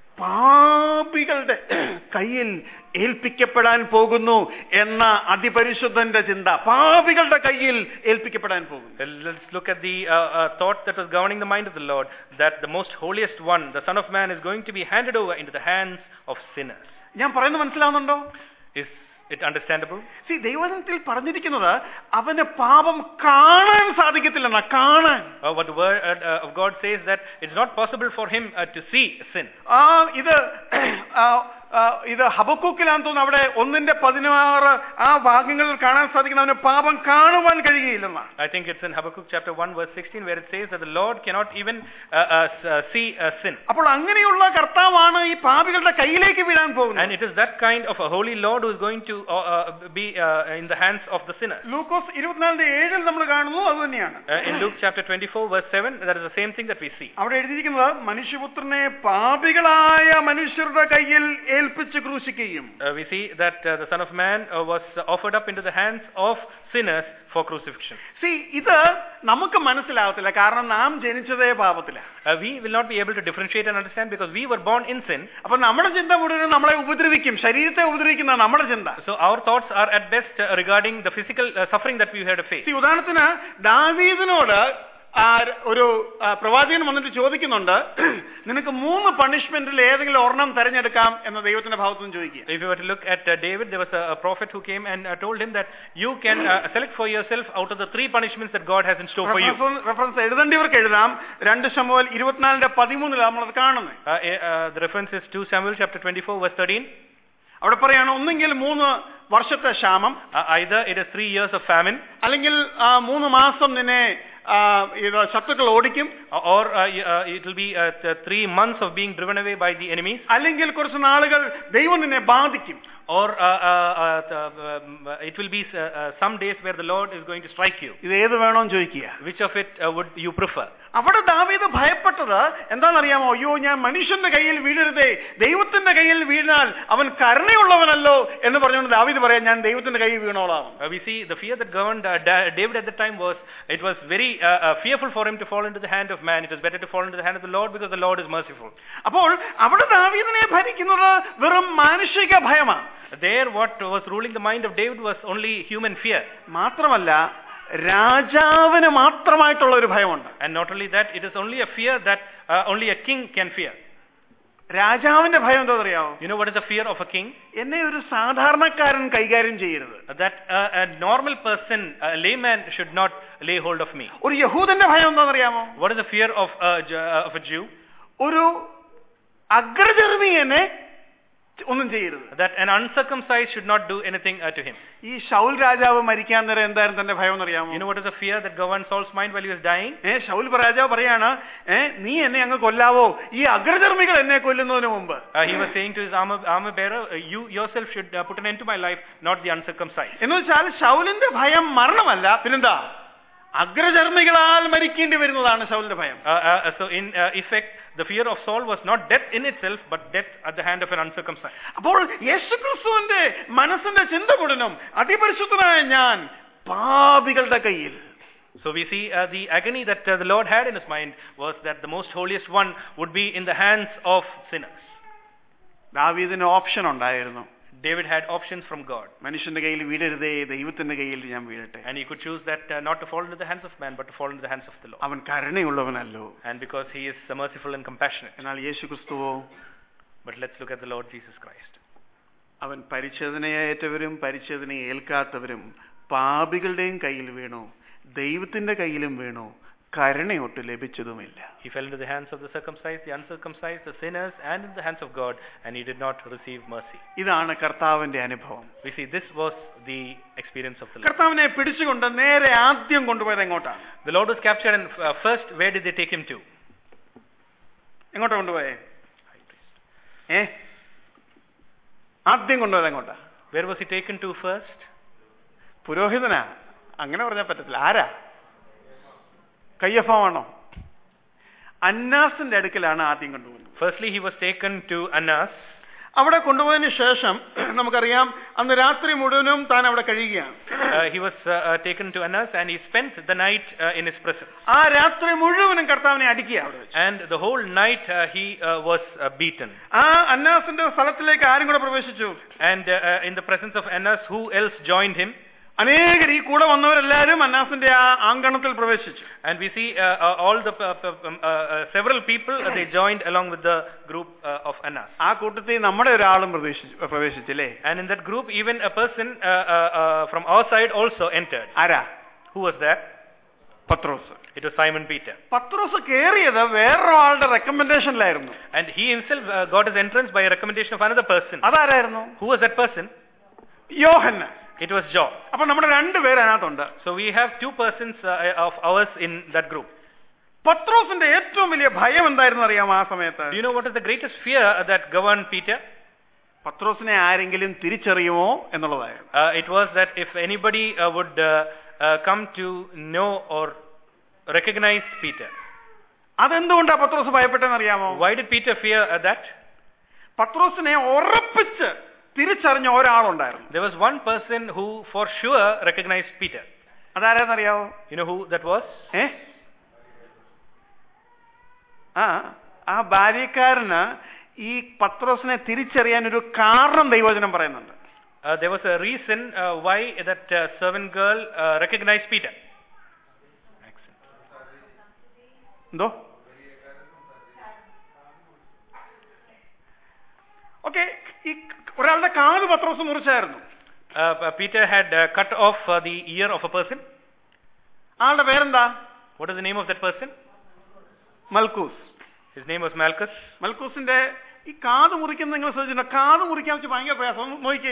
പാപികളുടെ കയ്യിൽ ഏൽപ്പിക്കപ്പെടാൻ പോകുന്നു എന്ന അതിപരിശുദ്ധന്റെ ചിന്ത പാപികളുടെ കയ്യിൽ ഏൽപ്പിക്കപ്പെടാൻ പോകുന്നു Uh, Let's look at the uh, uh, thought that was governing the mind of the Lord that the most holiest one, the Son of Man, is going to be handed over into the hands of sinners. ഞാൻ പറയുന്നത് മനസ്സിലാവുന്നുണ്ടോ Is it understandable? See ദൈവജനത്തിൽ പറഞ്ഞിരിക്കുന്നത് അവന് പാപം കാണാൻ സാധിക്കത്തില്ലെന്ന കാണാൻ Uh, what the word uh, uh, of God says that it's not possible for him uh, to see sin. ആ ഇത് ആ, ആ, ഇത് ഹബക്കൂക്കിലാന്ന് തോന്നുന്നു അവിടെ ഒന്നിന്റെ പതിനാറ് ആ ഭാഗങ്ങളിൽ കാണാൻ സാധിക്കുന്ന അവന് പാപം കാണുവാൻ കഴിയുകയില്ലെന്നാണ് I think it's in Habakkuk chapter 1 verse 16 where it says that the Lord cannot even uh, uh, s- uh, see uh, sin. അപ്പോൾ അങ്ങനെയുള്ള കർത്താവാണ് ഈ പാപികളുടെ കയ്യിലേക്ക് വീഴാൻ And പോകുന്നത് it is that kind of a holy Lord who is going to uh, uh, be uh, in the hands of the sinners. ലൂക്കോസ് ഇരുപത്തിനാലിന്റെ ഏഴിൽ നമ്മൾ കാണുന്നു അത് തന്നെയാണ് Uh, in Luke chapter 24 verse 7 that is the same thing that we see. അവിടെ എഴുതിയിരിക്കുന്നത് മനുഷ്യപുത്രനെ പാപികളായ മനുഷ്യരുടെ കയ്യിൽ ഏൽപ്പിച്ച് ക്രൂശിക്കുകയും Uh, we see that uh, the Son of Man uh, was offered up into the hands of sinners for crucifixion. See ഇത് നമുക്ക് മനസ്സിലാകത്തില്ല കാരണം നാം ജനിച്ചതേ പാപത്തില Uh, we will not be able to differentiate and understand because we were born in sin. അപ്പൊ നമ്മുടെ ചിന്ത മുഴുവൻ നമ്മളെ ഉപദ്രവിക്കും ശരീരത്തെ ഉപദ്രവിക്കുന്ന നമ്മുടെ ചിന്ത So our thoughts are at best uh, regarding the physical uh, suffering that we had to face. See ഉദാഹരണത്തിന് ദാവീദിനോട് ആ ഒരു ആ, പ്രവാചകൻ വന്നിട്ട് ചോദിക്കുന്നുണ്ട് നിനക്ക് മൂന്ന് പണിഷ്മെന്റിൽ ഏതെങ്കിലും ഒരെണ്ണം തെരഞ്ഞെടുക്കാം എന്ന ദൈവത്തിന്റെ ഭാഗത്തു നിന്ന് ചോദിക്കുക If you were to look at uh, David, there was a, a prophet who came and uh, told him that you can uh, select for yourself out of the three punishments that God has in store for you. Reference reference എഴുതേണ്ടിയവർക്ക് എഴുതാം രണ്ട് ശമുവൽ ഇരുപത്തിനാലിന്റെ പതിമൂന്നിലാണ് നമ്മളത് കാണുന്നത് Uh, uh, the reference is 2 Samuel chapter 24 verse 13. അവിടെ പറയാണ് ഒന്നെങ്കിൽ മൂന്ന് വർഷത്തെ ക്ഷാമം Uh, either it is three years of famine അല്ലെങ്കിൽ ആ, മൂന്ന് മാസം നിന്നെ ആ, ഇത് ശത്രുക്കൾ ഓടിക്കും uh, or uh, y- uh, it will be uh, th- three months of being driven away by the enemies അല്ലെങ്കിൽ കുറച്ച് നാളുകൾ ദൈവം നിന്നെ ബാധിക്കും or uh, uh, uh, the, um, uh, it will be uh, uh, some days where the Lord is going to strike you. ഇത് ഏത് വേണോന്ന് ചോദിക്കുക Which of it uh, would you prefer? അവിടെ ദാവീദ് ഭയപ്പെട്ടത് എന്താണെന്നറിയാമോ അയ്യോ ഞാൻ മനുഷ്യന്റെ കയ്യിൽ വീഴരുതേ ദൈവത്തിന്റെ കയ്യിൽ വീണാൽ അവൻ കരുണയുള്ളവനല്ലോ എന്ന് പറഞ്ഞുകൊണ്ട് ദാവീദ് പറയാം ഞാൻ ദൈവത്തിന്റെ കയ്യിൽ വീണോളാം Uh, we see the fear that governed uh, Da- David at the time was it was very uh, uh, fearful for him to fall into the hand of man. It was better to fall into the hand of the Lord because the Lord is merciful. അപ്പോൾ അവിടെ ദാവീദിനെ ഭരിക്കുന്നത് വെറും മാനുഷിക ഭയമാണ് There, what was ruling the mind of David was only human fear. മാത്രമല്ല രാജാവിന് മാത്രമായിട്ടുള്ള ഒരു ഭയമുണ്ട് And not only that, it is only a fear that uh, only a king can fear. രാജാവിന്റെ ഭയം എന്താ അറിയാമോ You know what is the fear of a king? എന്നെ ഒരു സാധാരണക്കാരൻ കൈകാര്യം ചെയ്യരുത് That uh, a normal person, a layman, should not lay hold of me. ഒരു യഹൂദന്റെ ഭയം എന്താണെന്നറിയാമോ What is the fear of a, Ju- uh, of a Jew? ഒരു അഗ്രചർമ്മീയനെ ഒന്നും ചെയ്യരുത് that an uncircumcised should not do anything uh, to him. ഈ ഷൗൽ രാജാവ് മരിക്കാൻ നേരം എന്തായിരുന്നു തന്റെ ഭയം എന്നറിയാമോ You know what is the fear that governed Saul's mind while he was dying? ഏ ഷൗൽ രാജാവ് പറയാണ് ഏ നീ എന്നെ അങ്ങ് കൊല്ലാവോ ഈ അഗ്രചർമ്മികൾ എന്നെ കൊല്ലുന്നതിന് മുമ്പ് Uh, he was saying to his armor, armor bearer, uh, You yourself should uh, put an end to my life, not the uncircumcised. എന്ന് വെച്ചാൽ ഷൗലിന്റെ ഭയം മരണമല്ല പിന്നെന്താ അഗ്രചർമ്മികളാൽ മരിക്കേണ്ടി വരുന്നതാണ് ഷൗലിന്റെ ഭയം Uh, uh, so, in uh, effect, the fear of Saul was not death in itself, but death at the hand of an uncircumcised. അപ്പോൾ യേശുക്രിസ്തുവിന്റെ മനസ്സിന്റെ ചിന്ത മുഴുവനും അതിപരിശുദ്ധനായ ഞാൻ പാപികളുടെ കയ്യിൽ So we see uh, the agony that uh, the Lord had in his mind was that the most holiest one would be in the hands of sinners. ദാവീദിന് option ഉണ്ടായിരുന്നു David had options from God, മനുഷ്യന്റെ കയ്യിൽ വീഴരുതേ ദൈവത്തിന്റെ കയ്യിൽ ഞാൻ വീഴട്ടെ and he could choose that uh, not to fall into the hands of man, but to fall into the hands of the Lord. അവൻ കരുണയുള്ളവനല്ലോ And because he is uh, merciful and compassionate. എന്നാൽ യേശു ക്രിസ്തുവോ But let's look at the Lord Jesus Christ. അവൻ പരിച്ഛേദനയേറ്റവരും പരിച്ഛേദന ഏൽക്കാത്തവരും പാപികളുടെയും കയ്യിൽ വീണു ദൈവത്തിന്റെ കയ്യിലും വീണു കരുണയൊട്ട് ലഭിച്ചതുമില്ല He fell into the hands of the circumcised, the uncircumcised, the sinners, and in the hands of God, and he did not receive mercy. ഇതാണ് കർത്താവിന്റെ അനുഭവം We see this was the experience of the Lord. കർത്താവിനെ പിടിച്ചുകൊണ്ട് നേരെ ആദ്യം കൊണ്ടുപോയത് എങ്ങോട്ടാണ് The Lord was captured, and uh, first, where did they take him to? എങ്ങോട്ടാ കൊണ്ടുപോയേ ഏ ആദ്യം കൊണ്ടുപോയത് എങ്ങോട്ടാ Where was he taken to first? പുരോഹിതനാ അങ്ങനെ പറഞ്ഞാൽ പറ്റത്തില്ല ആരാ കയ്യഫാണോ അന്നാസിന്റെ അടുക്കലാണ് ആദ്യം കൊണ്ടുപോകുന്നത് Firstly, he was taken to Annas. അവിടെ കൊണ്ടുപോയതിന് ശേഷം നമുക്കറിയാം അന്ന് രാത്രി മുഴുവനും താൻ അവിടെ കഴിയുകയാണ് Uh, he was uh, uh, taken to Annas, and he spent the night uh, in his presence. ആ രാത്രി മുഴുവനും കർത്താവിനെ അടിക്കുക അവിടെ വെച്ച് And the whole night uh, he uh, was uh, beaten. ആ അന്നാസിന്റെ സ്ഥലത്തിലേക്ക് ആരും കൂടെ പ്രവേശിച്ചു And uh, uh, in the presence of Annas, who else joined him? അനേകർ ഈ കൂടെ വന്നവരെല്ലാവരും അന്നാസിന്റെ ആ ആങ്കണത്തിൽ പ്രവേശിച്ചു And we see uh, uh, all the uh, uh, um, uh, uh, several people uh, they joined along with the group uh, of Annas. ആ കൂട്ടത്തിൽ നമ്മുടെ ഒരാളും പ്രവേശിച്ചു പ്രവേശിച്ചില്ലേ And in that group, even a person uh, uh, uh, from our side also entered. ആരാ Who was that? Pathros It was Simon Peter. പത്രോസ് കേറിയത് വേറൊരാളുടെ റെക്കമെൻഡേഷനിലായിരുന്നു And he himself uh, got his entrance by a recommendation of another person. അതാരായിരുന്നു Who was that person? Yohanna It was John. അപ്പൊ നമ്മുടെ രണ്ടുപേര് അതിനകത്തുണ്ട് So we have two persons uh, of ours in that group. പത്രോസിന്റെ ഏറ്റവും വലിയ ഭയം എന്തായിരുന്നു അറിയാമോ ആ സമയത്ത് Do you know what is the greatest fear that governed Peter? പത്രോസിനെ ആരെങ്കിലും തിരിച്ചറിയുമോ എന്നുള്ളതായിരുന്നു Uh, it was that if anybody uh, would uh, uh, come to know or recognize Peter. അതെന്തുകൊണ്ടാ പത്രോസ് ഭയപ്പെട്ടെന്ന് അറിയാമോ Why did Peter fear uh, that? പത്രോസിനെ ഉറപ്പിച്ച് തിരിച്ചറിഞ്ഞ ഒരാളുണ്ടായിരുന്നു There was one person who for sure recognized Peter. അതാരാന്നറിയാവോ You know who that was? ഏ ആ ആ ഭാര്യക്കാരന് ഈ പത്രോസിനെ തിരിച്ചറിയാൻ ഒരു കാരണം ദൈവവചനം പറയുന്നുണ്ട് Uh, there was a reason uh, why that uh, servant girl uh, recognized Peter. എന്തോ ഓക്കെ ഈ ഒരാളുടെ കാല് പത്രോസ് മുറിച്ചായിരുന്നു Uh, uh, Peter had uh, cut off uh, the ear of a person. ആളുടെ പേരെന്താ What is the name of that person? മൽക്കൂസ് His name was Malchus. മൽക്കൂസിന്റെ ഈ കാത് മുറിക്കുന്ന നിങ്ങൾ ശ്രദ്ധിച്ചിട്ടുണ്ടോ കാത് മുറിക്കാൻ വെച്ച് ഭയങ്കര പ്രയാസം ഒന്ന് നോക്കിക്കേ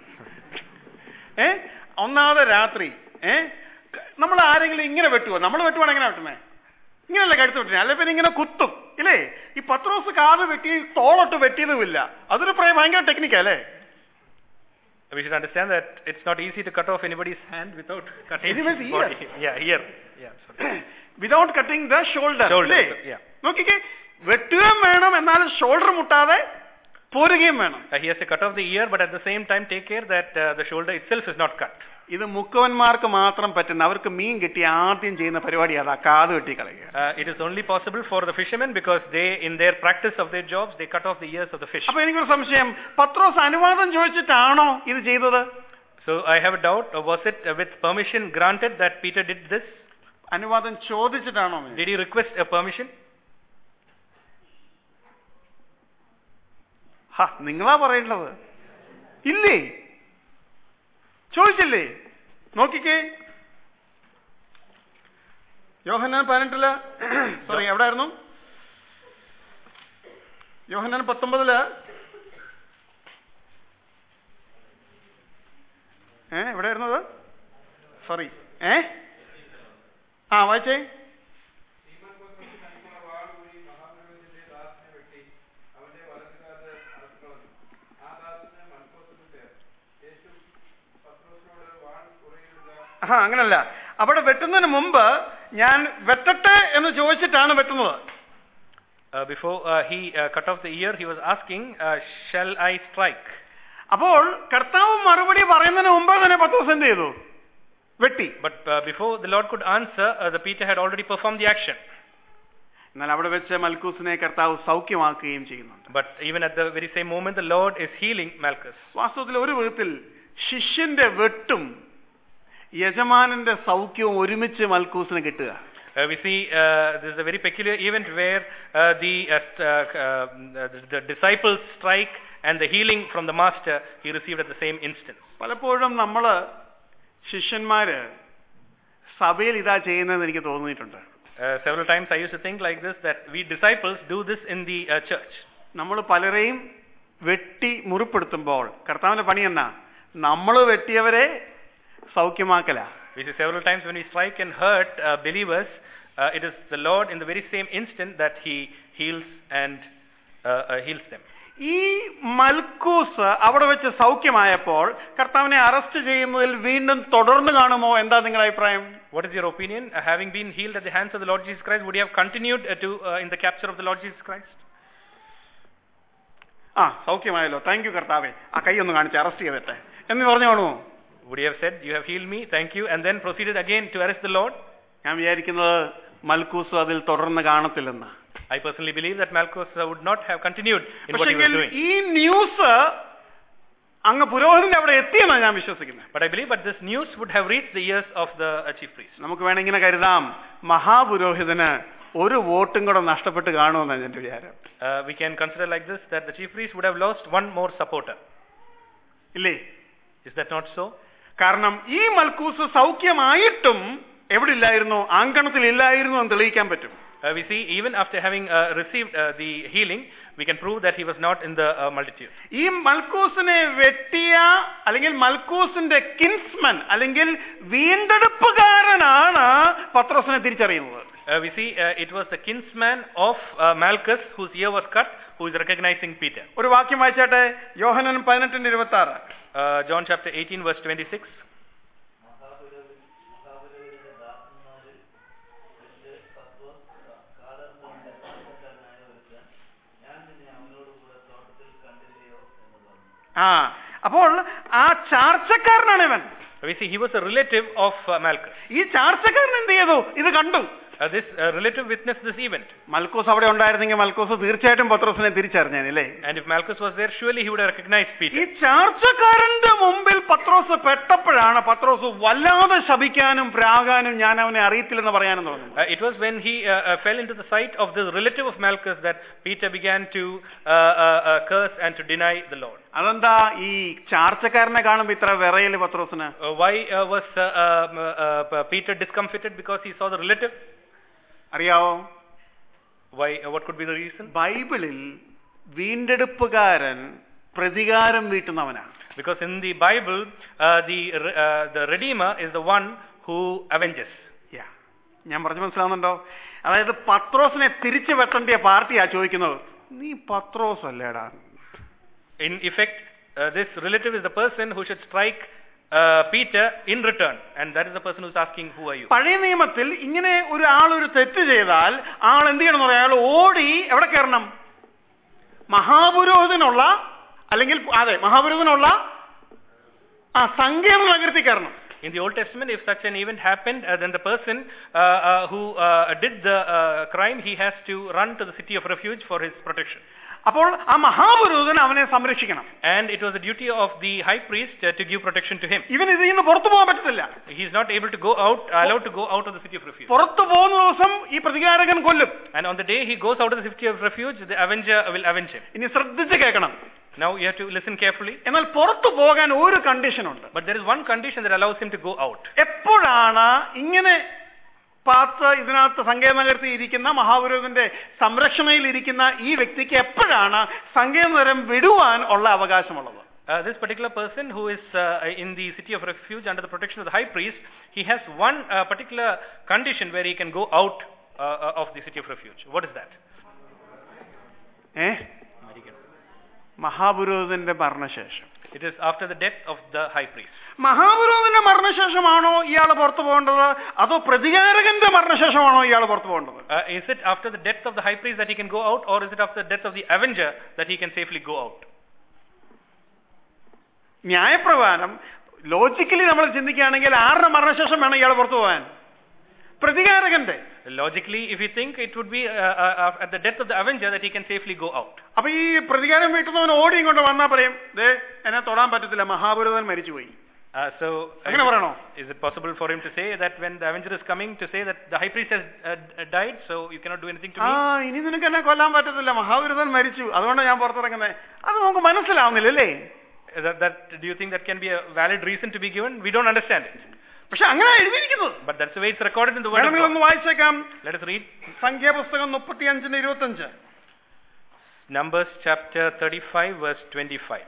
ഏ ഒന്നാമത് രാത്രി ഏ നമ്മൾ ആരെങ്കിലും ഇങ്ങനെ വെട്ടുവോ നമ്മൾ വെട്ടുവാണ് എങ്ങനെ വെട്ടുന്നേ ഇങ്ങനെയല്ല കഴുത്ത് വെട്ടുന്നത് അല്ലെ പിന്നെ ഇങ്ങനെ കുത്തും ഇല്ലേ ഈ പത്രോസ് കാത് വെട്ടി തോളൊട്ട് വെട്ടിയതുമില്ല അതൊരു പ്ര- ഭയങ്കര ടെക്നിക്കാ അല്ലേ We should understand that it's not easy to cut off anybody's hand without cutting Anyways, his ear. body. Yeah, ear. Yeah, sorry. Without cutting the shoulder Shoulder, അല്ലേ yeah. നോക്കിക്കേ വെട്ടുകയും വേണം എന്നാൽ ഷോൾഡർ മുട്ടാതെ പോരുകയും വേണം Uh, he has to cut off the ear, but at the same time take care that uh, the shoulder itself is not cut. ഇത് മുക്കവന്മാർക്ക് മാത്രം പറ്റുന്ന അവർക്ക് മീൻ കിട്ടി ആദ്യം ചെയ്യുന്ന പരിപാടി അതാ കാത് വെട്ടി കളയുക Uh, it is only possible for the fishermen because they, in their practice of their jobs, they cut off the ears of the fish. അപ്പൊ എനിക്കൊരു സംശയം പത്രോസ് അനുവാദം ചോദിച്ചിട്ടാണോ ഇത് ചെയ്തത് So I have a doubt. uh, Was it uh, with permission granted that Peter did this? അനുവാദം ചോദിച്ചിട്ടാണോ എന്ന്? Did he request a permission? ഹ നിങ്ങളാ പറയേണ്ടത് ഇല്ലേ ചോദിച്ചില്ലേ നോക്കിക്കേ യോഹന്നാൻ പതിനെട്ടില് സോറി എവിടെയായിരുന്നു യോഹന്നാൻ പത്തൊമ്പതില് ഏ എവിടെ വരുന്നത് സോറി ഏ ആ വായിച്ചേ ആ അങ്ങനല്ല അവിടെ വെട്ടുന്നതിന് മുമ്പ് ഞാൻ വെട്ടട്ടെ എന്ന് ചോദിച്ചിട്ടാണ് വെട്ടുന്നത് Uh, before uh, he uh, cut off the ear, he was asking, uh, Shall I strike? അപ്പോൾ കർത്താവ് മറുപടി പറയുന്നതിന് മുമ്പേ തന്നെ പത്രോസ് എന്ത് ചെയ്തു വെട്ടി But uh, before the Lord could answer, uh, the Peter had already performed the action. എന്നാൽ അവിടെ വെച്ച് മൽക്കൂസിനെ കർത്താവ് സൗഖ്യമാക്കുകയും ചെയ്യുന്നുണ്ട് But even at the very same moment, the Lord is healing Malchus. വാസ്തവത്തിൽ ഒരു വിധത്തിൽ ശിഷ്യന്റെ വെട്ടും യജമാനന്റെ സൗഖ്യവും ഒരുമിച്ച് മൽക്കൂസിന് കിട്ടുക Uh, we see uh, this is a very peculiar event where uh, the, uh, st- uh, uh, the the disciples strike and the healing from the master he received at the same instant. പലപ്പോഴും നമ്മള് ശിഷ്യന്മാര് സഭയിൽ ഇതാ ചെയ്യുന്നതെന്ന് എനിക്ക് തോന്നിയിട്ടുണ്ട് Uh, several times I used to think like this that we disciples do this in the uh, church. നമ്മൾ പലരെയും വെട്ടി മുറിപ്പെടുത്തുമ്പോൾ കർത്താവിന്റെ പണി എന്നാ നമ്മൾ വെട്ടിയവരെ സൗഖ്യമാക്കല We see several times when we strike and hurt uh, believers, uh, it is the Lord in the very same instant that He heals and uh, uh, heals them. ഈ മൽക്കൂസ് അവിടെ വെച്ച് സൗഖ്യമായപ്പോൾ കർത്താവിനെ അറസ്റ്റ് ചെയ്യുന്നതിൽ വീണ്ടും തുടർന്ന് കാണുമോ എന്താ നിങ്ങളുടെ അഭിപ്രായം What is your opinion? Uh, having been healed at the hands of the Lord Jesus Christ, would you have continued uh, to uh, in the capture of the Lord Jesus Christ? ആ സൗഖ്യമായല്ലോ thank you കർത്താവെ ആ കൈ ഒന്ന് കാണിച്ച് arrest ചെയ്തിട്ടെ എന്ന് പറഞ്ഞു കാണുമോ Would you have said, "You have healed me, thank you," and then proceeded again to arrest the Lord? ഞാൻ വിചാരിക്കുന്നത് മൽക്കൂസ് അതിൽ തുടർന്ന് കാണത്തില്ലെന്ന് I personally believe that Malchus uh, would not have continued in what he was പക്ഷെങ്കിൽ doing. ഈ news അങ്ങ് പുരോഹിതന്റെ അവിടെ എത്തിയെന്നാണ് ഞാൻ വിശ്വസിക്കുന്നത് But I believe that this news would have reached the ears of the uh, chief priest. നമുക്ക് വേണമെങ്കിൽ ഇങ്ങനെ കരുതാം മഹാപുരോഹിതന് ഒരു വോട്ടും കൂടെ നഷ്ടപ്പെട്ട് കാണുമെന്നാണ് എന്റെ വിചാരം Uh, we can consider like this that the chief priest would have lost one more supporter. ഇല്ലേ Is that not so? കാരണം ഈ മൽക്കൂസ് സൗഖ്യമായിട്ടും എവിടെ ഇല്ലായിരുന്നു ആങ്കണത്തിൽ ഇല്ലായിരുന്നു എന്ന് തെളിയിക്കാൻ പറ്റും Uh, we see even after having uh, received uh, the healing, we can prove that he was not in the uh, multitude. ഈ മൽക്കൂസിനെ വെട്ടിയ അല്ലെങ്കിൽ മൽക്കൂസിന്റെ കിൻസ്മൻ അല്ലെങ്കിൽ വീണ്ടെടുപ്പുകാരനാണ് പത്രോസിനെ തിരിച്ചറിയുന്നത് Uh, we see uh, it was the kinsman of uh, Malchus whose ear was cut, who is recognizing Peter. ഒരു വാക്യം വായിച്ചാട്ടെ യോഹനൻ പതിനെട്ടിന്റെ ഇരുപത്തി ആറ് Uh, John chapter 18, verse 26. മഹാപുരോഹിത മഹാപുരോഹിതന്റെ ദാസന്മാരിൽ വെച്ച് പത്രോസ് കാലർഭവന്റെ താമസക്കാരനായ ഒരുത്തൻ ഞാൻ നിന്നെ അവനോട് കൂടെ തോട്ടത്തിൽ കണ്ടില്ലയോ എന്ന് പറഞ്ഞു ആ അപ്പോൾ ആ ചാർച്ചക്കാരനാണ് ഇവൻ We see he was a relative of uh, Malchus. ഈ ചാർച്ചക്കാരൻ എന്ത് ചെയ്തു ഇത് കണ്ടു Uh, this uh, relative witnessed this event. മൽക്കൂസ് അവിടെ ഉണ്ടായിരുന്നെങ്കിൽ മൽക്കൂസ് തീർച്ചയായിട്ടും പത്രോസിനെ തിരിച്ചറിഞ്ഞേനല്ലേ And if Malchus was there, surely he would have recognized ഈ Peter. ചാർച്ചക്കാരന്റെ മുമ്പിൽ പത്രോസ് പെട്ടപ്പോഴാണ് പത്രോസ് വല്ലാതെ ശപിക്കാനും പ്രാകാനും ഞാൻ അവനെ അറിയത്തില്ലെന്ന് പറയാനും തുടങ്ങുന്നത് Uh, it was when he uh, uh, fell into the sight of this relative of Malchus that Peter began to uh, uh, uh, curse and to deny the Lord. അതെന്താ ഈ ചാർച്ചക്കാരനെ കാണുമ്പോ ഇത്ര വിറയല് പത്രോസിന് Uh, why uh, was uh, um, uh, uh, Peter discomfited? Because he saw the relative? അറിയാവോ Why? Uh, what could be the reason? ബൈബിളിൽ വീണ്ടെടുപ്പുകാരൻ പ്രതികാരം വീട്ടുന്നവനാണ് Because in the Bible, uh, the re- uh, the Redeemer is the one who avenges. Yeah. ഞാൻ പറഞ്ഞു മനസ്സിലാവുന്നുണ്ടോ അതായത് പത്രോസിനെ തിരിച്ചു വെട്ടേണ്ടിയ പാർട്ടിയാ ചോദിക്കുന്നത് നീ പത്രോസ് അല്ലേടാ In effect, uh, this relative is the person who should strike uh, Peter in return, and that is the person who is asking, "Who are you?" പഴയ നിയമത്തിൽ ഇങ്ങനെ ഒരു ആൾ ഒരു തെറ്റ് ചെയ്താൽ ആൾ എന്ത് ചെയ്യണം എന്ന് പറയാം അയാൾ ഓടി എവിടെ കയറണം മഹാപുരോഹിതനുള്ള അല്ലെങ്കിൽ അതെ മഹാപുരോഹിതനുള്ള ആ സങ്കേത നഗരത്തിൽ കയറണം In the Old Testament, if such an event happened, uh, then the person uh, uh, who uh, did the uh, crime, he has to run to the city of refuge for his protection. അപ്പോൾ ആ മഹാപുരോഹിതൻ അവനെ സംരക്ഷിക്കണം And it was the duty of the high priest uh, to give protection to him. ഇവൻ ഇതിൽ നിന്ന് പുറത്തു പോകാൻ പറ്റത്തില്ല He is not able to go out, allowed to go out of the city of refuge. പുറത്തു പോകുന്ന ദിവസം ഈ പ്രതികാരകൻ കൊല്ലും And on the day he goes out of the city of refuge, the avenger will avenge him. ഇനി ശ്രദ്ധിച്ച് കേൾക്കണം Now you have to listen carefully. എന്നാൽ പുറത്തു പോകാൻ ഒരു കണ്ടീഷൻ ഉണ്ട് But there is one condition that allows him to go out. എപ്പോഴാണ് ഇങ്ങനെ പാത്ത് ഇതിനകത്ത് സങ്കേത നഗരത്തിൽ ഇരിക്കുന്ന മഹാപുരോഹിതന്റെ സംരക്ഷണയിൽ ഇരിക്കുന്ന ഈ വ്യക്തിക്ക് എപ്പോഴാണ് സങ്കേത നഗരം വിടുവാൻ ഉള്ള അവകാശമുള്ളത് Uh, this particular person who is uh, in the city of refuge under the protection of the high priest, he has one uh, particular condition where he can go out uh, uh, of the city of refuge. What is that? ഏ മഹാപുരോഹിതന്റെ മരണശേഷം It is after the death of the high priest. മഹാപുരോഹിതന്റെ മരണശേഷമാണോ ഇയാൾ പുറത്തു പോകേണ്ടത് അതോ പ്രതികാരകന്റെ മരണശേഷമാണോ ഇയാൾ പുറത്തു പോകേണ്ടത് Uh, is it after the death of the high priest that he can go out, or is it after the death of the avenger that he can safely go out? ന്യായപ്രകാരം logically നമ്മൾ ചിന്തിക്കുകയാണെങ്കിൽ ആരുടെ മരണശേഷം വേണം ഇയാൾ പുറത്തു പോകാൻ പ്രതികാരകന്റെ Logically, if you think, it would be uh, uh, at the death of the avenger that he can safely go out. അപ്പൊ ഈ പ്രതികാരം വീട്ടുന്നവൻ ഓടി ഇങ്ങോട്ട് വന്നാൽ പറയും ദേ എന്നെ തൊടാൻ പറ്റത്തില്ല മഹാപുരോഹിതൻ മരിച്ചുപോയി Uh, so, അങ്ങനെ പറയണോ is it possible for him to say that when the avenger is coming to say that the high priest has uh, d- died, so you cannot do anything to ആ me? ഇനി നിനക്ക് എന്നെ കൊല്ലാൻ പറ്റത്തില്ല മഹാപുരോഹിതൻ മരിച്ചു അതുകൊണ്ട് ഞാൻ പുറത്തിറങ്ങുന്നത് അത് നമുക്ക് മനസ്സിലാവുന്നില്ല അല്ലേ That, that, do you think that can be a valid reason to be given? We don't understand it. പക്ഷെ അങ്ങനെ എഴുതിയിരിക്കുന്നത് But that's the way it's recorded in the word of വേണമെങ്കിൽ God. ഒന്ന് വായിച്ചേക്കാം Let us read സംഖ്യാപുസ്തകം മുപ്പത്തി അഞ്ചിന് ഇരുപത്തി അഞ്ച് Numbers chapter 35, verse 25.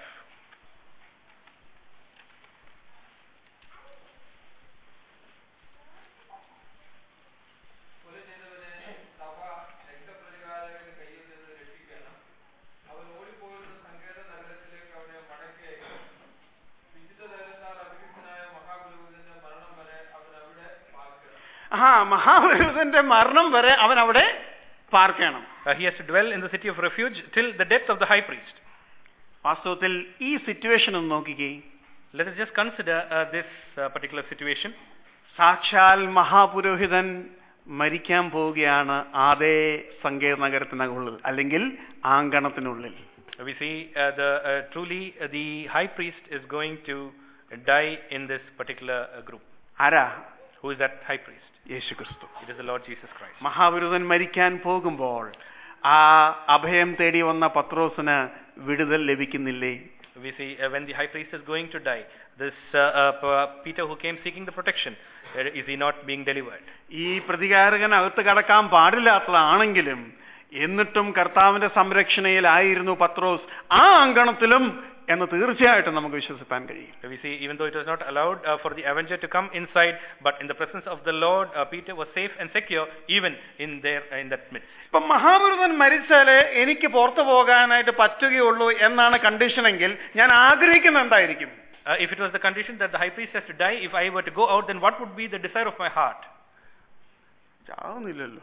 കൊല ചെയ്തവനെ സഭ രക്തപ്രതികാരകന് കയ്യിൽ നിന്ന് രക്ഷിക്കണം അവൻ ഓടിപ്പോയിരുന്ന സങ്കേത നഗരത്തിലേക്ക് അവനെ മടക്കി അയക്കണം വിശുദ്ധ തലത്താൽ അഭിഷിക്തനായ മഹാപുരോഹിതന്റെ മരണം വരെ അവൻ അവിടെ പാർക്കണം ആ മഹാപുരോഹിതന്റെ മരണം വരെ അവൻ അവിടെ പാർക്കണം Uh, he has to dwell in the city of refuge till the death of the high priest. വാസ്തവത്തിൽ ഈ സിറ്റുവേഷൻ ഒന്ന് നോക്കിക്കേ Let us just consider uh, this uh, particular situation. സാക്ഷാൽ മഹാപുരോഹിതൻ മരിക്കാൻ പോവുകയാണ് അതേ സങ്കേത നഗരത്തിനുള്ളിൽ അല്ലെങ്കിൽ ആങ്കണത്തിനുള്ളിൽ We see uh, the uh, truly uh, the high priest is going to die in this particular uh, group. ആരാ Who is that high priest? യേശു ക്രിസ്തു It is the Lord Jesus Christ. മഹാപുരോഹിതൻ മരിക്കാൻ പോകുമ്പോൾ ആ അഭയം തേടി വന്ന പത്രോസിന് വിടുതൽ ലഭിക്കുന്നില്ലേ We see uh, when the high priest is going to die, this uh, uh, P- Peter who came seeking the protection, uh, is he not being delivered? ഈ പ്രതികാരകൻ അകത്ത് കടക്കാൻ പാടില്ലാത്തതാണെങ്കിലും എന്നിട്ടും കർത്താവിന്റെ സംരക്ഷണയിലായിരുന്നു പത്രോസ് ആ അങ്കണത്തിലും എന്ന് തീർച്ചയായിട്ടും നമുക്ക് വിശ്വസിക്കാൻ കഴിയും We see even though it was not allowed uh, for the avenger to come inside, but in the presence of the Lord, uh, Peter was safe and secure even in there uh, in that midst. ഇപ്പൊ മഹാപുരുതൻ മരിച്ചാല് എനിക്ക് പുറത്തു പോകാനായിട്ട് പറ്റുകയുള്ളൂ എന്നാണ് കണ്ടീഷനെങ്കിൽ ഞാൻ ആഗ്രഹിക്കുന്ന എന്തായിരിക്കും Uh, if it was the condition that the high priest has to die, if I were to go out, then what would be the desire of my heart? ചാവുന്നില്ലല്ലോ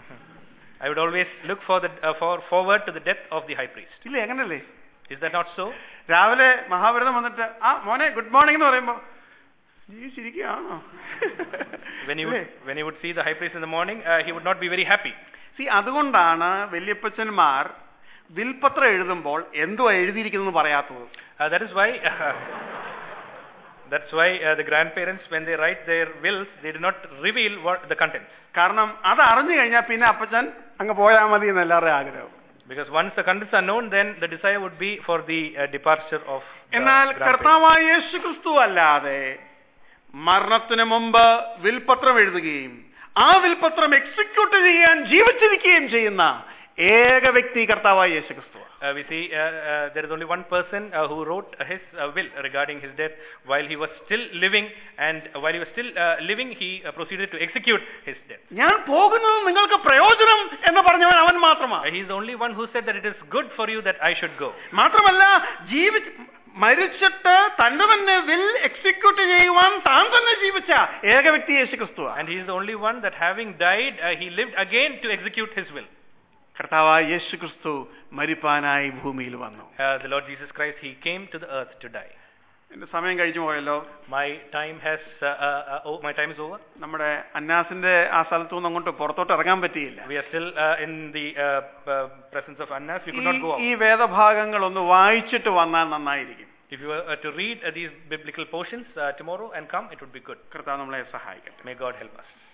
I would always look for the uh, for forward to the death of the high priest. ഇല്ലേ എങ്ങനല്ലേ Is that not so? രാവിലെ മഹാപുരുതൻ വന്നിട്ട് ആ മോനെ good morning എന്ന് പറയുമ്പോ ജീവിച്ചിരിക്കുകയാണോ When he would when he would see the high priest in the morning, uh, he would not be very happy. സി അതുകൊണ്ടാണ് വല്യപ്പച്ചന്മാർ വിൽപത്രം എഴുതുമ്പോൾ എന്തുവാ എഴുതിയിരിക്കുന്നത് പറയാത്തത് Uh, that is why. that's why uh, the grandparents, when they write their wills, they do not reveal what the contents. കാരണം അത് അറിഞ്ഞു കഴിഞ്ഞാൽ പിന്നെ അപ്പച്ചൻ അങ്ങ് പോയാൽ മതി എന്ന് എല്ലാവരുടെയും ആഗ്രഹം Because once the contents are known, then the desire would be for the uh, departure of the എന്നാൽ grandparents. കർത്താവായ യേശു ക്രിസ്തു അല്ലാതെ മരണത്തിന് മുമ്പ് വിൽപത്രം എഴുതുകയും ആ വിൽപത്രം എക്സിക്യൂട്ട് ചെയ്യാൻ ജീവിച്ചിരിക്കുകയും ചെയ്യുന്ന ഏക വ്യക്തി കർത്താവായ യേശു ക്രിസ്തു Uh, we see uh, uh, there is only one person uh, who wrote his uh, will regarding his death while he was still living, and while he was still uh, living, he uh, proceeded to execute his death. ഞാൻ പോകുന്നത് നിങ്ങൾക്ക് പ്രയോജനം എന്ന് പറഞ്ഞവൻ അവൻ മാത്രമാണ് Uh, he is the only one who said that it is good for you that I should go. മാത്രമല്ല ജീവി മരിച്ചിട്ട് തന്റെ തന്നെ വിൽ എക്സിക്യൂട്ട് ചെയ്യുവാൻ താൻ തന്നെ ജീവിച്ച ഏക വ്യക്തി യേശു ക്രിസ്തുവാ And he is the only one that having died, uh, he lived again to execute his will. കർത്താവായ യേശു ക്രിസ്തു മരിപ്പാനായി ഭൂമിയിൽ വന്നു Uh, the Lord Jesus Christ, he came to the earth to die. എന്റെ സമയം കഴിഞ്ഞു പോയല്ലോ My time has, uh, uh, uh, oh, my time is over. നമ്മുടെ അന്നാസിന്റെ ആ സ്ഥലത്തു നിന്ന് അങ്ങോട്ട് പുറത്തോട്ട് ഇറങ്ങാൻ പറ്റിയില്ല We are still uh, in the uh, uh, presence of Annas. We could not go ഈ- ഈ out. വേദഭാഗങ്ങൾ ഒന്ന് വായിച്ചിട്ട് വന്നാൽ നന്നായിരിക്കും If you were uh, to read uh, these biblical portions uh, tomorrow and come, it would be good. കർത്താവ് നമ്മളെ സഹായിക്കട്ടെ May God help us.